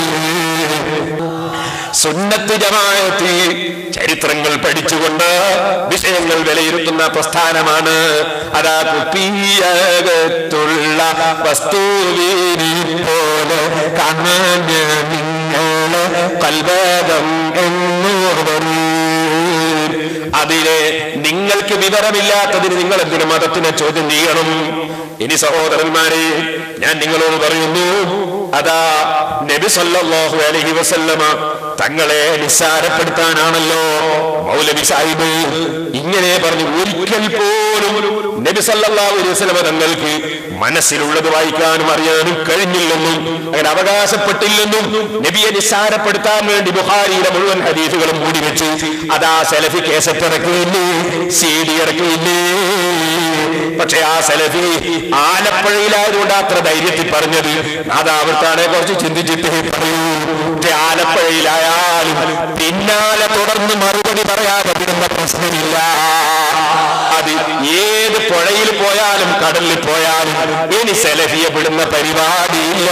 സുന്നത്ത് ജമാഅത്ത് ചരിത്രങ്ങൾ പഠിച്ചുകൊണ്ട് വിഷയങ്ങൾ വിലയിരുത്തുന്ന പ്രസ്ഥാനമാണ് അതാ കുപ്പിയകത്തുള്ള വസ്തുവിനെ പോലെ കാണാൻ നിങ്ങളെ കൽവേദം എന്നോർവരും അതിലെ നിങ്ങൾക്ക് വിവരമില്ലാത്തതിന് നിങ്ങൾ എന്തിനു മതത്തിനെ ചോദ്യം ചെയ്യണം ഇനി സഹോദരന്മാരെ ഞാൻ നിങ്ങളോട് പറയുന്നു അതാ നബി സല്ലല്ലാഹു അലൈഹി വസല്ലമ തങ്ങളെ നിസ്സാരപ്പെടുത്താനാണല്ലോ മൗലവി സാഹിബ് ഇങ്ങനെ പറഞ്ഞു ഒരിക്കൽ പോലും നബി സല്ലല്ലാഹു അലൈഹി വസല്ലമ തങ്ങൾക്ക് മനസ്സിലുള്ളത് വായിക്കാനും അറിയാനും കഴിഞ്ഞില്ലെന്നും അങ്ങനെ അവകാശപ്പെട്ടില്ലെന്നും നബിയെ നിസ്സാരപ്പെടുത്താൻ വേണ്ടി ബുഹാരിയുടെ മുഴുവൻ ഹദീസുകളും മൂടി വെച്ച് അതാ സെലഫി കേസറ്റ് ഇറക്കിയില്ലേ സി ഡി ഇറക്കിയില്ലേ പക്ഷെ ആ സലഫി ആലപ്പുഴയിലായതുകൊണ്ട് അത്ര ധൈര്യത്തിൽ പറഞ്ഞത് അത് അവർക്കാണ് കുറച്ച് ചിന്തിച്ചിട്ട് പറയൂ പക്ഷെ ആലപ്പുഴയിലായാലും പിന്നാലെ തുടർന്ന് മറുപടി പറയാതെ വിടുന്ന പ്രശ്നമില്ല അത് ഏത് പുഴയിൽ പോയാലും കടലിൽ പോയാലും ഇനി സെലഫിയെ വിടുന്ന പരിപാടിയില്ല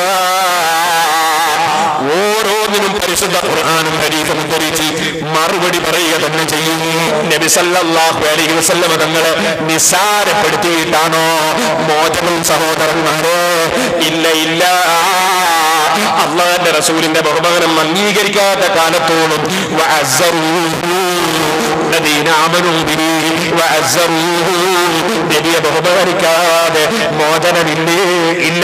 ഓരോന്നിനും പരിശുദ്ധ ഖുർആാനും ഹരീഫും ധരിച്ച് മറുപടി പറയുക തന്നെ ചെയ്യും നബി സല്ലല്ലാഹു അലൈഹി വസല്ലമ തങ്ങളെ നിസാരപ്പെടുത്തിയിട്ടാണോ മോചനം സഹോദരന്മാരെ ഇല്ല ഇല്ല അള്ളാന്റെ റസൂലിന്റെ ബഹുമാനം അംഗീകരിക്കാത്ത കാലത്തോളം വഅസ്സറൂഹു الذين آمنوا به وعزروه നബിയെ ബഹുമാനിക്കാതെ മോചനമില്ലേ ഇല്ല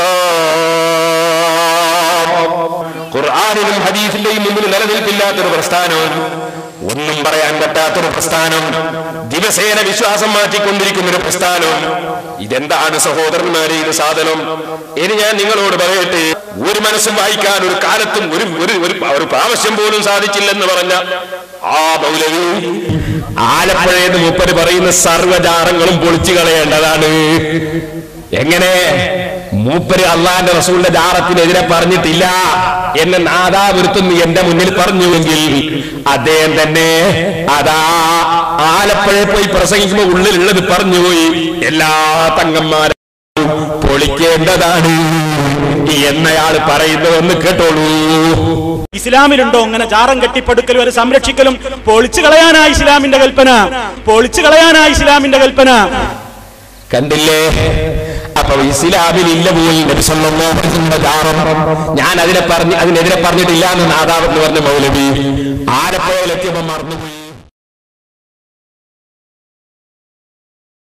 ഖുർആാനിലും ഹദീസിന്റെയും മുമ്പിൽ നിലനിൽപ്പില്ലാത്തൊരു പ്രസ്ഥാനം ഒന്നും പറയാൻ പറ്റാത്തൊരു പ്രസ്ഥാനം ദിവസേന വിശ്വാസം മാറ്റിക്കൊണ്ടിരിക്കുന്ന ഒരു പ്രസ്ഥാനം ഇതെന്താണ് സഹോദരന്മാരെ ഇത് സാധനം ഇനി ഞാൻ നിങ്ങളോട് പറയട്ടെ ഒരു മനസ്സും വായിക്കാൻ ഒരു കാലത്തും ഒരു ഒരു ഒരു ഒരു പ്രാവശ്യം പോലും സാധിച്ചില്ലെന്ന് പറഞ്ഞ ആ മൗലവി ആലപ്പുഴയെന്ന് മൂപ്പര് പറയുന്ന സർവ്വജാറങ്ങളും പൊളിച്ചു കളയേണ്ടതാണ് എങ്ങനെ മൂപ്പര് അള്ളാന്റെ റസൂലിന്റെ ജാറത്തിനെതിരെ പറഞ്ഞിട്ടില്ല എന്ന് നാദാപുരത്തും എന്റെ മുന്നിൽ പറഞ്ഞുവെങ്കിൽ അദ്ദേഹം തന്നെ അതാ ആലപ്പുഴയിൽ പോയി പ്രസംഗിക്കുമ്പോ ഉള്ളിലുള്ളത് പറഞ്ഞുപോയി എല്ലാ തങ്ങന്മാരും പൊളിക്കേണ്ടതാണ് എന്നയാൾ പറയുന്നതെന്ന് കേട്ടോളൂ ഇസ്ലാമിലുണ്ടോ അങ്ങനെ ജാറം കെട്ടിപ്പടുക്കലും ഒരു സംരക്ഷിക്കലും പൊളിച്ചു കളയാനാ ഇസ്ലാമിന്റെ കൽപ്പന പൊളിച്ചു കളയാനാ ഇസ്ലാമിന്റെ കൽപ്പന കണ്ടില്ലേ അപ്പൊ ഇസ്ലാമിൽ ഇല്ല പോയി നബി സല്ലല്ലാഹു അലൈഹി വസല്ലം ജാറം ഞാൻ അതിനെ പറഞ്ഞ് അതിനെതിരെ പറഞ്ഞിട്ടില്ല എന്ന് നാദാവെന്ന് പറഞ്ഞ മൗലവി ആലപ്പുഴയിലെത്തിയപ്പോ മറന്നുപോയി